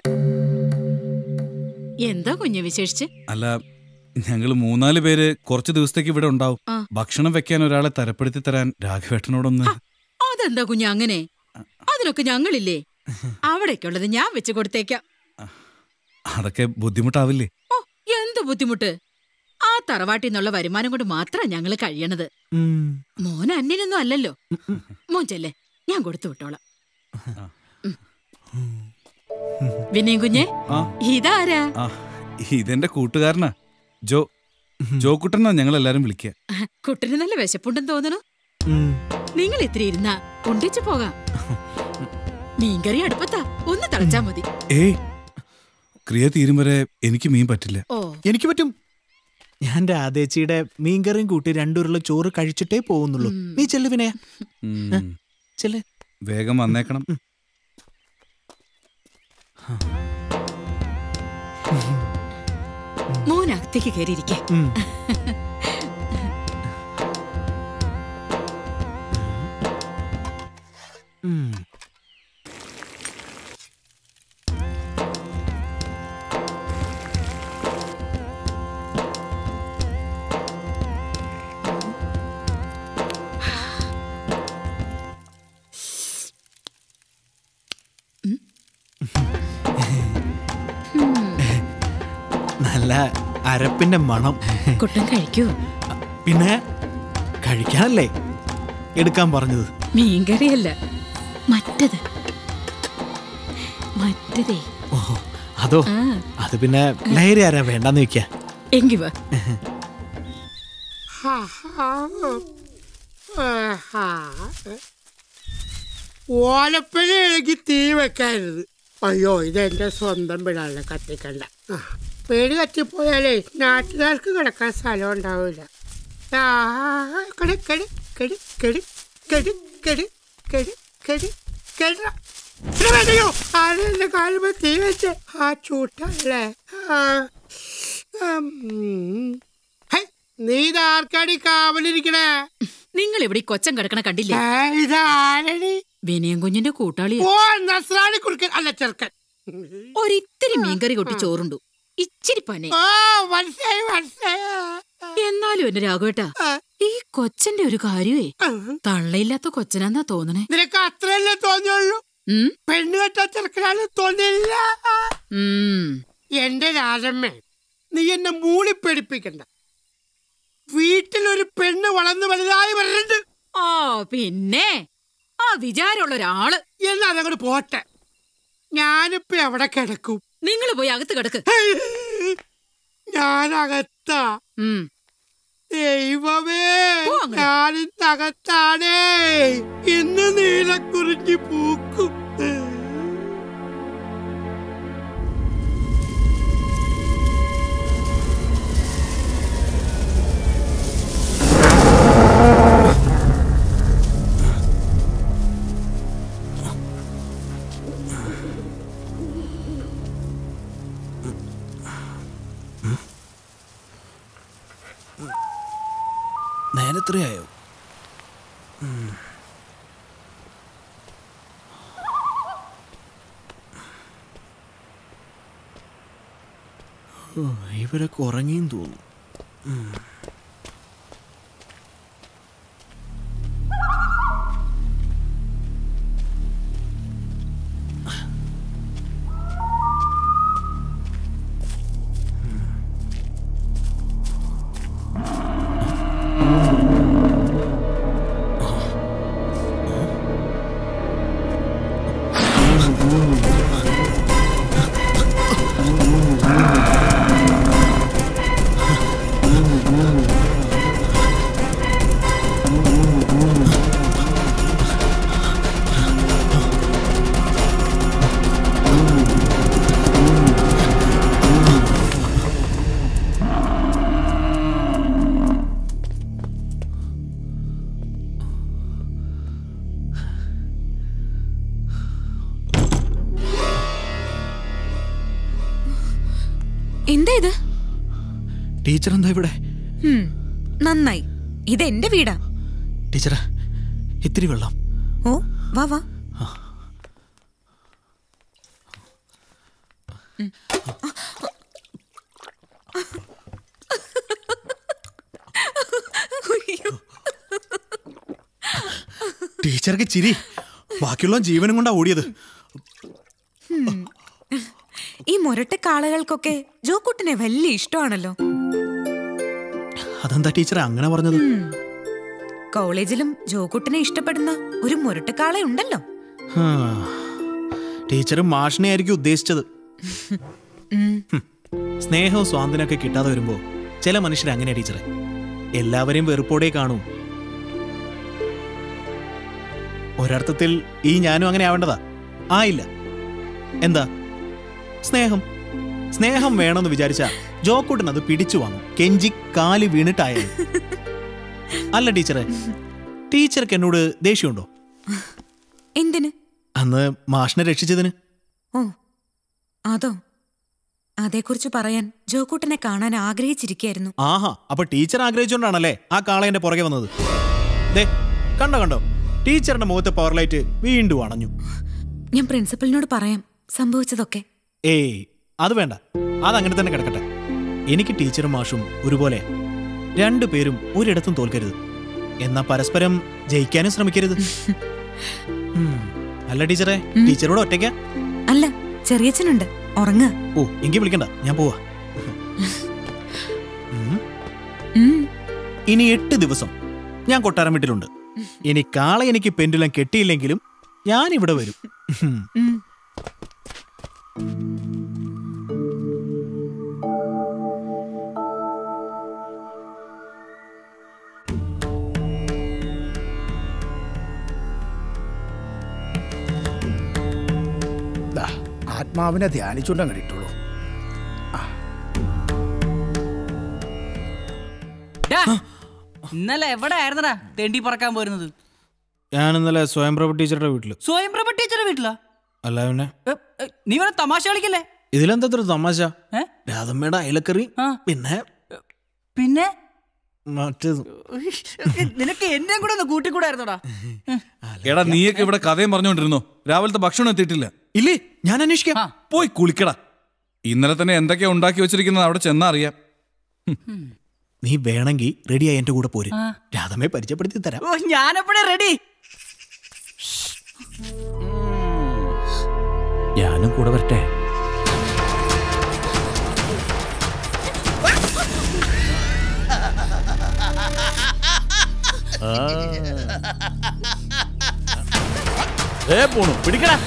G: എന്താ കുഞ്ഞ് വിശേഷിച്ച്
C: അല്ല ഞങ്ങൾ മൂന്നാല് പേര് കുറച്ച് ദിവസത്തേക്ക് ഇവിടെ ഉണ്ടാവും
G: ആ.
C: ഭക്ഷണം വെക്കാൻ ഒരാളെ തരപ്പെടുത്തി തരാൻ രാഘവേട്ടനോടൊന്ന്
G: അതെന്താ കുഞ്ഞ് അങ്ങനെ അതിനൊക്കെ ഞങ്ങളില്ലേ അവിടേക്കുള്ളത് ഞാൻ വെച്ച് കൊടുത്തേക്കാം
C: അതൊക്കെ ബുദ്ധിമുട്ടാവില്ലേ
G: ഓ എന്ത് ബുദ്ധിമുട്ട് ആ തറവാട്ടിൽ നിന്നുള്ള വരുമാനം കൊണ്ട് മാത്രം ഞങ്ങൾ കഴിയണത് മോൻ അന്യനൊന്നും അല്ലല്ലോ മോൻ ചെല്ലേ ഞാൻ കൊടുത്തു വിട്ടോളാം ഉം. വിനയൻ കുഞ്ഞെ
C: ആ
G: ഇതാരാ
C: ആ ഇതെന്റെ കൂട്ടുകാരനാ ജോ ജോക്കുട്ടനാ ഞങ്ങൾ എല്ലാരും വിളിക്കുക
G: കുട്ടന് നല്ല വിശപ്പുണ്ടെന്ന് തോന്നണു നിങ്ങൾ ഇത്തിരി ഇരുന്നാ കൊണ്ടിച്ചു പോകാം മീൻകറി അടുപ്പത്താ ഒന്ന് തിളച്ചാ മതി
C: ഏയ് ക്രിയ തീരും വരെ എനിക്ക് മീൻ പറ്റില്ല
G: ഓ
M: എനിക്ക് പറ്റും ഞാൻ രാധേച്ചിയുടെ മീൻകറിയും കൂട്ടി രണ്ടുരുള്ള ചോറ് കഴിച്ചിട്ടേ പോകുന്നുള്ളൂ നീ ചെല്ലു വിനയ
C: ഉം.
M: ചെല്ല്
C: വേഗം വന്നേക്കണം
G: മോൻ അകത്തേക്ക് കയറിയിരിക്കെ
M: നല്ല അരപ്പിന്റെ മണം
G: കുട്ടൻ കഴിക്കൂ
M: പിന്നെ കഴിക്കാനല്ലേ എടുക്കാൻ പറഞ്ഞത്
G: മീൻകറിയല്ല മറ്റത് മറ്റതേ
M: ഓ അതോ
G: ആ.
M: അത് പിന്നെ ലഹരി ആരാ വേണ്ടെന്ന് വെക്ക
G: എങ്കി വാ
T: ഓലപ്പഴയാണെങ്കിൽ തീ വെക്കാരുത് അയ്യോ ഇതെന്റെ സ്വന്തം വീടാണ് കത്തിക്കണ്ട ആ, വീട് കത്തിപ്പോയാലേ നാട്ടുകാർക്ക് കിടക്കാൻ സ്ഥലം ഉണ്ടാവില്ല ആ, കെട്, കെട്, കെട്, കെട്, കെട്, കെട്, കെട്, കെട്, കെടാ. ഇത് വേണ്ടയോ? ആരാ എന്റെ കാലുമ്പോ തീ വെച്ച് ആ ചൂട്ടല്ലേ ആ, ഉം. ഹൈ, നീ ഇതാർക്കാടി കാവലിരിക്കണേ
G: നിങ്ങൾ ഇവിടെ ഈ കൊച്ചം കിടക്കണ കണ്ടില്ലേ
T: ഇതാരടി
G: വിനയം കുഞ്ഞിന്റെ കൂട്ടാളി
T: ഓ നസ്രാണി കുറുക്കൻ അല്ല ചെറുക്കൻ
G: ഒരിത്തിരി മീൻകറി കൊട്ടി ചോറുണ്ടു ഇച്ചിരി പനെ
T: ഓ മനസ്സിലായി മനസ്സിലായി
G: എന്നാലും എന്റെ രാഘവേട്ടാ ഈ കൊച്ചന്റെ ഒരു കാര്യമേ തള്ളയില്ലാത്ത കൊച്ചനാന്നാ തോന്നണേ
T: നിനക്ക് അത്രയല്ലേ തോന്നിയുള്ളൂ പെണ്ണ് കെട്ടാ ചെറുക്കനാണ് തോന്നിയില്ല എന്റെ രാജമ്മേ നീ എന്നെ മൂളി പേടിപ്പിക്കണ്ട വീട്ടിലൊരു പെണ്ണ് വളർന്ന് വലുതായി വരുന്നുണ്ട്
G: ഓ പിന്നെ ആ വിചാരമുള്ള ഒരാള്
T: എന്നാ അതങ്ങോട്ട് പോട്ടെ ഞാനിപ്പോ എവിടെ കിടക്കും
G: നിങ്ങൾ പോയി അകത്ത് കിടക്ക്
T: ഞാനകത്താ ദൈവമേ ഞാനിന്നകത്താണേ ഇന്ന് നീലക്കുറിഞ്ഞി പൂക്കും
M: നേരത്രയായോ ഇവരൊക്കെ ഉറങ്ങിയും തോന്നുന്നു ഉം.
I: Mm-hmm.
K: എന്താ ഇത്
M: ടീച്ചർ എന്താ ഇവിടെ
K: ഹും, നന്നായി ഇത് എന്റെ വീടാ
M: ടീച്ചർ ഇത്തിരി വെള്ളം
K: ഓ വാ വാ ഉം. ഉയ്യോ.
M: ടീച്ചർക്ക് ചിരി ബാക്കിയുള്ള ജീവനും കൊണ്ടാ ഓടിയത്
K: ഹും. ഈ മുരട്ട കാളകൾക്കൊക്കെ ജോക്കുട്ടിനെ വലിയ ഇഷ്ടമാണല്ലോ
M: അതെന്താ ടീച്ചർ അങ്ങനെ പറഞ്ഞത്
K: ഉം. കോളേജിലും ജോക്കുട്ടിനെ ഇഷ്ടപ്പെടുന്ന ഒരു മുരട്ടക്കാള ഉണ്ടല്ലോ
M: ഹാ. ടീച്ചർ മാഷിനെ ആയിരിക്കും ഉദ്ദേശിച്ചത്
K: ഉം.
M: ഹും. സ്നേഹവും സ്വാതന്ത്ര്യമൊക്കെ കിട്ടാതെ വരുമ്പോ ചില മനുഷ്യർ അങ്ങനെയാ ടീച്ചറെ എല്ലാവരെയും വെറുപ്പോടെ കാണൂ ഒരർത്ഥത്തിൽ ഈ ഞാനും അങ്ങനെ ആവേണ്ടതാ ആയില്ല എന്താ സ്നേഹം സ്നേഹം വേണമെന്ന് വിചാരിച്ച ജോക്കൂട്ടൻ അത് പിടിച്ചു വാങ്ങും കെഞ്ചി കാല് വീണിട്ടായാലും അല്ല ടീച്ചറെ ടീച്ചർക്ക് എന്നോട് ദേഷ്യമുണ്ടോ
K: എന്തിന്
M: അന്ന് മാഷിനെ രക്ഷിച്ചതിന്
K: ഓ അതോ അതേക്കുറിച്ച് പറയാൻ ജോക്കൂട്ടനെ കാണാൻ ആഗ്രഹിച്ചിരിക്കായിരുന്നു
M: ആഹാ അപ്പൊ ടീച്ചർ ആഗ്രഹിച്ചുകൊണ്ടാണല്ലേ ആ കാളയന്റെ പുറകെ വന്നത് ദേ കണ്ടോ കണ്ടോ ടീച്ചറിന്റെ മുഖത്തെ പവർ ലൈറ്റ് വീണ്ടും അണഞ്ഞു
K: ഞാൻ പ്രിൻസിപ്പലിനോട് പറയാം സംഭവിച്ചതൊക്കെ
M: ഏയ് അത് വേണ്ട അതങ്ങനെ തന്നെ കിടക്കട്ടെ എനിക്ക് ടീച്ചറും മാഷും ഒരുപോലെ രണ്ടുപേരും ഒരിടത്തും തോൽക്കരുത് എന്നാ പരസ്പരം ജയിക്കാനും ശ്രമിക്കരുത് ഉം. അല്ല ടീച്ചറെ ടീച്ചറോട് ഒറ്റയ്ക്ക
K: അല്ല ചെറിയച്ഛനുണ്ട് ഉറങ്ങുക
M: ഓ എങ്കിൽ വിളിക്കണ്ട ഞാൻ പോവാ ഉം.
K: ഉം.
M: ഇനി എട്ട് ദിവസം ഞാൻ കൊട്ടാരം വീട്ടിലുണ്ട് ഇനി കാള എനിക്ക് പെൻഡുലം കെട്ടിയില്ലെങ്കിലും ഞാൻ ഇവിടെ വരും ഉം.
K: ഉം.
R: ദാ, ആത്മാവിനെ ധ്യാനിച്ചുകൊണ്ട് അങ്ങ് ഇട്ടുള്ളൂ
Q: ഡാ, ഇന്നലെ എവിടെ ആയിരുന്നടാ തെണ്ടി പറക്കാൻ പോരുന്നത്
M: ഞാൻ ഇന്നലെ സ്വയംപ്രഭ ടീച്ചറുടെ വീട്ടില്
Q: സ്വയം പ്രഭ ടീച്ചറെ വീട്ടിലാ
M: അല്ല പിന്നെ
Q: എ, എ, നീ വല്ല തമാശ കളിക്കല്ലേ
M: ഇതിലെന്താ ഇത്ര തമാശ
Q: ഏ?
M: രാധമ്മയുടെ അയലക്കറി പിന്നെ
Q: പിന്നെ
M: മറ്റേത്
Q: നിനക്ക് എന്നെയും കൂടെ ഒന്ന് കൂട്ടിക്കൂടായിരുന്നോടാ
C: എടാ നീയൊക്കെ ഇവിടെ കഥയും പറഞ്ഞുകൊണ്ടിരുന്നോ രാവിലത്തെ ഭക്ഷണം എത്തിയിട്ടില്ല
M: ഇല്ലേ ഞാൻ അന്വേഷിക്കാം
C: പോയി കുളിക്കടാ ഇന്നലെ തന്നെ എന്തൊക്കെയാ ഉണ്ടാക്കി വെച്ചിരിക്കുന്നത് അവിടെ ചെന്നാ അറിയാം
M: നീ വേണമെങ്കിൽ റെഡിയായി എന്റെ കൂടെ പോര്
Q: ആ.
M: രാധമ്മയെ പരിചയപ്പെടുത്തി തരാം
Q: ഓ ഞാനെപ്പോഴേ റെഡി ഞാനും കൂടെ വരട്ടെ
L: ഏ പോണു പിടിക്കടാ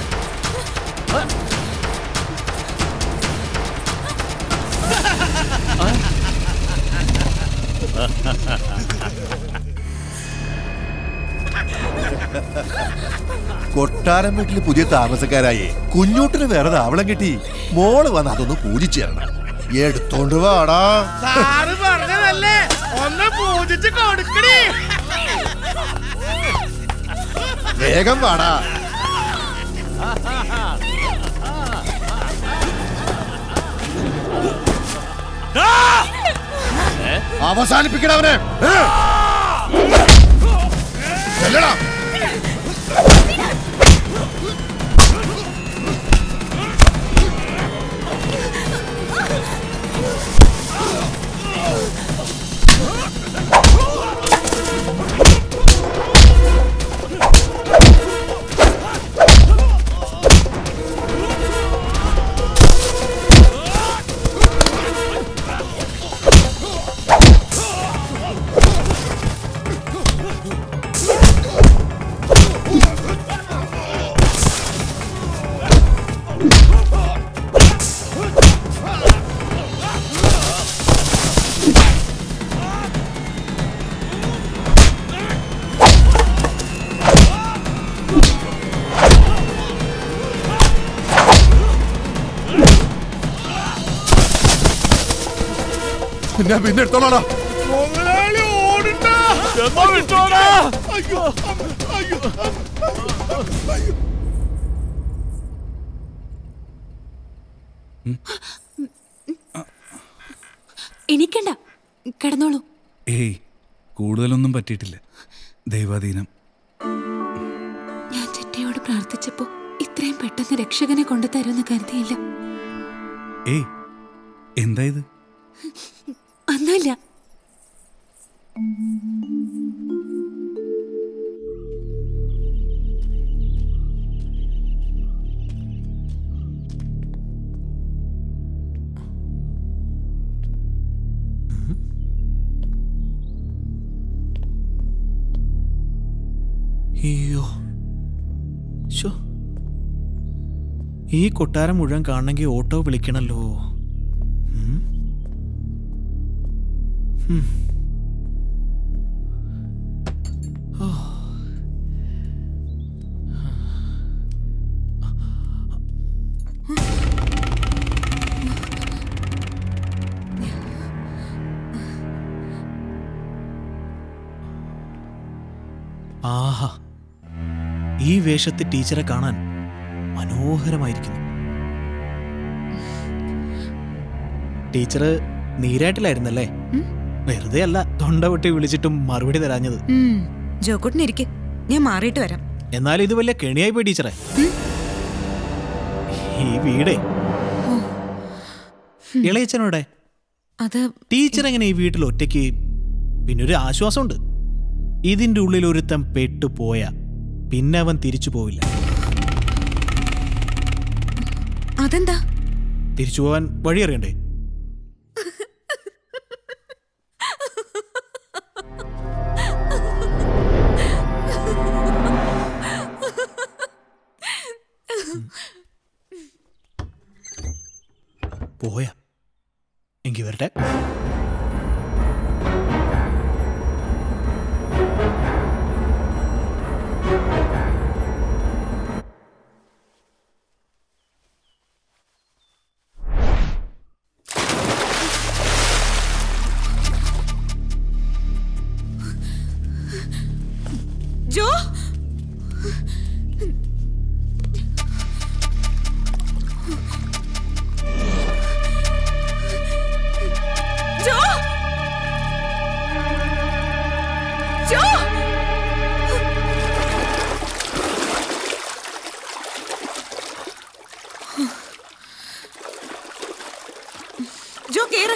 J: കൊട്ടാരം വീട്ടിൽ പുതിയ താമസക്കാരായി കുഞ്ഞൂട്ടിന് വേറെ താവളം കിട്ടി മോള് വന്ന് അതൊന്ന് പൂജിച്ചു തരണം എടുത്തോണ്ട് വാടാ
R: സാറ് പറഞ്ഞതല്ലേ ഒന്ന് പൂജിച്ച് കൊടുക്കണേ
J: വേഗം വാടാ അവസാനിപ്പിക്കണവനെ ചെല്ലടാ ഞാൻ പിന്നെ എടുത്തോളാടാ
R: മുതലാളി ഓടണ്ട
L: വിട്ടോടാ.
R: അയ്യോ അമ്മ, അയ്യോ അമ്മ, അയ്യോ
B: കിടന്നോളൂ
C: ഏയ് കൂടുതലൊന്നും പറ്റിയിട്ടില്ല ദൈവാധീനം
B: ഞാൻ ചിറ്റയോട് പ്രാർത്ഥിച്ചപ്പോ ഇത്രയും പെട്ടെന്ന് രക്ഷകനെ കൊണ്ടു തരുമെന്ന് കരുതിയില്ല
C: ഏയ് എന്താ ഇത്
B: ഒന്നുമില്ല
M: അയ്യോ ശോ ഈ കൊട്ടാരം മുഴുവൻ കാണണമെങ്കിൽ ഓട്ടോ വിളിക്കണല്ലോ ഉം. ഉം. ഓ. ആഹാ ഈ വേഷത്തിൽ ടീച്ചറെ കാണാൻ മനോഹരമായിരിക്കുന്നു ടീച്ചർ നീരായിട്ടില്ലായിരുന്നല്ലേ വെറുതെ അല്ല തൊണ്ട പൊട്ടി വിളിച്ചിട്ടും മറുപടി തരാഞ്ഞത്
K: ജോക്കുട്ടിനിരിക്കെ ഞാൻ മാറിയിട്ട് വരാം
M: എന്നാലും ഇത് വലിയ കെണിയായി പോയി ടീച്ചറെ ഈ വീടേ ഇളയച്ചനോടെ
K: അത്
M: ടീച്ചർ എങ്ങനെ ഈ വീട്ടിൽ ഒറ്റയ്ക്ക് പിന്നെ ഒരു ആശ്വാസമുണ്ട് ഇതിന്റെ ഉള്ളിൽ ഒരുത്തൻ പെട്ടുപോയ പിന്നെ അവൻ തിരിച്ചു പോവില്ല
K: അതെന്താ
M: തിരിച്ചു പോവാൻ വഴി അറിയണ്ടേ പോയ എങ്കി വരട്ടെ
K: ജോ ജോ ജോ ജോ കേറ്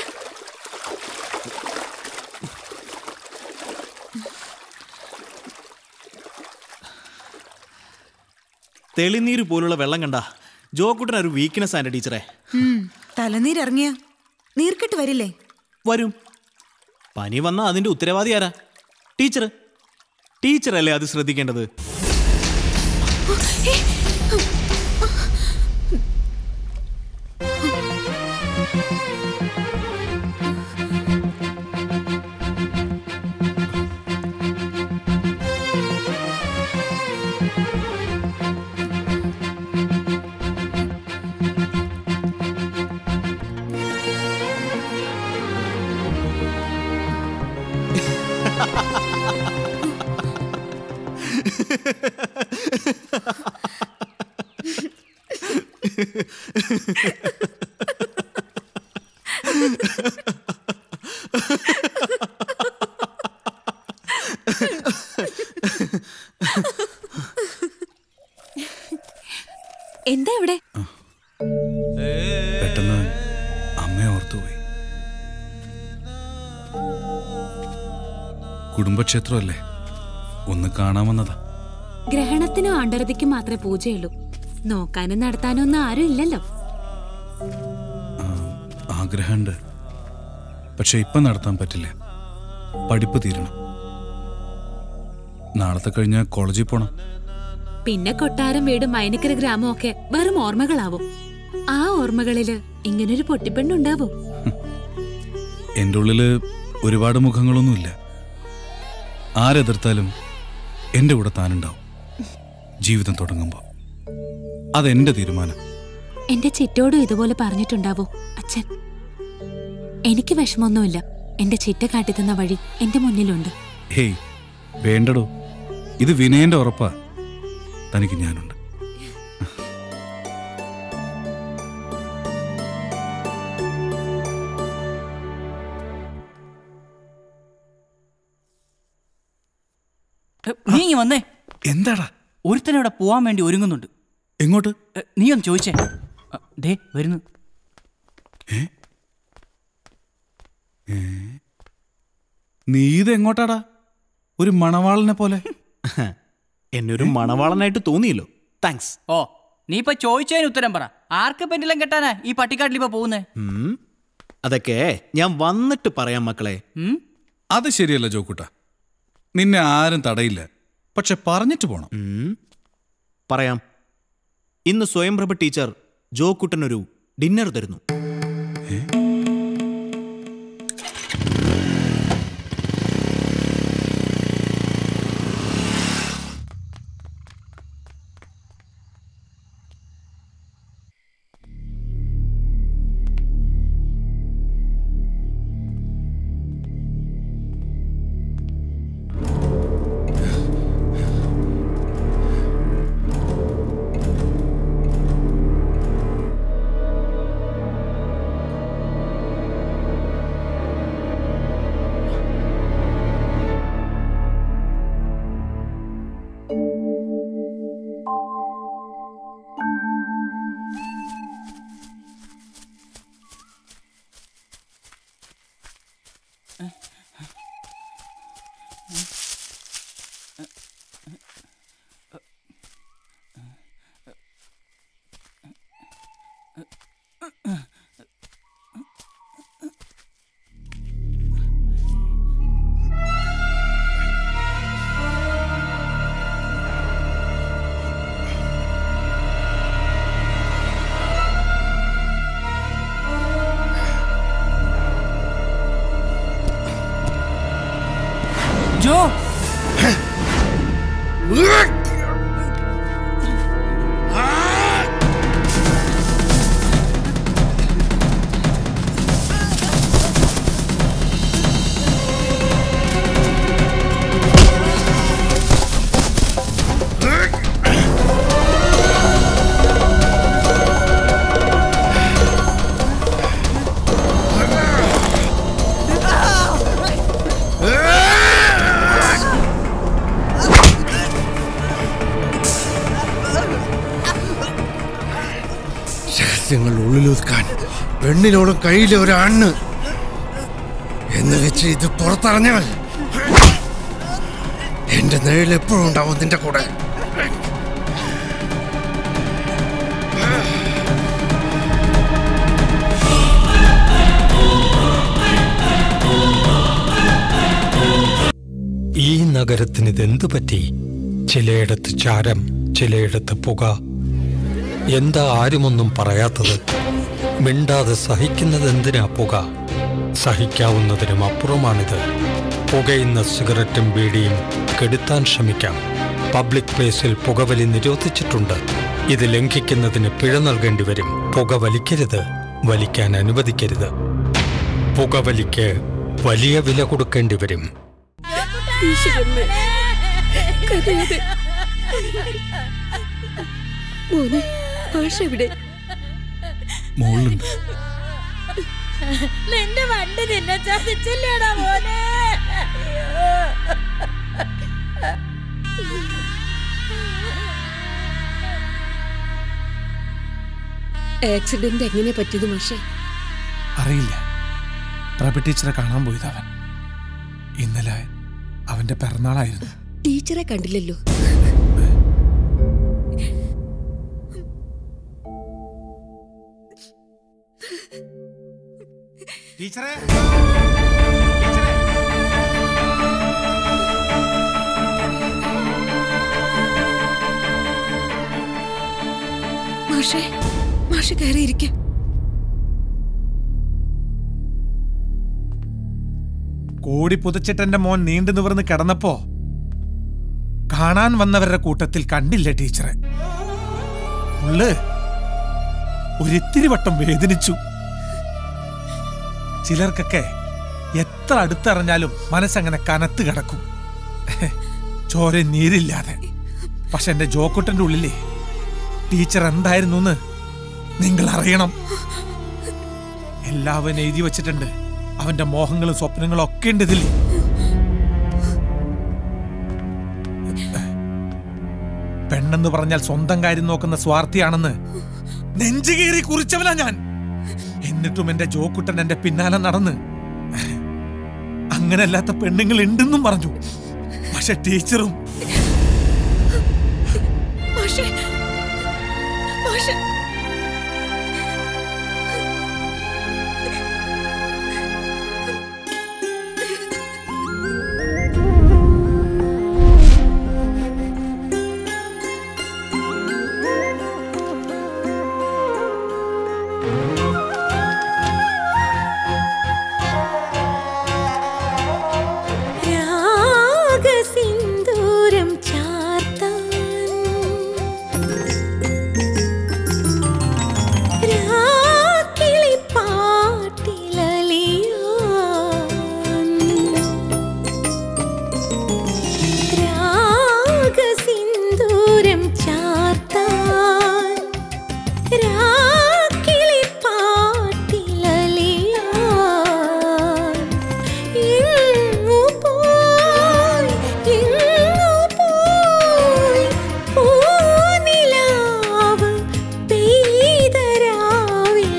M: തെളിനീര് പോലുള്ള വെള്ളം കണ്ട ജോക്കുട്ടൻ ഒരു വീക്ക്നെസ് ആണ് ടീച്ചറെ
K: ഉം, തലനീരിറങ്ങിയ നീർക്കെട്ട് വരില്ലേ
M: വരും പനി വന്ന അതിന്റെ ഉത്തരവാദി ആരാ ടീച്ചർ ടീച്ചറല്ലേ അത് ശ്രദ്ധിക്കേണ്ടത്
B: എന്താ ഇവിടെ
C: പെട്ടെന്ന് അമ്മയെ ഓർത്തുപോയി കുടുംബക്ഷേത്രമല്ലേ ഒന്ന് കാണാൻ വന്നതാ
B: ഗ്രഹണത്തിനും ആണ്ടരതിക്കും മാത്രമേ പൂജയുള്ളൂ നോക്കാനും നടത്താനും ഒന്നും ആരും ഇല്ലല്ലോ
C: ആഗ്രഹമുണ്ട് പക്ഷെ ഇപ്പം നടത്താൻ പറ്റില്ല പഠിപ്പ് തീരണം നാളത്തെ കഴിഞ്ഞ കോളേജിൽ പോണം
B: പിന്നെ കൊട്ടാരം വീടും മൈനക്കര ഗ്രാമവും ഒക്കെ വെറും ഓർമ്മകളാവും ആ ഓർമ്മകളില് ഇങ്ങനൊരു പൊട്ടിപ്പെണ്ണുണ്ടാവോ
C: എൻ്റെ ഉള്ളില് ഒരുപാട് മുഖങ്ങളൊന്നുമില്ല ആരെതിർത്താലും എൻ്റെ കൂടെ താനുണ്ടാവും ജീവിതം തുടങ്ങുമ്പോൾ അതെന്റെ തീരുമാനം
B: എന്റെ ചിറ്റോടും ഇതുപോലെ പറഞ്ഞിട്ടുണ്ടാവോ അച്ഛൻ എനിക്ക് വിഷമൊന്നുമില്ല എന്റെ ചിറ്റ കാട്ടിത്തന്ന വഴി എന്റെ മുന്നിലുണ്ട്
C: ഹേയ് വേണ്ടടോ ഇത് വിനയന്റെ ഉറപ്പാ തനിക്ക് ഞാനുണ്ട്
Q: നീ ഇങ്ങ് വന്നേ
C: എന്താടാ
Q: ഒരുത്തനവിടെ പോവാൻ വേണ്ടി ഒരുങ്ങുന്നുണ്ട്
C: എങ്ങോട്ട്
Q: നീ ഒന്ന് ചോദിച്ചേ അ, ദേ വരുന്നു
C: നീ ഇത് എങ്ങോട്ടാടാ ഒരു മണവാളനെ പോലെ
M: എന്നെ ഒരു മണവാളനായിട്ട് തോന്നിയല്ലോ താങ്ക്സ്
Q: ഓ നീ ഇപ്പൊ ചോദിച്ചതിന് ഉത്തരം പറ ആർക്ക് പെൻഡിലും കെട്ടാനാ ഈ പട്ടിക്കാട്ടിൽ ഇപ്പൊ പോകുന്നേ
M: ഉം. അതൊക്കെ ഞാൻ വന്നിട്ട് പറയാം മക്കളെ
C: അത് ശരിയല്ല ജോക്കുട്ട നിന്നെ ആരും തടയില്ല പക്ഷെ പറഞ്ഞിട്ട് പോണം
M: ഉം. പറയാം ഇന്ന് സ്വയംപ്രഭ ടീച്ചർ ജോക്കുട്ടനൊരു ഡിന്നർ തരുന്നു
Q: ജോ
E: രഹസ്യങ്ങൾ ഉള്ളിലൊതുക്കാൻ പെണ്ണിനോടും കയ്യിലെ ഒരു അണ്ണ് എന്ന് വെച്ച് ഇത് പുറത്തറിഞ്ഞാൽ എന്റെ നിഴൽ എപ്പോഴും ഉണ്ടാവും നിന്റെ കൂടെ
A: ഈ നഗരത്തിന് ഇതെന്തു പറ്റി ചിലയിടത്ത് ചാരം ചിലയിടത്ത് പുക എന്താ ആരുമൊന്നും പറയാത്തത് മിണ്ടാതെ സഹിക്കുന്നത് എന്തിനാ പുക സഹിക്കാവുന്നതിനും അപ്പുറമാണിത് പുകയുന്ന സിഗരറ്റും ബീഡിയും കെടുത്താൻ ശ്രമിക്കാം പബ്ലിക് പ്ലേസിൽ പുകവലി നിരോധിച്ചിട്ടുണ്ട് ഇത് ലംഘിക്കുന്നതിന് പിഴ നൽകേണ്ടി വരും പുക വലിക്കരുത് വലിക്കാൻ അനുവദിക്കരുത് പുകവലിക്ക് വലിയ വില കൊടുക്കേണ്ടി വരും
F: ഈശ്വരനെ കരയാതെ മോനെ ആശ എവിടെ
C: മുകളിലുണ്ട്
S: നിന്റെ വണ്ടി നിന്നെ ചതിച്ചില്ലേടാ മോനെ
F: ആക്സിഡന്റ് എങ്ങനെ പറ്റിയത് മാഷെ
P: അറിയില്ല പ്രഭ ടീച്ചറെ കാണാൻ പോയത് അവൻ ഇന്നലെ അവന്റെ പിറന്നാളായിരുന്നു
F: ടീച്ചറെ കണ്ടില്ലല്ലോ
P: ടീച്ചറെ
F: മാഷെ മാഷെ കയറിയിരിക്കും
P: കോടി പുതച്ചിട്ടെന്റെ മോൻ നീണ്ടു നിവർന്ന് കിടന്നപ്പോ കാണാൻ വന്നവരുടെ കൂട്ടത്തിൽ കണ്ടില്ല ടീച്ചറെ ഉള്ള് ഒരിത്തിരി വട്ടം വേദനിച്ചു ചിലർക്കൊക്കെ എത്ര അടുത്തറിഞ്ഞാലും മനസ്സങ്ങനെ കനത്ത് കിടക്കും ചോര നീരില്ലാതെ പക്ഷെ എന്റെ ജോക്കുട്ടന്റെ ഉള്ളിലെ ടീച്ചർ എന്തായിരുന്നു എന്ന് നിങ്ങൾ അറിയണം എല്ലാവരും എഴുതി വച്ചിട്ടുണ്ട് അവന്റെ മോഹങ്ങളും സ്വപ്നങ്ങളും ഒക്കെ ഉണ്ട് ഇതിൽ പെണ്ണെന്ന് പറഞ്ഞാൽ സ്വന്തം കാര്യം നോക്കുന്ന സ്വാർത്ഥിയാണെന്ന് നെഞ്ചുകീറി കുറിച്ചവനാ ഞാൻ എന്നിട്ടും എന്റെ ജോക്കുട്ടൻ എന്റെ പിന്നാലെ നടന്ന് അങ്ങനല്ലാത്ത പെണ്ണുങ്ങൾ ഉണ്ടെന്നും പറഞ്ഞു പക്ഷെ ടീച്ചറും
F: മാഷേ മാഷേ
U: രാഗസിന്ദൂരം ചാർത്താൻ രാക്കിളിപ്പാട്ടിലലിയാൻ രാഗസിന്ദൂരം ചാർത്താൻ രാക്കിളിപ്പാട്ടിലലിയാൻ എങ്ങു പോയി എങ്ങു പോയി പൂനിലാവ് പെയ്തരാവിൽ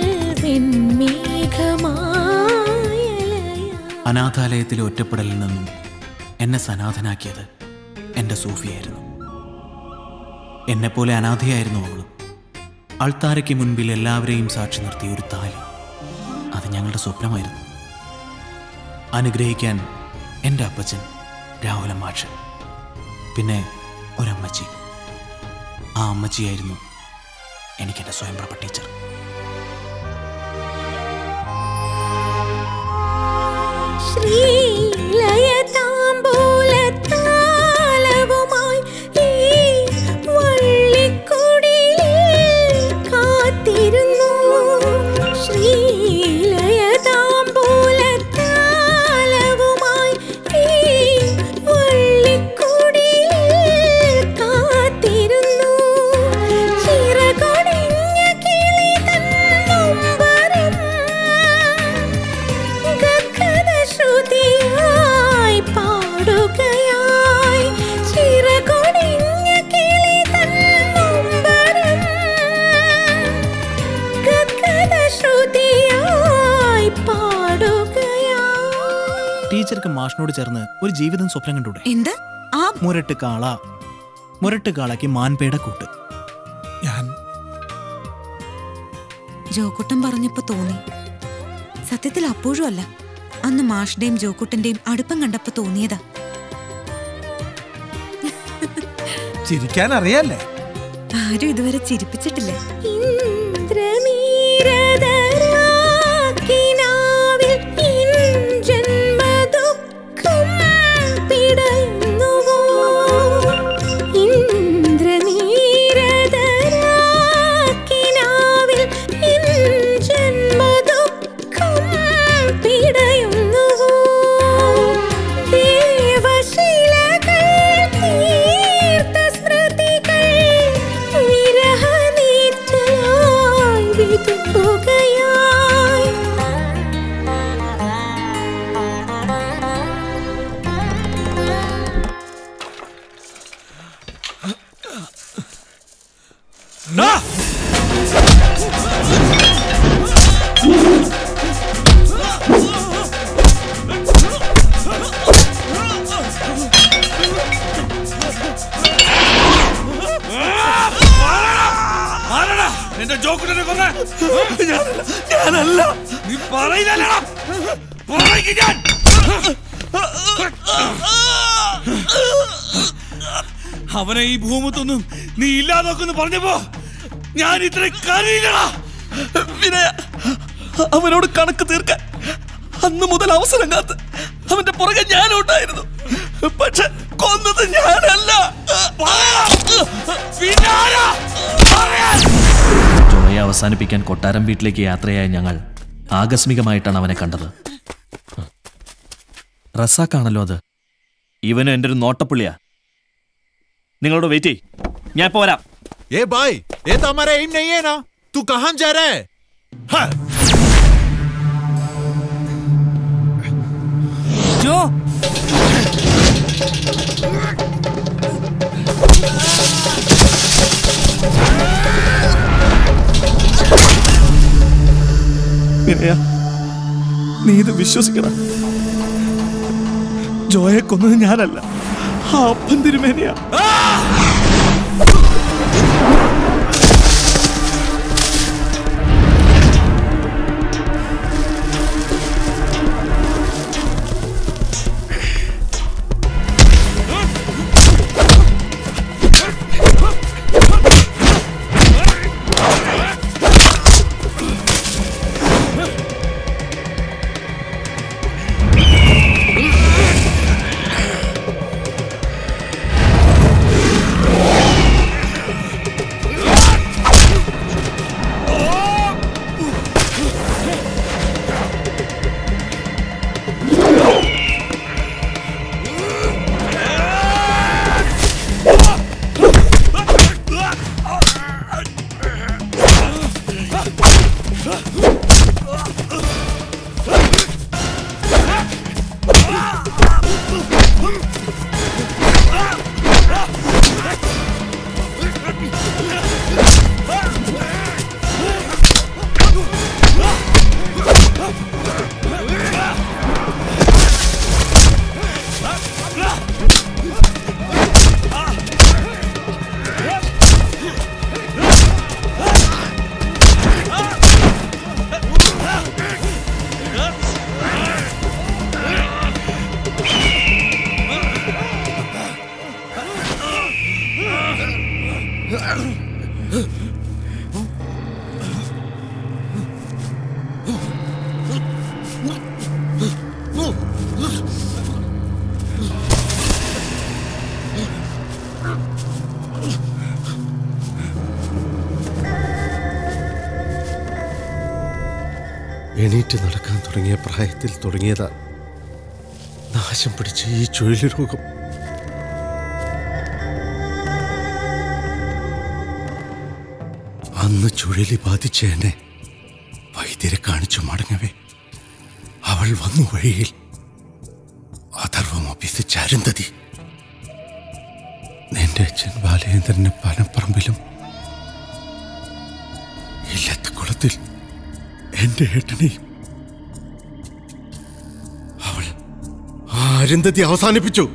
U: വെൺമേഘമായലയാ
M: അനാഥാലയത്തിലെ ഒറ്റപ്പെടലിൽ നിന്നും എന്നെ സനാഥനാക്കിയത് എൻ്റെ സൂഫിയായിരുന്നു എന്നെപ്പോലെ അനാഥയായിരുന്നു അവളും അൾത്താരയ്ക്ക് മുൻപിൽ എല്ലാവരെയും സാക്ഷി നിർത്തിയ ഒരു താലി അത് ഞങ്ങളുടെ സ്വപ്നമായിരുന്നു അനുഗ്രഹിക്കാൻ എൻ്റെ അപ്പച്ചൻ രാഹുലൻ മാഷ് പിന്നെ ഒരമ്മച്ചി ആ അമ്മച്ചിയായിരുന്നു എനിക്കെൻ്റെ സ്വയംപ്രഭ ടീച്ചർ
U: ശ്രീലയതാംബൂലത്താലവുമായി ഈ വള്ളിക്കുടിലിൽ കാത്തിരുന്നു. ശ്രീലയതാംബൂലത്താലവുമായി ഈ വള്ളിക്കുടിലിൽ കാത്തിരുന്നു. ചിറകൊടിഞ്ഞ കിളി തൻ നൊമ്പരം ഗദ്ഗദശ്രുതിയായി പാടുകയായി ചിറകൊടിഞ്ഞ കിളി തൻ നൊമ്പരം ഗദ്ഗദശ്രുതിയായി പാടുകയായി
M: ടീച്ചർക്ക് മാഷിനോട് ചേർന്ന് ഒരു ജീവിതം സ്വപ്നം കണ്ടൂടെ
K: എന്ത് ആ
M: മുരട്ട് കാള മുരട്ട് കാളയ്ക്ക് മാൻപേട കൂട്ട്
P: ഞാൻ
K: ജോക്കുട്ടൻ പറഞ്ഞപ്പോ തോന്നി സത്യത്തിൽ അപ്പോഴും അല്ല അന്ന് മാഷിന്റെയും ജോക്കുട്ടന്റെയും അടുപ്പം കണ്ടപ്പോ തോന്നിയതാ
P: ചിരിക്കാൻ അറിയാല്ലേ
K: ആരും ഇതുവരെ ചിരിപ്പിച്ചിട്ടില്ല
U: ഇന്ദ്രനീരദരാക്കിനാവിൽ ഇൻജന്മദുഃഖം പിടയുന്നുവോ? ഇന്ദ്രനീരദരാക്കിനാവിൽ ഇൻജന്മദുഃഖം പിടയുന്നുവോ? ദേവശിലകൾ തീർത്ത സ്മൃതികൾ വിരഹനീറ്റലായി വിതുമ്പുകയായി
C: ആരാടാ എന്റെ ജോക്കുട്ടനെ കൊന്നേ ഞാനല്ല നീ പറയുന്നല്ലടാ പറയ്ക്ക് ഞാൻ അവനെ ഈ ഭൂമത്തൊന്നും നീ ഇല്ലാതാക്കുന്ന് പറഞ്ഞപ്പോ ഞാൻ ഇത്ര കരയില്ലടാ
L: വിനയ അവനോട് കണക്ക് തീർക്കാൻ അന്ന് മുതൽ അവസരം കാത്ത് അവന്റെ പുറകെ ഞാനുണ്ടായിരുന്നു പക്ഷെ കൊന്നത് ഞാനല്ല
V: ജോയെ അവസാനിപ്പിക്കാൻ കൊട്ടാരം വീട്ടിലേക്ക് യാത്രയായ ഞങ്ങൾ ആകസ്മികമായിട്ടാണ് അവനെ കണ്ടത് റസാക്കാണല്ലോ അത് ഇവനും എൻ്റെ ഒരു നോട്ടപ്പുള്ളിയാ നിങ്ങളോട് വെയിറ്റ് ചെയ് ഞാൻ ഇപ്പൊ വരാം
J: ए भाई ये तो हमारा एम नहीं है ना तू कहाँ जा रहा है हाँ।
Q: ജോ
L: വിനയ നീ ഇത് വിശ്വസിക്കണം ജോയെ കൊന്നത് ഞാനല്ല ആ അപ്പൻ തിരുമേനിയാ
E: എണീറ്റ് നടക്കാൻ തുടങ്ങിയ പ്രായത്തിൽ തുടങ്ങിയതാ നാശം പിടിച്ച ഈ ചുഴലി രോഗം അന്ന് ചുഴലി ബാധിച്ച എന്നെ വൈദ്യരെ കാണിച്ചു മടങ്ങവേ അവൾ വന്നു വഴിയിൽ അഥർവം അഭ്യസിച്ച അരുന്ധതി നിന്റെ അച്ഛൻ ബാലചന്ദ്രന്റെ പനപ്പറമ്പിലും ഇല്ലത്തെ കുളത്തിൽ എന്റെ ഏട്ടനെയും അവൾ ആ അരുന്ധതി അവസാനിപ്പിച്ചു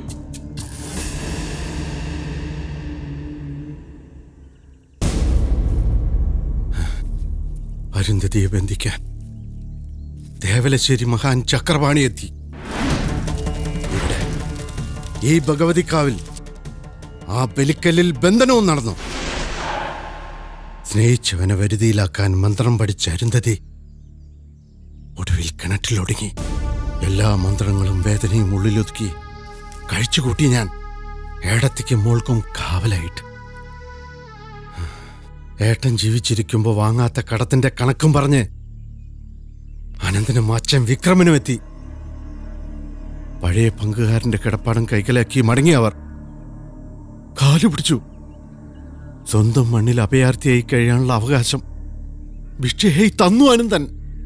E: അരുന്ധതിയെ ബന്ധിക്കാൻ ദേവലശ്ശേരി മഹാൻ ചക്രപാണി എത്തി ഇവിടെ ഈ ഭഗവതിക്കാവിൽ ആ ബലിക്കല്ലിൽ ബന്ധനവും നടന്നു സ്നേഹിച്ചവനെ വരുതിയിലാക്കാൻ മന്ത്രം പഠിച്ച അരുന്ധതി ഒടുവിൽ കിണറ്റിലൊടുങ്ങി എല്ലാ മന്ത്രങ്ങളും വേദനയും ഉള്ളിലൊതുക്കി കഴിച്ചുകൂട്ടി ഞാൻ ഏടത്തിക്കും മോൾക്കും കാവലായിട്ട് ഏട്ടൻ ജീവിച്ചിരിക്കുമ്പോൾ വാങ്ങാത്ത കടത്തിന്റെ കണക്കും പറഞ്ഞ് അനന്തനും അച്ഛൻ വിക്രമനും എത്തി പഴയ പങ്കുകാരന്റെ കിടപ്പാടം കൈക്കലാക്കി മടങ്ങി അവർ കാലു പിടിച്ചു സ്വന്തം മണ്ണിൽ അഭയാർത്ഥിയായി കഴിയാനുള്ള അവകാശം ഭിക്ഷയായി തന്നു അനന്തൻ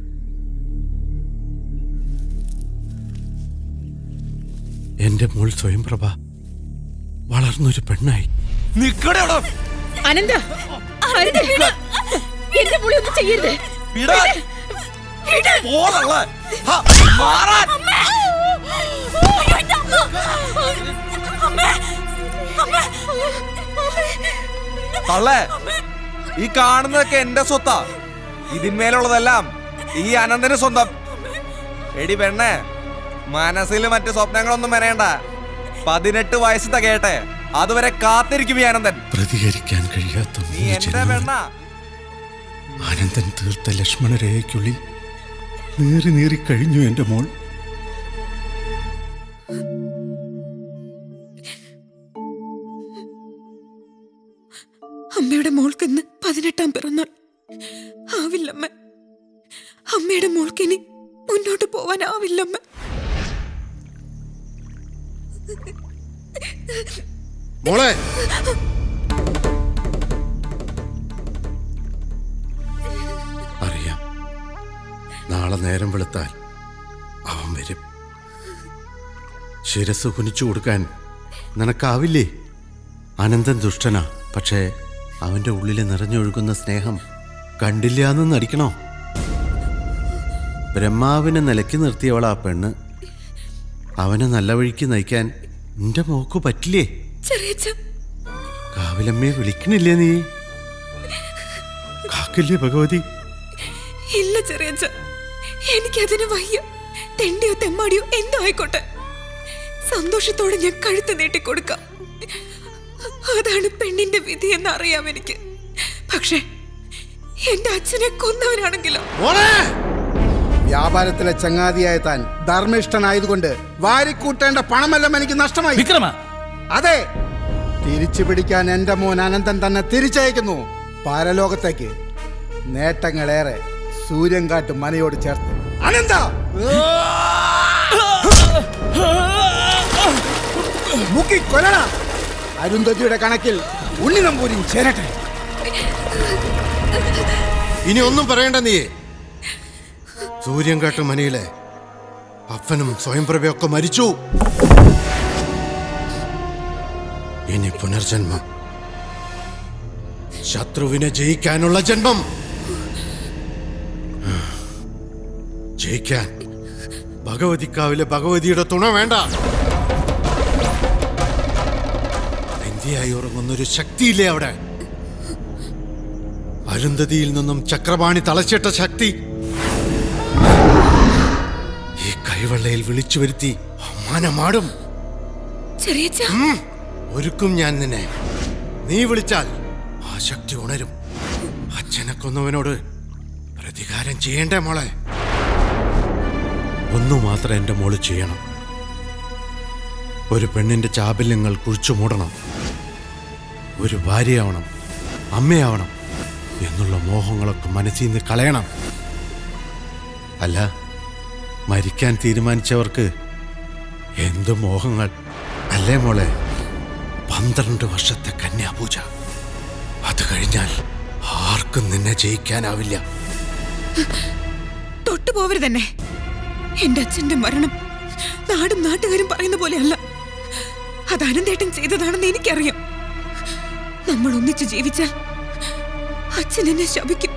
E: എന്റെ മോൾ സ്വയംപ്രഭ വളർന്നൊരു പെണ്ണായി
O: അനന്ത അരുത് വിട്. എന്റെ പുള്ളി ഒന്നും ചെയ്യരുത് വിട്. വിട്. അമ്മേ. അയ്യോ, എന്റെ അമ്മ. അമ്മേ. അമ്മേ.
D: തള്ളേ ഈ കാണുന്നതൊക്കെ എന്റെ സ്വത്താ ഇതിന്മേലുള്ളതെല്ലാം ഈ അനന്തന് സ്വന്തം എടി പെണ്ണേ മനസ്സിൽ മറ്റു സ്വപ്നങ്ങളൊന്നും വരേണ്ട പതിനെട്ട് വയസ്സ് തികയട്ടെ അതുവരെ കാത്തിരിക്കും ഈ അനന്തൻ
E: പ്രതികരിക്കാൻ കഴിയാത്ത
D: നീ
E: മൂന്ന്
D: എന്റെ
E: ജന്മങ്ങൾ
D: പെണ്ണ
E: അനന്തൻ തീർത്ത ലക്ഷ്മണരേഖയ്ക്കുള്ളിൽ നീറി നീറി കഴിഞ്ഞു എന്റെ മോൾ
G: അമ്മയുടെ മോൾക്ക് ഇന്ന് പതിനെട്ടാം പിറന്നാൾ ആവില്ലമ്മ അമ്മയുടെ മോൾക്ക് ഇനി മുന്നോട്ട് പോവാനാവില്ലമ്മ
E: മോളെ അറിയാം നാളെ നേരം വെളുത്താൽ അവൻ വരും ശിരസ് കുനിച്ചു കൊടുക്കാൻ നിനക്കാവില്ലേ അനന്തൻ ദുഷ്ടനാ പക്ഷേ അവന്റെ ഉള്ളിൽ നിറഞ്ഞൊഴുകുന്ന സ്നേഹം കണ്ടില്ല എന്ന് നടിക്കണോ ബ്രഹ്മാവിനെ നിലയ്ക്ക് നിർത്തിയവളാ പെണ്ണ് അവനെ നല്ല വഴിക്ക് നയിക്കാൻ നിന്റെ മോക്ക് പറ്റില്ലേ
F: ചെറിയച്ഛ
E: കാവിലമ്മയെ വിളിക്കണില്ലേ നീ കാക്കില്ലേ ഭഗവതി
F: ഇല്ല ചെറിയച്ഛ എനിക്കതിന് വയ്യ തെണ്ടിയോ തെമ്മാടിയോ എന്തോ ആയിക്കോട്ടെ സന്തോഷത്തോടെ ഞാൻ കഴുത്ത് നീട്ടിക്കൊടുക്കാം അതാണ് പെണ്ണിന്റെ വിധി എന്ന് അറിയാം എനിക്ക് പക്ഷേ എന്റെ അച്ഛനെ കൊന്നവനാണെങ്കിലോ
H: വ്യാപാരത്തിലെ ചങ്ങാതിയായ താൻ ധർമ്മിഷ്ഠനായതുകൊണ്ട് വാരിക്കൂട്ടേണ്ട പണമെല്ലാം എനിക്ക് നഷ്ടമായി
R: വിക്രമ
H: അതെ തിരിച്ചു പിടിക്കാൻ എന്റെ മോൻ അനന്തൻ തന്നെ തിരിച്ചയക്കുന്നു പരലോകത്തേക്ക് നേട്ടങ്ങളേറെ സൂര്യൻ കാട്ടും മനയോട് ചേർത്ത് അനന്ത മുക്കി കൊല്ലണ അരുന്ധതിയുടെ കണക്കിൽ ഉണ്ണി നമ്പൂരിൻ ചേരട്ടെ
E: ഇനി ഒന്നും പറയണ്ട നീ സൂര്യൻകാട്ട് മനയിലെ അപ്പനും സ്വയംപ്രഭയൊക്കെ മരിച്ചു ഇനി പുനർജന്മം ശത്രുവിനെ ജയിക്കാനുള്ള ജന്മം ജയിക്കാൻ ഭഗവതിക്കാവിലെ ഭഗവതിയുടെ തുണ വേണ്ട ഇന്ത്യയായി ഉറങ്ങുന്നൊരു ശക്തിയില്ലേ അവിടെ അരുന്ധതിയിൽ നിന്നും ചക്രപാണി തളച്ചിട്ട ശക്തി ഈ കൈവെള്ളയിൽ വിളിച്ചു വരുത്തി മാനമാടും
F: ചെറിയച്ഛ
E: ഒരുക്കും ഞാൻ നിന്നെ നീ വിളിച്ചാൽ ആ ശക്തി ഉണരും അച്ഛനെ കൊന്നവനോട് പ്രതികാരം ചെയ്യണ്ടേ മോളെ ഒന്നു മാത്രം എൻ്റെ മോള് ചെയ്യണം ഒരു പെണ്ണിന്റെ ചാബല്യങ്ങൾ കുഴിച്ചു മൂടണം ഒരു ഭാര്യയാവണം അമ്മയാവണം എന്നുള്ള മോഹങ്ങളൊക്കെ മനസ്സിൽ നിന്ന് കളയണം അല്ല മരിക്കാൻ തീരുമാനിച്ചവർക്ക് എന്ത് മോഹങ്ങൾ അല്ലേ മോളെ പന്ത്രണ്ട് വർഷത്തെ കന്യാപൂജ അത് കഴിഞ്ഞാൽ ആർക്കും നിന്നെ ജയിക്കാനാവില്ല
F: തൊട്ടു പോവരുതെന്നെ എന്റെ അച്ഛന്റെ മരണം നാടും നാട്ടുകാരും പറയുന്ന പോലെയല്ല അത് അനന്തേട്ടൻ ചെയ്തതാണെന്ന് എനിക്കറിയാം നമ്മൾ ഒന്നിച്ച് ജീവിച്ചാൽ അച്ഛൻ എന്നെ ശപിക്കും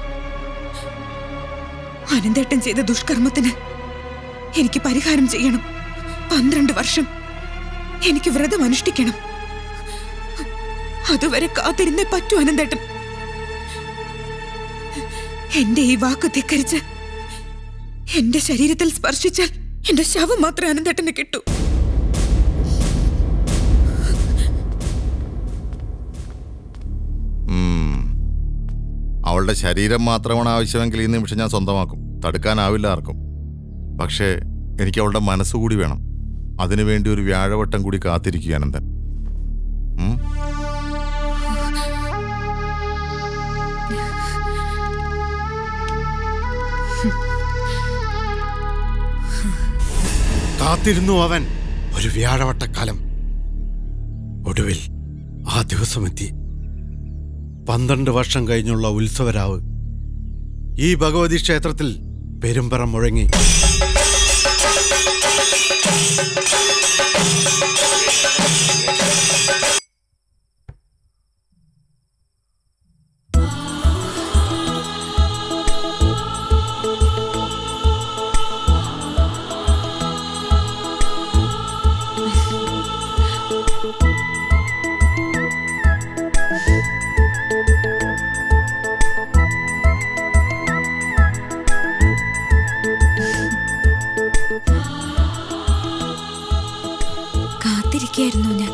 F: അനന്തേട്ടൻ ചെയ്ത ദുഷ്കർമ്മത്തിന് എനിക്ക് പരിഹാരം ചെയ്യണം പന്ത്രണ്ട് വർഷം എനിക്ക് വ്രതം അനുഷ്ഠിക്കണം അതുവരെ കാത്തിരുന്നേ പറ്റൂ അനന്തേട്ടൻ എന്റെ ഈ വാക്ക് ധിക്കരിച്ച് എന്റെ ശരീരത്തിൽ സ്പർശിച്ചാൽ എന്റെ ശവം മാത്രമേ അനന്തേട്ടന് കിട്ടൂ
N: ഉം. അവളുടെ ശരീരം മാത്രമാണ് ആവശ്യമെങ്കിൽ ഈ നിമിഷം ഞാൻ സ്വന്തമാക്കും തടുക്കാനാവില്ല ആർക്കും പക്ഷേ എനിക്ക് അവളുടെ മനസ്സുകൂടി വേണം അതിനുവേണ്ടി ഒരു വ്യാഴവട്ടം കൂടി കാത്തിരിക്കുക അനന്തൻ ഉം?
E: കാത്തിരുന്നു അവൻ ഒരു വ്യാഴവട്ടക്കാലം ഒടുവിൽ ആ ദിവസമെത്തി പന്ത്രണ്ട് വർഷം കഴിഞ്ഞുള്ള ഉത്സവരാവ് ഈ ഭഗവതി ക്ഷേത്രത്തിൽ പെരുമ്പറം മുഴങ്ങി
F: കാത്തിരിക്കായിരുന്നു ഞാൻ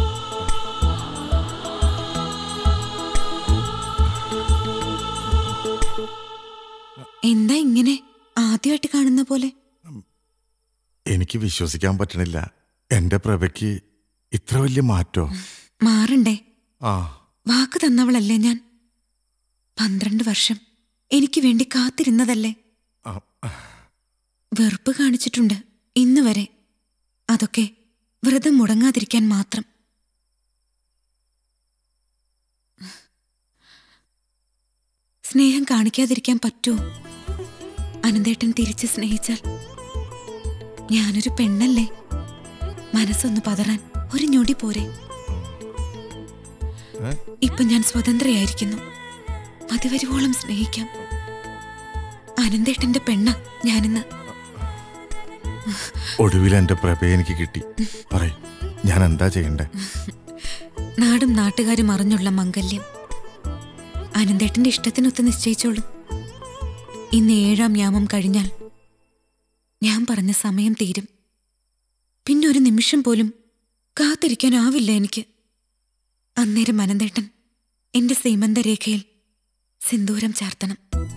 F: എന്താ ഇങ്ങനെ ആദ്യമായിട്ട് കാണുന്ന പോലെ
N: എനിക്ക് വിശ്വസിക്കാൻ പറ്റണില്ല എന്റെ പ്രഭയ്ക്ക് ഇത്ര വലിയ മാറ്റോ
F: മാറണ്ടേ
N: ആ
F: വാക്ക് തന്നവളല്ലേ ഞാൻ പന്ത്രണ്ട് വർഷം എനിക്ക് വേണ്ടി കാത്തിരുന്നതല്ലേ
N: ആ,
F: വെറുപ്പ് കാണിച്ചിട്ടുണ്ട് ഇന്ന് വരെ അതൊക്കെ വ്രതം മുടങ്ങാതിരിക്കാൻ മാത്രം സ്നേഹം കാണിക്കാതിരിക്കാൻ പറ്റുമോ അനന്തേട്ടൻ തിരിച്ച് സ്നേഹിച്ചാൽ ഞാനൊരു പെണ്ണല്ലേ മനസ്സൊന്ന് പതറാൻ ഒരു ഞൊടി പോരെ
N: ഏ?
F: ഇപ്പൊ ഞാൻ സ്വതന്ത്രയായിരിക്കുന്നു മതിവരുവോളം സ്നേഹിക്കാം
K: അനന്തേട്ടന്റെ പെണ്ണ ഞാനിന്ന്
N: ഒടുവിൽ എന്റെ പ്രഭ എനിക്ക് കിട്ടി പറയും ഞാൻ എന്താ ചെയ്യണ്ടേ
K: നാടും നാട്ടുകാരും അറിഞ്ഞുള്ള മംഗല്യം അനന്തേട്ടന്റെ ഇഷ്ടത്തിനൊത്ത് നിശ്ചയിച്ചോളൂ ഇന്ന് ഏഴാം യാമം കഴിഞ്ഞാൽ ഞാൻ പറഞ്ഞ സമയം തീരും പിന്നെ ഒരു നിമിഷം പോലും കാത്തിരിക്കാനാവില്ല എനിക്ക് അന്നേരം അനന്തേട്ടൻ എന്റെ സീമന്തരേഖയിൽ സിന്ദൂരം ചാർത്തണം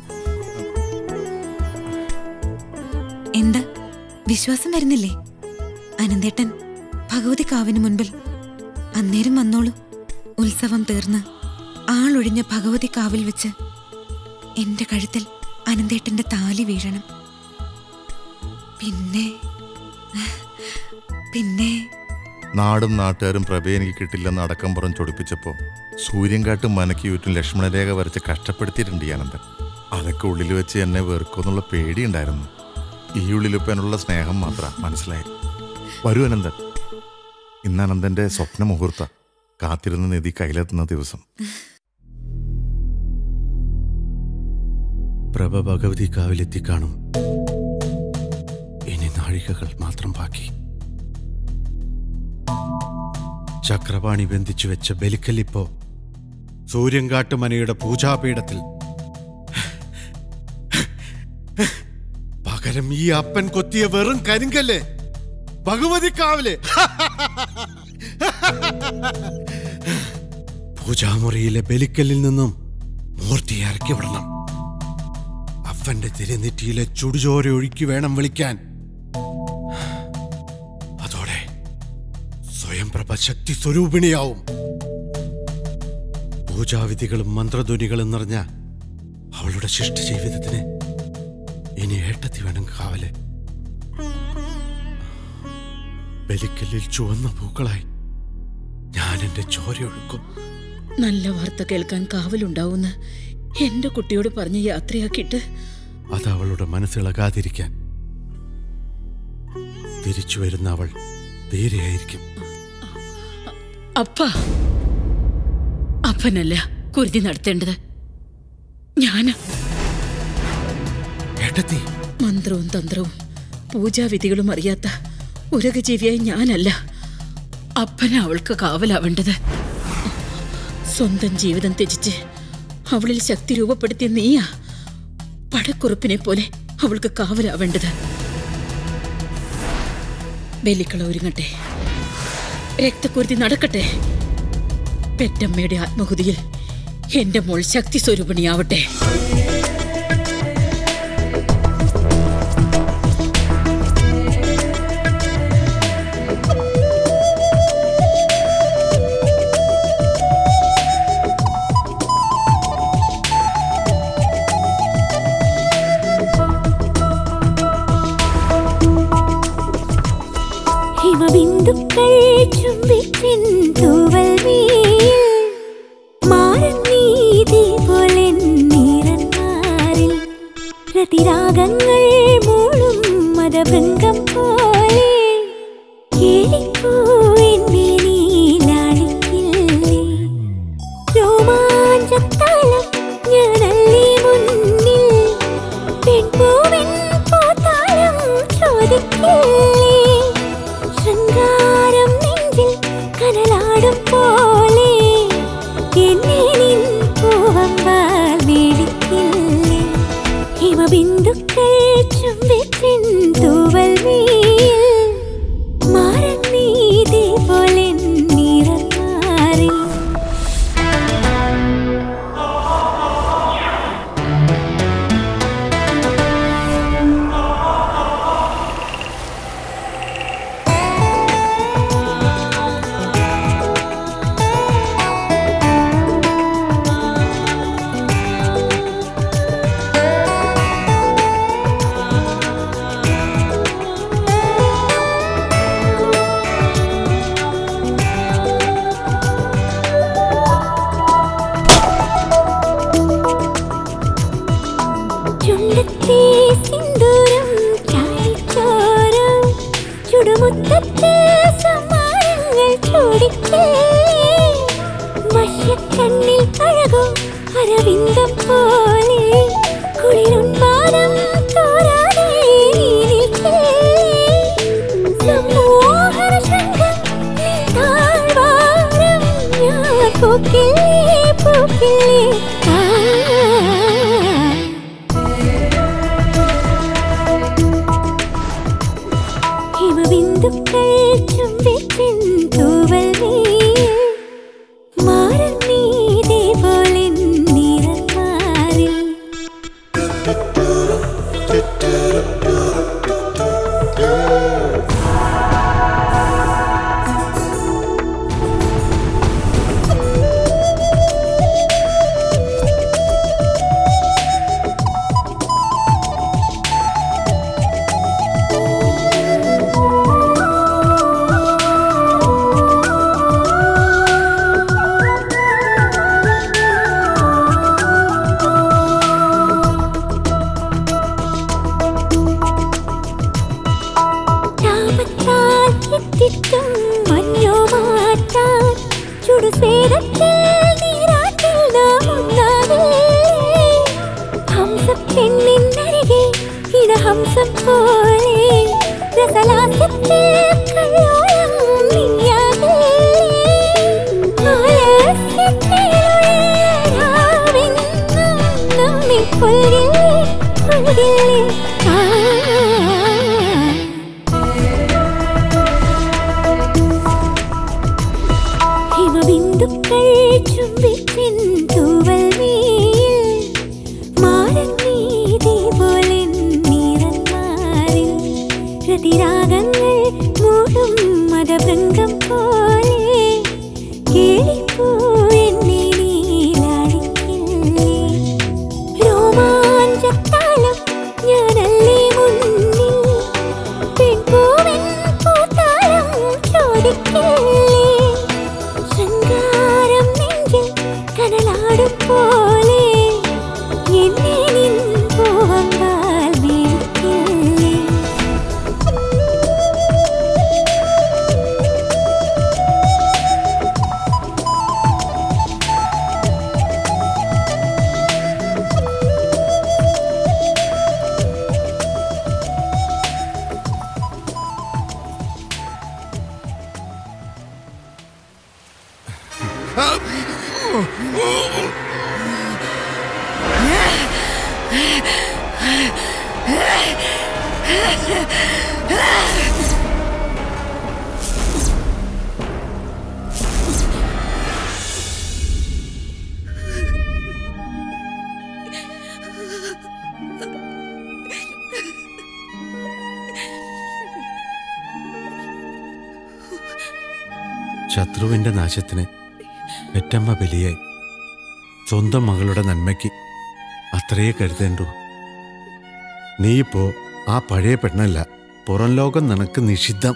K: എന്താ വിശ്വാസം വരുന്നില്ലേ അനന്തേട്ടൻ ഭഗവതി കാവിന് മുൻപിൽ അന്നേരം വന്നോളൂ ഉത്സവം തീർന്ന് ആളൊഴിഞ്ഞ ഭഗവതി കാവിൽ വെച്ച് എന്റെ കഴുത്തിൽ അനന്തേട്ടന്റെ താലി വീഴണം പിന്നെ പിന്നെ
N: നാടും നാട്ടുകാരും പ്രഭ എനിക്ക് കിട്ടില്ലെന്ന് അടക്കം പുറം ചൊടിപ്പിച്ചപ്പോ സൂര്യൻകാട്ടും മനക്കിയൂറ്റും ലക്ഷ്മണരേഖ വരച്ച് കഷ്ടപ്പെടുത്തിയിട്ടുണ്ട് ഈ അനന്തൻ അതൊക്കെ ഉള്ളിൽ വെച്ച് എന്നെ വെറുക്കുമെന്നുള്ള പേടിയുണ്ടായിരുന്നു ഈ ഉള്ളിലിപ്പനുള്ള സ്നേഹം മാത്ര മനസ്സിലായി വരൂ അനന്തൻ ഇന്ന് അനന്തന്റെ സ്വപ്ന മുഹൂർത്ത കാത്തിരുന്ന നിധി കയ്യിലെത്തുന്ന ദിവസം
E: പ്രഭ ഭഗവതി കാവിലെത്തി കാണും ഇനി നാഴികകൾ മാത്രം ബാക്കി ചക്രപാണി ബന്ധിച്ചു വെച്ച ബലിക്കല്ലിപ്പോ സൂര്യൻകാട്ടുമനയുടെ പൂജാപീഠത്തിൽ പകരം ഈ അപ്പൻ കൊത്തിയ വെറും കരിങ്കല്ലേ ഭഗവതി കാവില് പൂജാമുറിയിലെ ബലിക്കല്ലിൽ നിന്നും മൂർത്തി ഇറക്കി വിടണം അപ്പന്റെ തിരുനെറ്റിയിലെ ചുടുചോര ഒഴുക്കി വേണം വിളിക്കാൻ അതോടെ സ്വയം പ്രഭ ശക്തി സ്വരൂപിണിയാവും പൂജാവിധികളും മന്ത്രധ്വനികളും നിറഞ്ഞ അവളുടെ ശിഷ്ട ജീവിതത്തിന് ഇനി ഏട്ടത്തി വേണം കാവല് ബലിക്കല്ലിൽ ചുവന്ന പൂക്കളായി ഞാൻ എന്റെ ചോര ഒഴുക്കും
G: നല്ല വാർത്ത കേൾക്കാൻ കാവലുണ്ടാവുന്ന എന്റെ കുട്ടിയോട് പറഞ്ഞ് യാത്രയാക്കിയിട്ട്
E: അത് അവളുടെ മനസ്സിളകാതിരിക്കാൻ തിരിച്ചു വരുന്ന അവൾ ധീരയായിരിക്കും
G: അപ്പ അപ്പനല്ല കുരുതി നടത്തേണ്ടത് ഞാന്
E: ഏട്ടത്തി
G: മന്ത്രവും തന്ത്രവും പൂജാവിധികളും അറിയാത്ത ഉരകജീവിയായി ഞാനല്ല അപ്പന അവൾക്ക് കാവലാവേണ്ടത് സ്വന്തം ജീവിതം ത്യജിച്ച് അവളിൽ ശക്തി രൂപപ്പെടുത്തിയ നീയാ പടക്കുറുപ്പിനെ പോലെ അവൾക്ക് കാവലാവേണ്ടത് ബലിക്കള ഒരുങ്ങട്ടെ രക്തക്കുരുതി നടക്കട്ടെ പെറ്റമ്മയുടെ ആത്മഹുതിയിൽ എന്റെ മോൾ ശക്തി സ്വരൂപിണിയാവട്ടെ
U: ഹിമബിന്ദുക്കൾ ചുംബിപ്പിൻ തൂവൽ വീൽ മാറൻ നീതി പോലെ നീറന്മാരിൽ രതിരാഗങ്ങൾ മൂളും മതഭൃംഗം പോലെ കേളിപ്പൂവിന്റെ നീലാളിക്കില്ലേ രോമാഞ്ചത്താളം ഞാനല്ലേ മുന്നിൽ പെൺപൂവിൻ പൂത്താളം ചോദിക്കില്ലേ ശൃംഗാരം നെഞ്ചിൽ കനലാടും പോലെ എന്നെ നിൻ പൂവമ്പാൽ മേടിക്കില്ലേ ഹിമബിന്ദുക്കൾ ചുംബിപ്പിൻ തൂവൽ വീൽ മാറൻ നീതി പോലെ നിറമാറി ചുണ്ടത്തെ സിന്ദൂരം ചായച്ചോരം ചുടുമുത്തത്തെ സമ്മാനങ്ങൾ ചൂടിക്കേ വശ്യക്കണ്ണിൽ അഴകും അരവിന്ദം പോലെ കുളിരുന്മാനം പൂക്കില്ലേ പൂക്കില്ലേ ആ ഹിമബിന്ദുക്കൾ ചുംബിച്ചിൻ തൂവൽ നീയിൽ മാറൻ നീതേ പോലെ നിറമാറിൽ താപത്താൽ കിട്ടിട്ടും മഞ്ഞോ മാറ്റാൻ ചുടുസേരത്തിൽ നീരാട്ടിൽ നാം ഒന്നാവില്ലേ ഹംസപ്പെണ്ണിനരികെ ഇടഹംസം പോലെ രസലാസ്യത്തിൽ കല്ലോളം നീയാകില്ലേ ആലസ്യത്തിലുള്ള രാവെന്നും നമ്മെ പുൽകില്ലേ പുൽകില്ലേ ആ ഹിമബിന്ദുക്കൾ ചുംബിച്ചിൻ തൂവൽ നീയിൽ മാറൻ നീതി പോലെ നിറന്മാറിൽ രതിരാഗങ്ങൾ മൂടും മതഭൃംഗം പോലെ കേളിപ്പൂ എന്നെ നീലാടിക്കില്ലേ രോമാഞ്ചത്താലം ഞാനല്ലേ മുന്നിൽ പെൺപൂവിൻ പൂത്താലം ചോദിക്കില്ലേ ശൃംഗാരം നെഞ്ചിൽ കനലാടും പോലെ എന്നെ നിൻ പൂവമ്പാൽ വീഴ്ത്തില്ലേ
E: ശത്രുവിന്റെ നാശത്തിന് പെറ്റമ്മ ബലിയായി സ്വന്തം മകളുടെ നന്മയ്ക്ക് അത്രയേ കരുതേണ്ടു നീയിപ്പോ ആ പഴയ പെണ്ണല്ല പുറം ലോകം നിനക്ക് നിഷിദ്ധം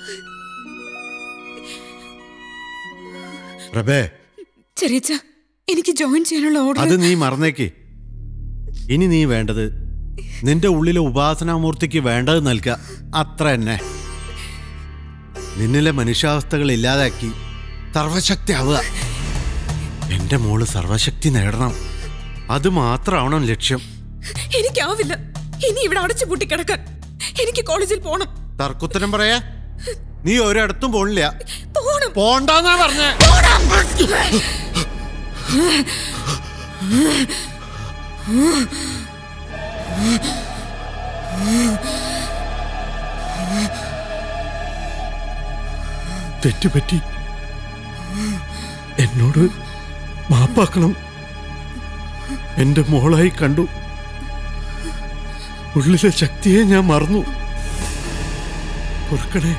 E: പ്രഭേ
F: ചെറിയച്ച എനിക്ക് ജോയിൻ ചെയ്യാനുള്ള
E: അത്
F: ഓർഡർ
E: നീ മറന്നേക്ക് ഇനി നീ വേണ്ടത് നിന്റെ ഉള്ളിലെ ഉപാസനാമൂർത്തിക്ക് വേണ്ടത് നൽകുക അത്ര തന്നെ നിന്നിലെ മനുഷ്യാവസ്ഥകൾ ഇല്ലാതാക്കി സർവശക്തി ആവുക എന്റെ മോള് സർവശക്തി നേടണം അത് മാത്രമാവണം ലക്ഷ്യം
F: എനിക്കാവില്ല ഇനി ഇവിടെ അടച്ചു പൂട്ടി കിടക്കാൻ എനിക്ക് കോളേജിൽ പോണം
E: തർക്കുത്തരം പറയാ നീ ഒരിടത്തും പോണില്ല
F: പോണം
E: പോണ്ടെന്നാ പറഞ്ഞേ തെറ്റുപറ്റി എന്നോട് മാപ്പാക്കണം എന്റെ മോളായി കണ്ടു ഉള്ളിലെ ശക്തിയെ ഞാൻ മറന്നു പൊറുക്കണേ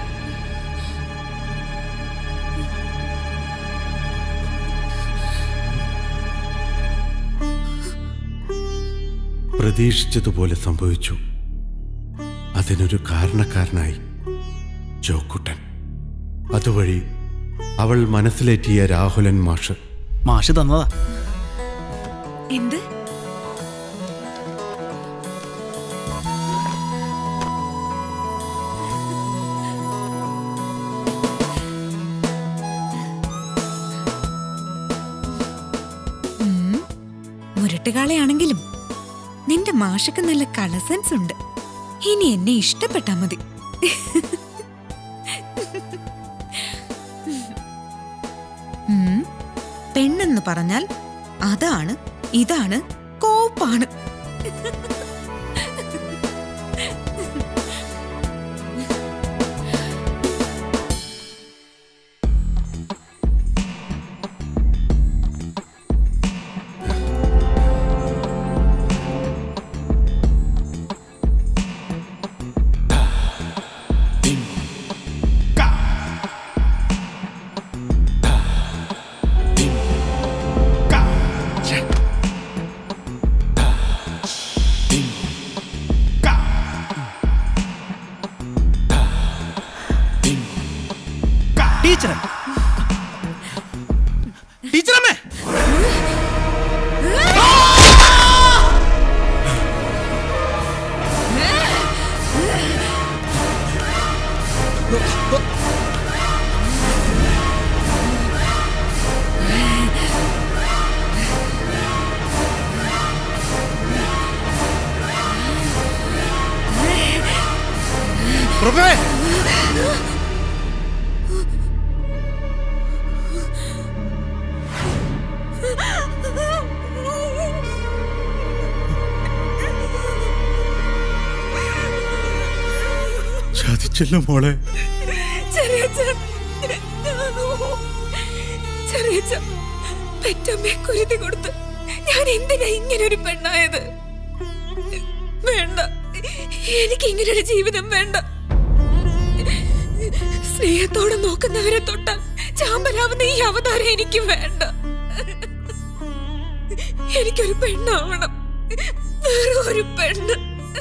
E: പ്രതീക്ഷിച്ചതുപോലെ സംഭവിച്ചു അതിനൊരു കാരണക്കാരനായി ജോക്കുട്ടൻ അതുവഴി അവൾ മനസ്സിലേറ്റിയ രാഹുലൻ മാഷ്
M: മാഷ് തന്നതാ
F: എന്ത്
K: ഉം. മുരട്ടുകാളയാണെങ്കിലും നിന്റെ മാഷക്ക് നല്ല കളർ സെൻസ് ഉണ്ട് ഇനി എന്നെ ഇഷ്ടപ്പെട്ടാ മതി പെണ്ണെന്ന് പറഞ്ഞാൽ അതാണ് ഇതാണ് കോപ്പാണ്
M: ടീച്ചറെ ടീച്ചറമ്മേ പ്രഭേ
R: ചതിച്ചല്ലോ മോളെ
F: ചെറിയച്ഛൻ ചെറിയച്ഛ പെറ്റമ്മയെ കുരുതി കൊടുത്ത് ഞാൻ എന്തിനാ ഇങ്ങനെ ഒരു പെണ്ണായത് വേണ്ട എനിക്ക് ഇങ്ങനെ ഒരു ജീവിതം വേണ്ട സ്നേഹത്തോടെ നോക്കുന്നവരെ തൊട്ടാൽ ചാമ്പലാവുന്ന ഈ അവതാരം എനിക്ക് വേണ്ട എനിക്കൊരു പെണ്ണാവണം വേറെ ഒരു പെണ്ണ്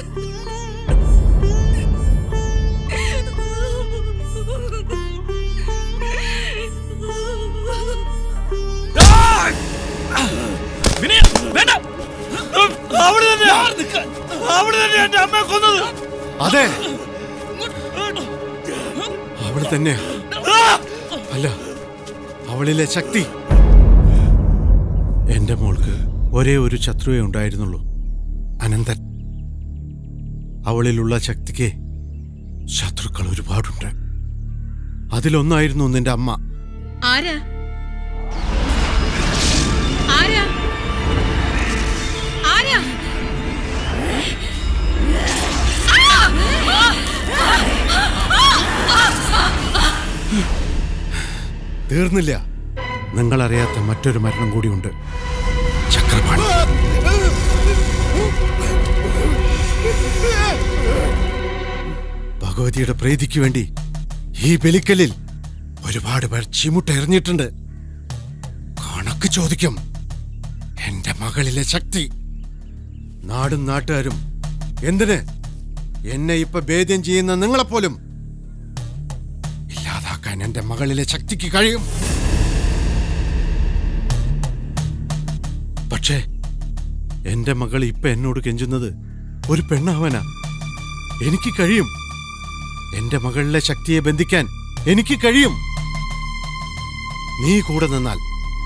R: വിനയ വേണ്ട അവിടെ തന്നെ അവിടെ തന്നെ എന്റെ അമ്മയെ കൊന്നത്
E: അതെ അവൾ തന്നെ അല്ല അവളിലെ ശക്തി എന്റെ മോൾക്ക് ഒരേ ഒരു ശത്രുവേ ഉണ്ടായിരുന്നുള്ളൂ അനന്തൻ അവളിലുള്ള ശക്തിക്ക് ശത്രുക്കൾ ഒരുപാടുണ്ട് അതിലൊന്നായിരുന്നു നിന്റെ അമ്മ
G: ആരാ ആരാ ആരാ
E: തീർന്നില്ല നിങ്ങൾ അറിയാത്ത മറ്റൊരു മരണം കൂടിയുണ്ട് ചക്രപാണി ഭഗവതിയുടെ പ്രീതിക്ക് വേണ്ടി ഈ ബലിക്കലിൽ ഒരുപാട് പേർ ചിമുട്ട എറിഞ്ഞിട്ടുണ്ട് കണക്ക് ചോദിക്കും എന്റെ മകളിലെ ശക്തി നാടും നാട്ടുകാരും എന്തിന് എന്നെ ഇപ്പൊ ഭേദ്യം ചെയ്യുന്ന നിങ്ങളെപ്പോലും ഇല്ലാതാക്കാൻ എന്റെ മകളിലെ ശക്തിക്ക് കഴിയും പക്ഷേ എന്റെ മകൾ ഇപ്പൊ എന്നോട് കെഞ്ചുന്നത് ഒരു പെണ്ണാവാനാ എനിക്ക് കഴിയും എന്റെ മകളിലെ ശക്തിയെ ബന്ധിക്കാൻ എനിക്ക് കഴിയും നീ കൂടെ നിന്നാൽ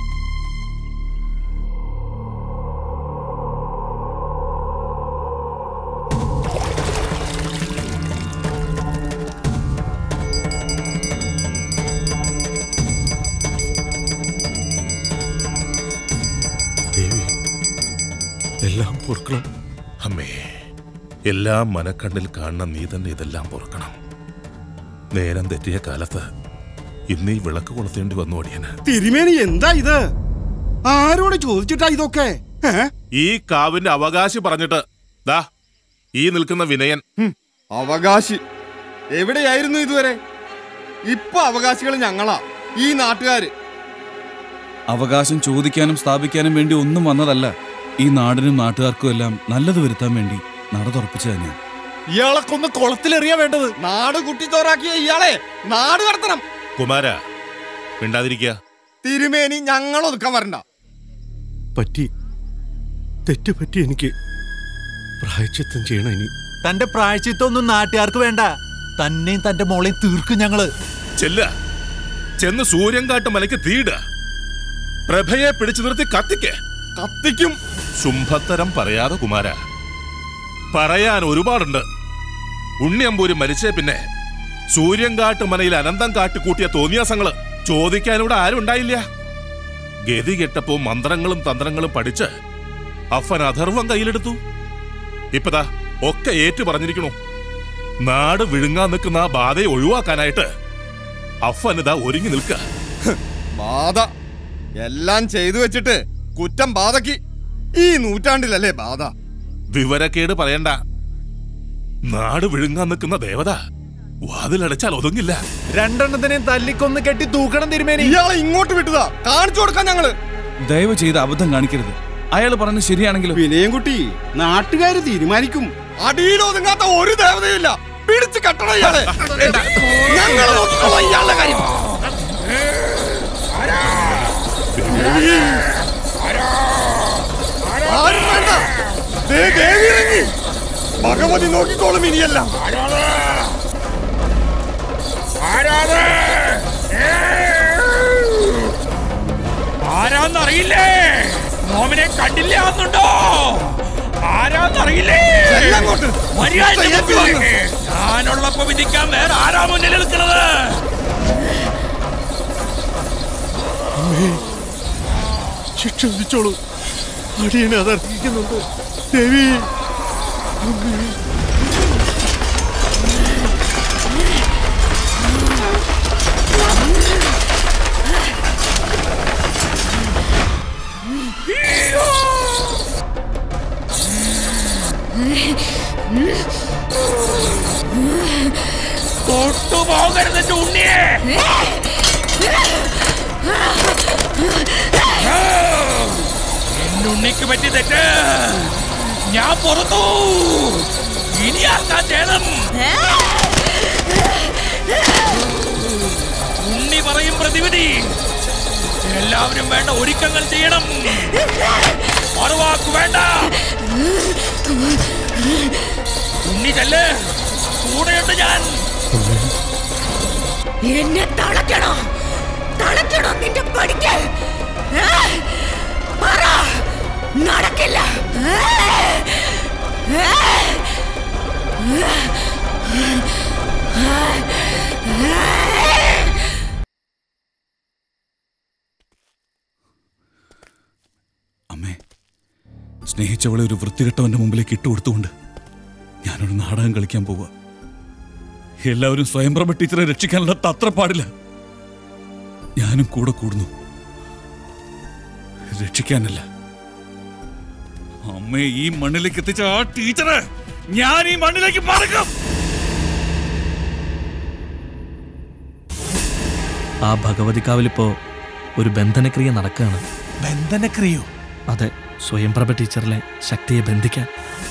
E: ദേവി എല്ലാം പൊറുക്കണം
I: അമ്മേ എല്ലാം മനക്കണ്ണിൽ കാണുന്ന നീ തന്നെ ഇതെല്ലാം പൊറുക്കണം നേരം തെറ്റിയ കാലത്ത് ഇന്ന് ഈ വിളക്ക് കൊളുത്തേണ്ടി വന്നു ഓടിയന്
R: തിരുമേനി എന്താ ഇത് ആരോട് ചോദിച്ചിട്ടാ ഇതൊക്കെ ഏ?
I: ഈ കാവിന്റെ അവകാശി പറഞ്ഞിട്ട് ദാ ഈ നിൽക്കുന്ന വിനയൻ
D: അവകാശി എവിടെയായിരുന്നു ഇതുവരെ ഇപ്പൊ അവകാശികൾ ഞങ്ങളാ ഈ നാട്ടുകാര്
C: അവകാശം ചോദിക്കാനും സ്ഥാപിക്കാനും വേണ്ടി ഒന്നും വന്നതല്ല ഈ നാടിനും നാട്ടുകാർക്കും എല്ലാം നല്ലത് വരുത്താൻ വേണ്ടി നട തുറപ്പിച്ചു തന്നെയാണ്
D: ഇയാളെ കൊന്ന് കുളത്തിലെറിയാ വേണ്ടത് നാട് കുട്ടിച്ചോറാക്കിയ ഇയാളെ നാട് കടത്തണം
I: കുമാര മിണ്ടാതിരിക്കുക
D: തിരുമേനി ഞങ്ങൾ ഒതുക്കാൻ വരണ്ട
E: പറ്റി തെറ്റ് പറ്റി എനിക്ക് പ്രായച്ചിത്തം ചെയ്യണം ഇനി
M: തന്റെ പ്രായച്ചിത്തൊന്നും നാട്ടുകാർക്ക് വേണ്ട തന്നെയും തന്റെ മോളെയും തീർക്കും ഞങ്ങള്
I: ചെല്ല ചെന്ന് സൂര്യൻകാട്ട് മലയ്ക്ക് തീയിട പ്രഭയെ പിടിച്ചു നിർത്തി കത്തിക്ക്
D: കത്തിക്കും
I: ശുംഭത്തരം പറയാതെ കുമാര പറയാൻ ഒരുപാടുണ്ട് ഉണ്ണിയമ്പൂരി മരിച്ചേ പിന്നെ സൂര്യൻകാട്ട് മനയിൽ അനന്തം കാട്ടി കൂട്ടിയ തോന്നിയാസങ്ങള് ചോദിക്കാനിവിടെ ആരും ഉണ്ടായില്ല ഗതി കെട്ടപ്പോ മന്ത്രങ്ങളും തന്ത്രങ്ങളും പഠിച്ച് അഫൻ അഥർവം കയ്യിലെടുത്തു ഇപ്പതാ ഒക്കെ ഏറ്റു പറഞ്ഞിരിക്കണു നാട് വിഴുങ്ങാൻ നിൽക്കുന്ന ആ ബാധയെ ഒഴിവാക്കാനായിട്ട് അഫൻ ഇതാ ഒരുങ്ങി നിൽക്ക
D: ബാധ എല്ലാം ചെയ്തു വെച്ചിട്ട് കുറ്റം ബാധയ്ക്ക് ഈ നൂറ്റാണ്ടിലല്ലേ ബാധ
I: വിവരക്കേട് പറയണ്ട നാട് വിഴുങ്ങാൻ നിൽക്കുന്ന ദേവത വാതിലടച്ചാൽ ഒതുങ്ങില്ല
D: രണ്ടെണ്ണത്തിനെയും തല്ലിക്കൊന്ന് കെട്ടി തൂക്കണം തിരുമേനി ഇയാളെ ഇങ്ങോട്ട് വിട്ടതാ കാണിച്ചു കൊടുക്കാൻ ഞങ്ങള്
C: ദയവ് ചെയ്ത് അബദ്ധം കാണിക്കരുത് അയാൾ പറഞ്ഞത് ശരിയാണെങ്കിലും
D: വിനയം കുട്ടി നാട്ടുകാര് തീരുമാനിക്കും അടിയിലൊതുങ്ങാത്ത ഒരു ദേവതയില്ല പിടിച്ച് കെട്ടണം ഇയാളെ ഞങ്ങൾ നോക്കിക്കോളാം ഇയാളുടെ കാര്യം ആരും വേണ്ട ദേ ദേവി ഇറങ്ങി ഭഗവതി നോക്കിക്കോളും ഇനിയല്ല
R: ആരാന്നറിയില്ലേ നോമിനെ കണ്ടില്ല എന്നുണ്ടോ ആരാന്നറിയില്ലേ
D: ചെല്ലങ്ങോട്ട്.
R: മര്യാദ
D: കയ്യേറ്റി വന്ന്.
R: ഞാനുള്ളപ്പോ വിധിക്കാൻ വേറെ ആരാ മുന്നിൽ നിൽക്കുന്നത്
E: ശിക്ഷ വിധിച്ചോളൂ അടിയനെ അതർഹിക്കുന്നുണ്ട് ദേവി
R: തൊട്ടുപോകരുത് എന്റെ ഉണ്ണിയെ എന്നുണ്ണിക്ക് പറ്റി തെറ്റ് ഞാൻ പുറത്തു ഇനി ആർക്കാൻ ചെയ്യണം ഉണ്ണി പറയും പ്രതിവിധി എല്ലാവരും വേണ്ട ഒരുക്കങ്ങൾ ചെയ്യണം മറുവാക്ക് വേണ്ട ഉണ്ണി ചെല്ല് കൂടെയുണ്ട് ഞാൻ
U: എന്നെ തളയ്ക്കണോ തളയ്ക്കണോ നിന്റെ പഠിക്ക് പറ നടക്കില്ല
C: അമ്മേ സ്നേഹിച്ചവളെ ഒരു വൃത്തികെട്ടവന്റെ മുമ്പിലേക്ക് ഇട്ടുകൊടുത്തുകൊണ്ട് ഞാനൊരു നാടകം കളിക്കാൻ പോവുക എല്ലാവരും സ്വയംപ്രഭ ടീച്ചറെ രക്ഷിക്കാനുള്ള തത്രപ്പാടില്ല ഞാനും കൂടെ കൂടുന്നു രക്ഷിക്കാനല്ല അമ്മയെ ഈ മണ്ണിലേക്ക് എത്തിച്ച ആ ടീച്ചറെ ഞാൻ ഈ മണ്ണിലേക്ക് പറക്കും
V: ആ ഭഗവതിക്കാവിലിപ്പോ ഒരു ബന്ധനക്രിയ നടക്കുകയാണ്
P: ബന്ധനക്രിയോ
V: അതെ സ്വയംപ്രഭ ടീച്ചറിലെ ശക്തിയെ ബന്ധിക്കാൻ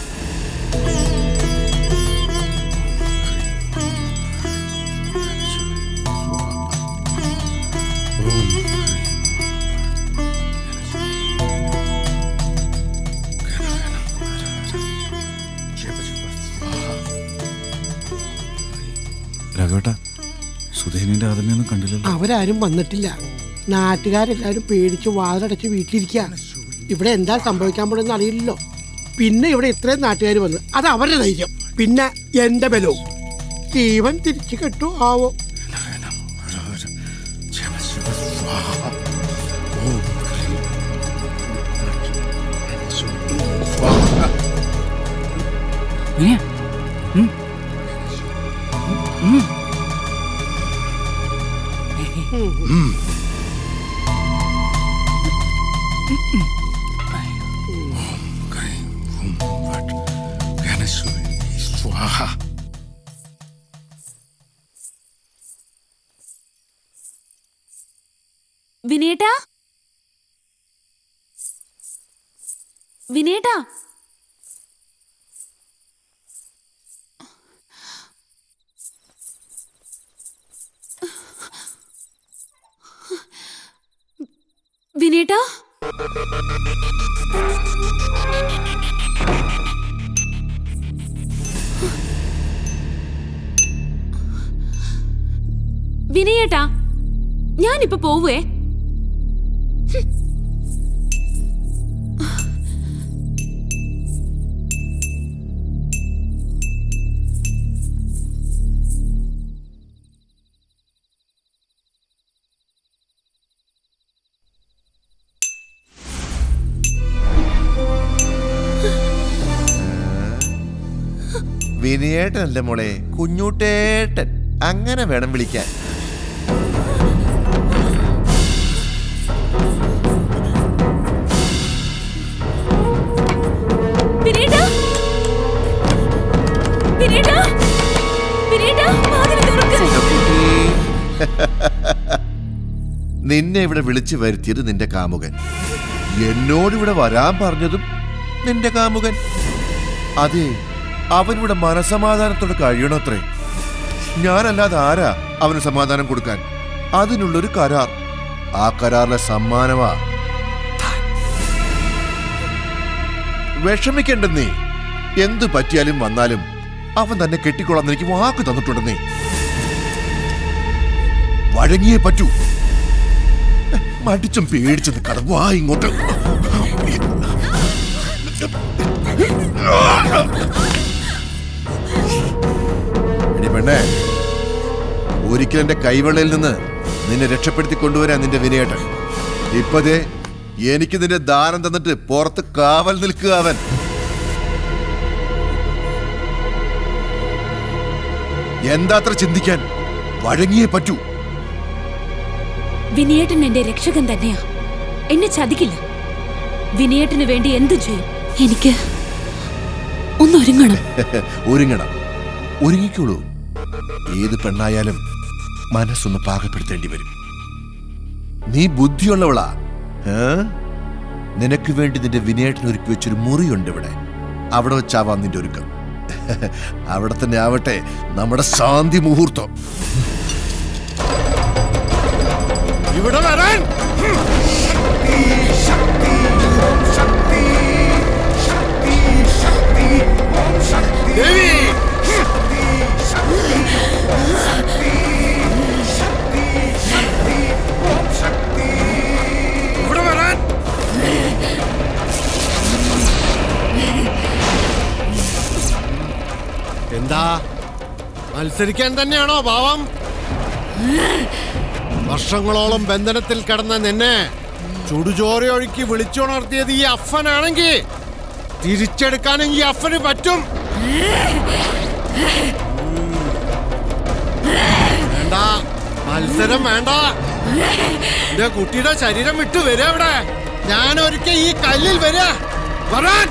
C: രാഘവേട്ട സുധേനിന്റെ ആദമയൊന്നും കണ്ടില്ലല്ലോ
B: അവരാരും വന്നിട്ടില്ല നാട്ടുകാരെല്ലാരും പേടിച്ച് വാതിലടച്ച് വീട്ടിലിരിക്കുക ഇവിടെ എന്താ സംഭവിക്കാൻ പോണെന്ന് അറിയില്ലല്ലോ പിന്നെ ഇവിടെ ഇത്രയും നാട്ടുകാർ വന്നു അത് അവരുടെ ധൈര്യം പിന്നെ എന്റെ ബലവും ജീവൻ തിരിച്ചു കെട്ടു ആവോ
Q: വിനയ ഉം. ഉം.
T: വിനേട്ടാ വിനേട്ടാ വിനേട്ടാ വിനയേട്ടാ ഞാനിപ്പോ പോവേ
J: വിനയേട്ടനല്ല മോളെ കുഞ്ഞൂട്ടേട്ടൻ അങ്ങനെ വേണം വിളിക്കാൻ
T: വിനേട്ടാ വിനേട്ടാ വിനേട്ടാ വാതിൽ തുറക്ക്
J: നിന്നെ ഇവിടെ വിളിച്ചു വരുത്തിയത് നിന്റെ കാമുകൻ എന്നോടിവിടെ വരാൻ പറഞ്ഞതും നിന്റെ കാമുകൻ അതെ അവനിവിടെ മനസമാധാനത്തോടെ കഴിയണത്രേ ഞാനല്ലാതെ ആരാ അവന് സമാധാനം കൊടുക്കാൻ അതിനുള്ളൊരു കരാർ ആ കരാറിലെ സമ്മാനമാ വിഷമിക്കണ്ടെന്നേ എന്തു പറ്റിയാലും വന്നാലും അവൻ തന്നെ കെട്ടിക്കൊള്ളാന്ന് എനിക്ക് വാക്ക് തന്നിട്ടുണ്ടെന്നേ വഴങ്ങിയേ പറ്റൂ മടിച്ചും പേടിച്ചും നിൽക്കാതെ വാ ഇങ്ങോട്ട് എടി പെണ്ണേ ഒരിക്കൽ എന്റെ കൈവെള്ളയിൽ നിന്ന് നിന്നെ രക്ഷപ്പെടുത്തി കൊണ്ടുവരാൻ നിന്റെ വിനയേട്ടൻ ഇപ്പതേ എനിക്ക് നിന്റെ ദാനം തന്നിട്ട് പുറത്ത് കാവൽ നിൽക്കുക അവൻ എന്താത്ര ചിന്തിക്കാൻ വഴങ്ങിയേ പറ്റൂ
T: വിനയേട്ടൻ എന്റെ രക്ഷകൻ തന്നെയാ എന്നെ ചതിക്കില്ല വിനയേട്ടന് വേണ്ടി എന്തു ചെയ്യും എനിക്ക് ഒന്നൊരുങ്ങണം
J: ഒരുങ്ങണം ഒരുങ്ങിക്കോളൂ ഏത് പെണ്ണായാലും മനസ്സൊന്ന് പാകപ്പെടുത്തേണ്ടി വരും നീ ബുദ്ധിയുള്ളവളാ ഏ? നിനക്ക് വേണ്ടി നിന്റെ വിനയേട്ടൻ ഒരുക്കി വെച്ചൊരു മുറിയുണ്ട് ഇവിടെ അവിടെ വെച്ചാവാം നിന്റെ ഒരുക്കം അവിടെ തന്നെ ആവട്ടെ നമ്മുടെ ശാന്തി മുഹൂർത്തം
E: ഇവിടെ വരാൻ ദേവി ഇവിടെ വരാൻ എന്താ മത്സരിക്കാൻ തന്നെയാണോ ഭാവം വർഷങ്ങളോളം ബന്ധനത്തിൽ കിടന്ന നിന്നെ ചുടുചോരയൊഴുക്കി വിളിച്ചുണർത്തിയത് ഈ അഫനാണെങ്കിൽ തിരിച്ചെടുക്കാനും ഈ അഫന് പറ്റും വേണ്ട മത്സരം വേണ്ട എന്റെ കുട്ടിയുടെ ശരീരം വിട്ടു വരിക ഇവിടെ ഞാൻ ഒരിക്കൽ ഈ കല്ലിൽ വരിക വരാൻ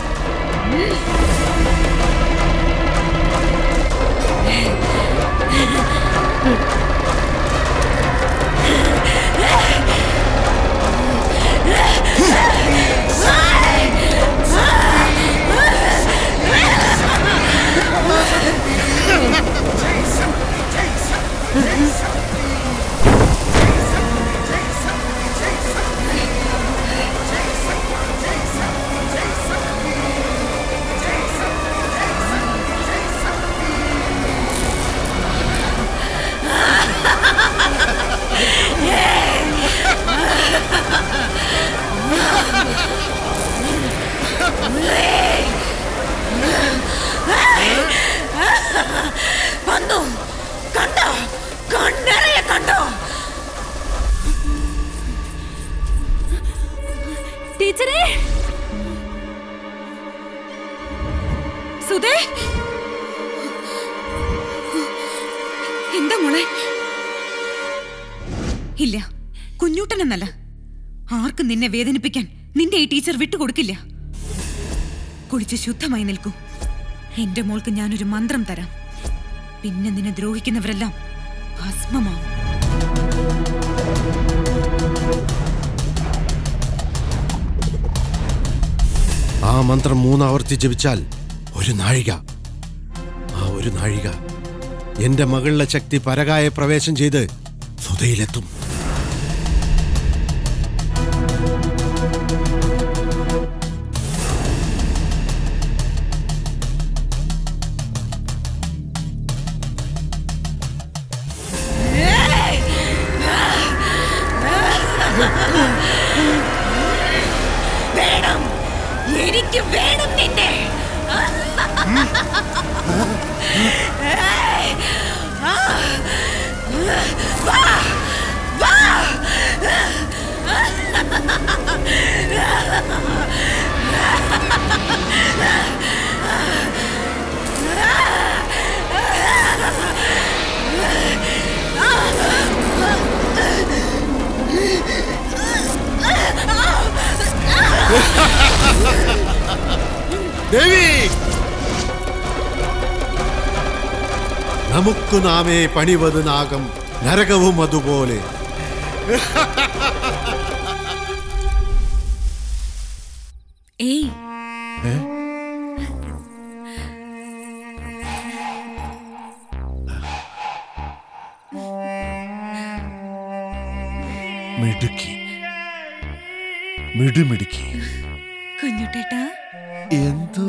U: വന്നു കണ്ടോ കണ്ണറയെ കണ്ടോ
T: ടീച്ചറേ
K: സുധേ എന്താ മോളെ ഇല്ല കുഞ്ഞൂട്ടനെന്നല്ല ആർക്കും നിന്നെ വേദനിപ്പിക്കാൻ നിന്റെ ഈ ടീച്ചർ വിട്ടുകൊടുക്കില്ല കുളിച്ച് ശുദ്ധമായി നിൽക്കൂ എന്റെ മോൾക്ക് ഞാനൊരു മന്ത്രം തരാം പിന്നെ നിന്നെ ദ്രോഹിക്കുന്നവരെല്ലാം ഭസ്മമാവും
E: ആ മന്ത്രം മൂന്നാവർത്തി ജപിച്ചാൽ ഒരു നാഴിക ആ ഒരു നാഴിക എന്റെ മകളിലെ ശക്തി പരകായ പ്രവേശം ചെയ്ത് സുതയിലെത്തും
U: വേണം എനിക്ക് വേണം നിന്നെ ഏയ്! ആ! വാ! വാ!
E: ദേവി നമുക്ക് നാമേ പണിവത് നാഗം നരകവും അതുപോലെ
K: ഏയ്
E: ഏ? മിടുക്കി മിടുമിടുക്കി
K: കുഞ്ഞുട്ടേട്ടാ
E: എന്തോ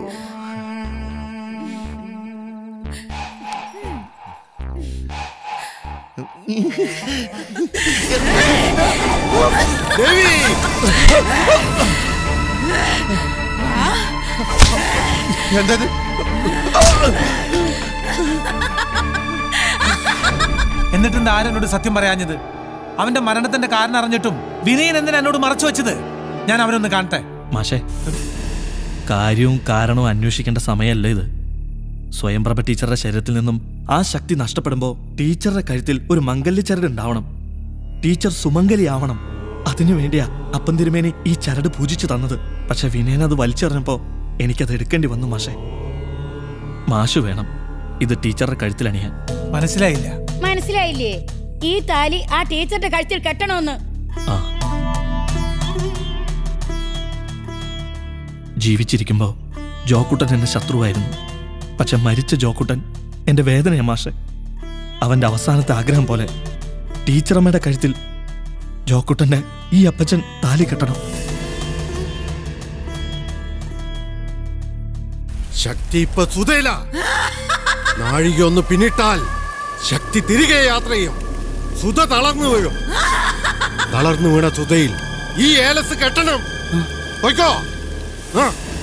E: ദേവി
H: എന്തത്
P: എന്നിട്ട് എന്താ ആരെന്നോട് സത്യം പറയാഞ്ഞത് അവന്റെ മരണത്തിന്റെ കാരണം അറിഞ്ഞിട്ടും വിനയൻ എന്തിനാ എന്നോട് മറച്ചു വെച്ചത് ഞാൻ അവനൊന്ന് കാണട്ടെ
V: മാഷേ കാര്യവും കാരണവും അന്വേഷിക്കേണ്ട സമയമല്ല ഇത് സ്വയംപ്രഭ ടീച്ചറുടെ ശരീരത്തിൽ നിന്നും ആ ശക്തി നഷ്ടപ്പെടുമ്പോൾ ടീച്ചറുടെ കഴുത്തിൽ ഒരു മംഗല്യച്ചരട് ഉണ്ടാവണം ടീച്ചർ സുമംഗലിയാവണം അതിനു വേണ്ടിയാ അപ്പം തിരുമേനി ഈ ചരട് പൂജിച്ചു തന്നത് പക്ഷെ വിനയൻ അത് വലിച്ചെറിഞ്ഞപ്പോ എനിക്കത് എടുക്കേണ്ടി വന്നു മാഷേ മാഷു വേണം ഇത് ടീച്ചറുടെ കഴുത്തിൽ അണിയാൻ
P: മനസ്സിലായില്ല
U: മനസ്സിലായില്ലേ ഈ താലി ആ ടീച്ചറുടെ കഴുത്തിൽ കെട്ടണമെന്ന്
V: ജീവിച്ചിരിക്കുമ്പോൾ ജോക്കുട്ടൻ എന്റെ ശത്രുവായിരുന്നു പക്ഷെ മരിച്ച ജോക്കുട്ടൻ എന്റെ വേദനയാ മാഷെ അവന്റെ അവസാനത്തെ ആഗ്രഹം പോലെ ടീച്ചറമ്മയുടെ കഴുത്തിൽ ജോക്കുട്ടന്റെ ഈ അപ്പച്ചൻ താലി കെട്ടണം
E: ശക്തി ഇപ്പൊ സുതയില നാഴിക ഒന്ന് പിന്നിട്ടാൽ ശക്തി തിരികെ യാത്ര ചെയ്യും സുത തളർന്നു വീഴും തളർന്നു വീണ സുതയിൽ ഈ ഏലസ് കെട്ടണം പോയിക്കോ ആ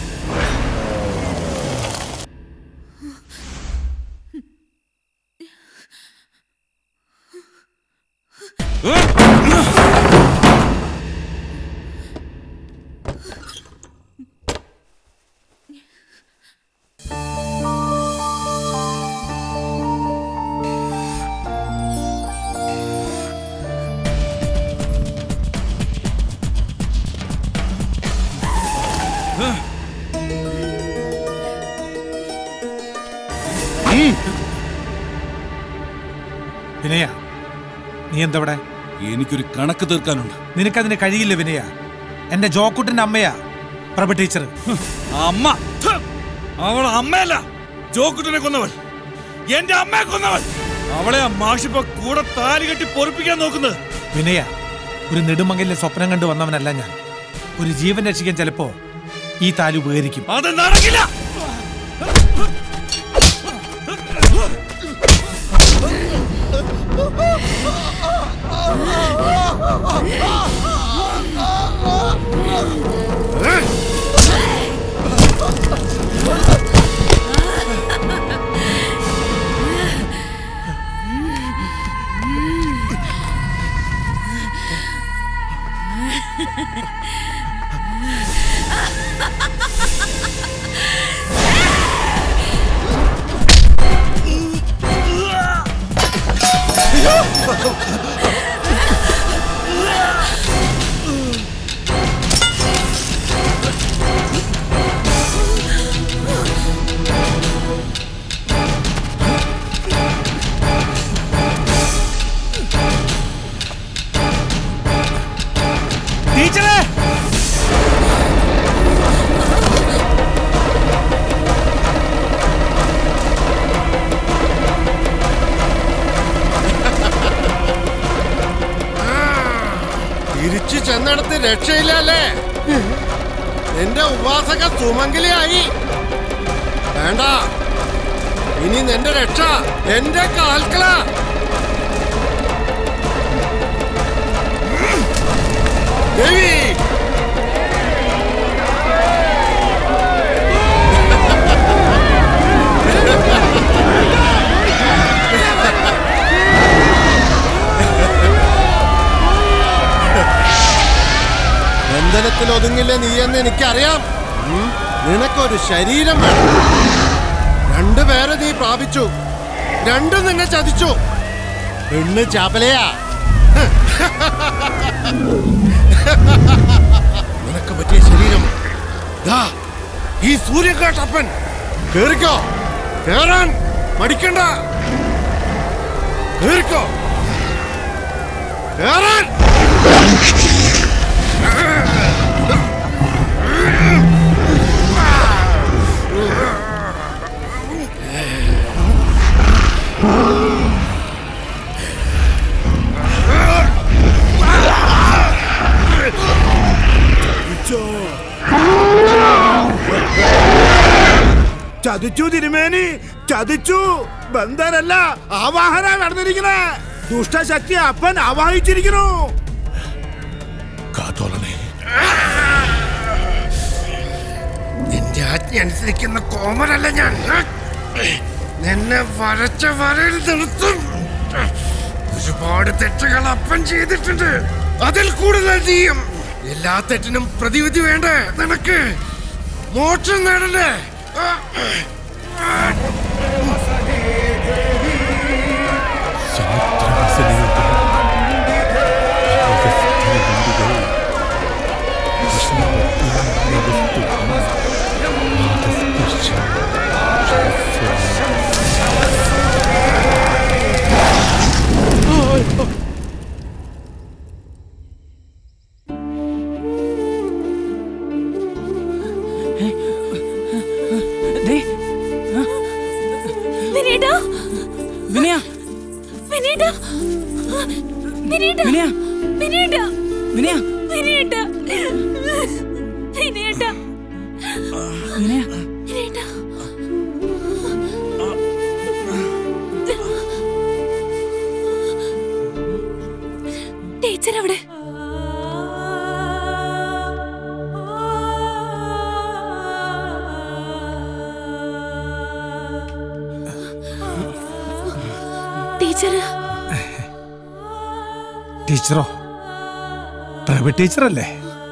P: വിനയ നീ എന്തവിടെ
C: എനിക്കൊരു കണക്ക് തീർക്കാനുണ്ട്
P: നിനക്കതിന് കഴിയില്ല വിനയ എന്റെ ജോക്കുട്ടിന്റെ അമ്മയാ പ്രഭ ടീച്ചർ
C: അമ്മ ഥ്! അവൾ അമ്മയല്ല ജോക്കുട്ടനെ കൊന്നവൾ എന്റെ അമ്മയെ കൊന്നവൾ അവളെ ആ മാഷിപ്പോ കൂടെ താലി കെട്ടി പൊറിപ്പിക്കാൻ നോക്കുന്നത്
P: വിനയ ഒരു നെടുമങ്ങലിലെ സ്വപ്നം കണ്ടു വന്നവനല്ല ഞാൻ ഒരു ജീവൻ രക്ഷിക്കാൻ ചിലപ്പോ ഈ താലി ഉപകരിക്കും
C: അത് നടക്കില്ല
P: ടീച്ചറേ
E: തിരിച്ചു ചെന്നിടത്ത് രക്ഷയില്ല അല്ലേ എന്റെ ഉപാസക സുമംഗലിയായി വേണ്ട ഇനി നിന്റെ രക്ഷ എന്റെ കാൽക്കള ദേവി ബന്ധനത്തിൽ ഒതുങ്ങില്ല നീ എന്ന് എനിക്കറിയാം ഉം. നിനക്കൊരു ശരീരം വേണം രണ്ടുപേരെ നീ പ്രാപിച്ചു രണ്ടും നിന്നെ ചതിച്ചു പെണ്ണ് ചാപ്പലയാ നിനക്ക് പറ്റിയ ശരീരം ദാ ഈ സൂര്യകാട്ടപ്പൻ കേറിക്കോ കേറാൻ മടിക്കണ്ട കേറിക്കോ കേറാൻ
R: ചതിച്ചു തിരുമേനി ചതിച്ചു ബന്ധനല്ല ആവാഹന നടന്നിരിക്കണേ ദുഷ്ടശക്തി അപ്പൻ ആവാഹിച്ചിരിക്കുന്നു
I: കാത്തോളണേ
E: നിന്റെ ആജ്ഞ അനുസരിക്കുന്ന കോമരല്ല ഞാൻ നിന്നെ വരച്ച വരയിൽ നിർത്തും ഒരുപാട് തെറ്റുകൾ അപ്പൻ ചെയ്തിട്ടുണ്ട് അതിൽ കൂടുതൽ ചെയ്യും എല്ലാ തെറ്റിനും പ്രതിവിധി വേണ്ടേ നിനക്ക് മോക്ഷം നേടണ്ടേ
Q: ദേ,
T: വിനീത
Q: വിനയ
T: വിനീത വിനീത
Q: വിനയ
T: വിനീത
Q: വിനയ
T: വിനീത വിനീത
Q: വിനയ
T: വിനീത ടീച്ചർ അവിടെ ടീച്ചർ
P: ടീച്ചറോ പ്രഭ ടീച്ചറല്ലേ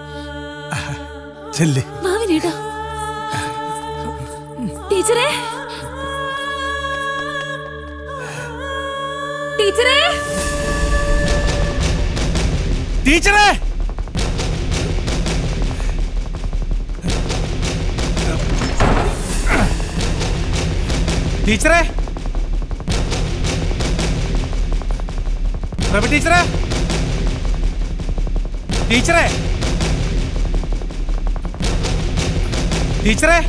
P: ചെല്ലേ
T: വാ വിനീത ടീച്ചറേ ടീച്ചറേ
P: ടീച്ചറേ ടീച്ചറേ പ്രഭ ടീച്ചറേ ടീച്ചറേ ടീച്ചറേ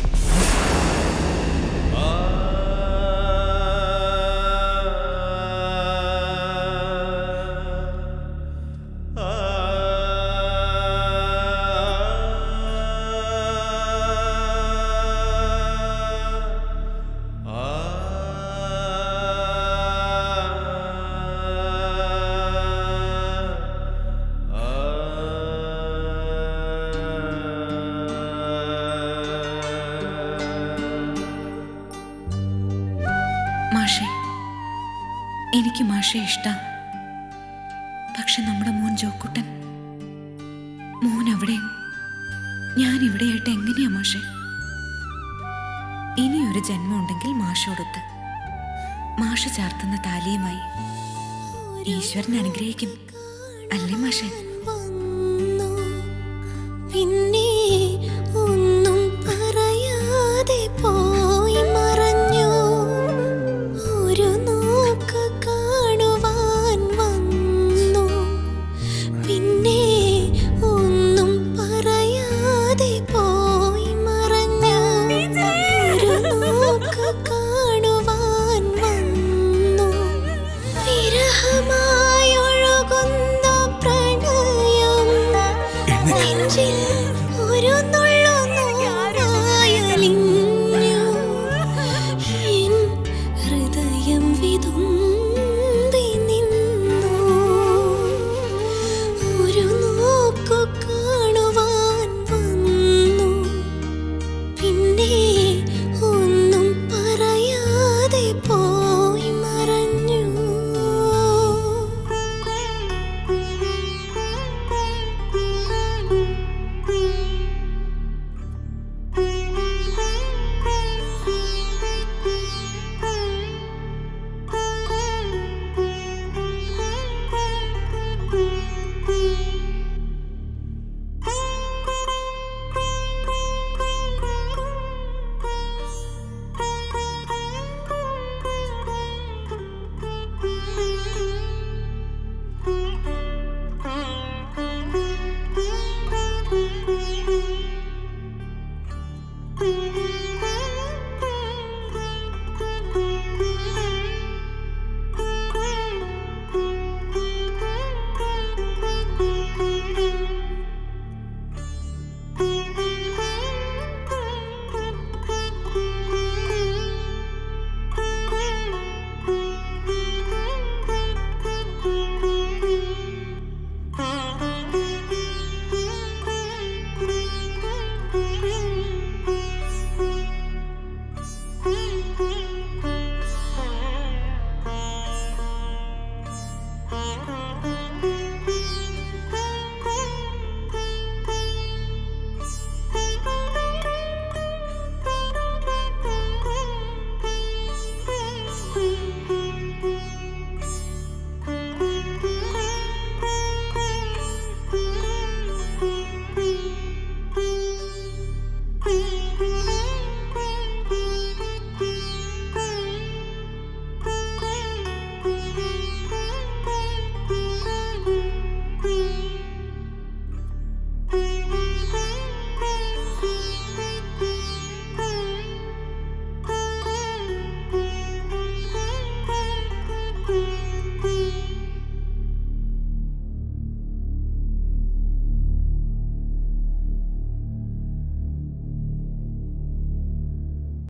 K: മാഷേ എനിക്ക് മാഷെ ഇഷ്ട പക്ഷെ നമ്മുടെ മോൻ ജോക്കുട്ടൻ മോൻ അവിടെയും ഞാൻ ഇവിടെയായിട്ട് എങ്ങനെയാ മാഷെ ഇനിയൊരു ജന്മം ഉണ്ടെങ്കിൽ മാഷോടൊത്ത് മാഷ് ചാർത്തുന്ന താലിയുമായി ഈശ്വരൻ അനുഗ്രഹിക്കും അല്ലേ മാഷേ
A: പിന്നെ ഒന്നും പറയാതെ പോയി മറഞ്ഞു ഒരു നോക്ക് കാണുവാൻ വന്നു പിന്നെ ഒന്നും പറയാതെ പോയി മറഞ്ഞു ഒരു നോക്ക് കാണുവാൻ വന്നു വിരഹമായി ഒഴുകുന്ന പ്രണയം നെഞ്ചിൽ ഒരു നുഴ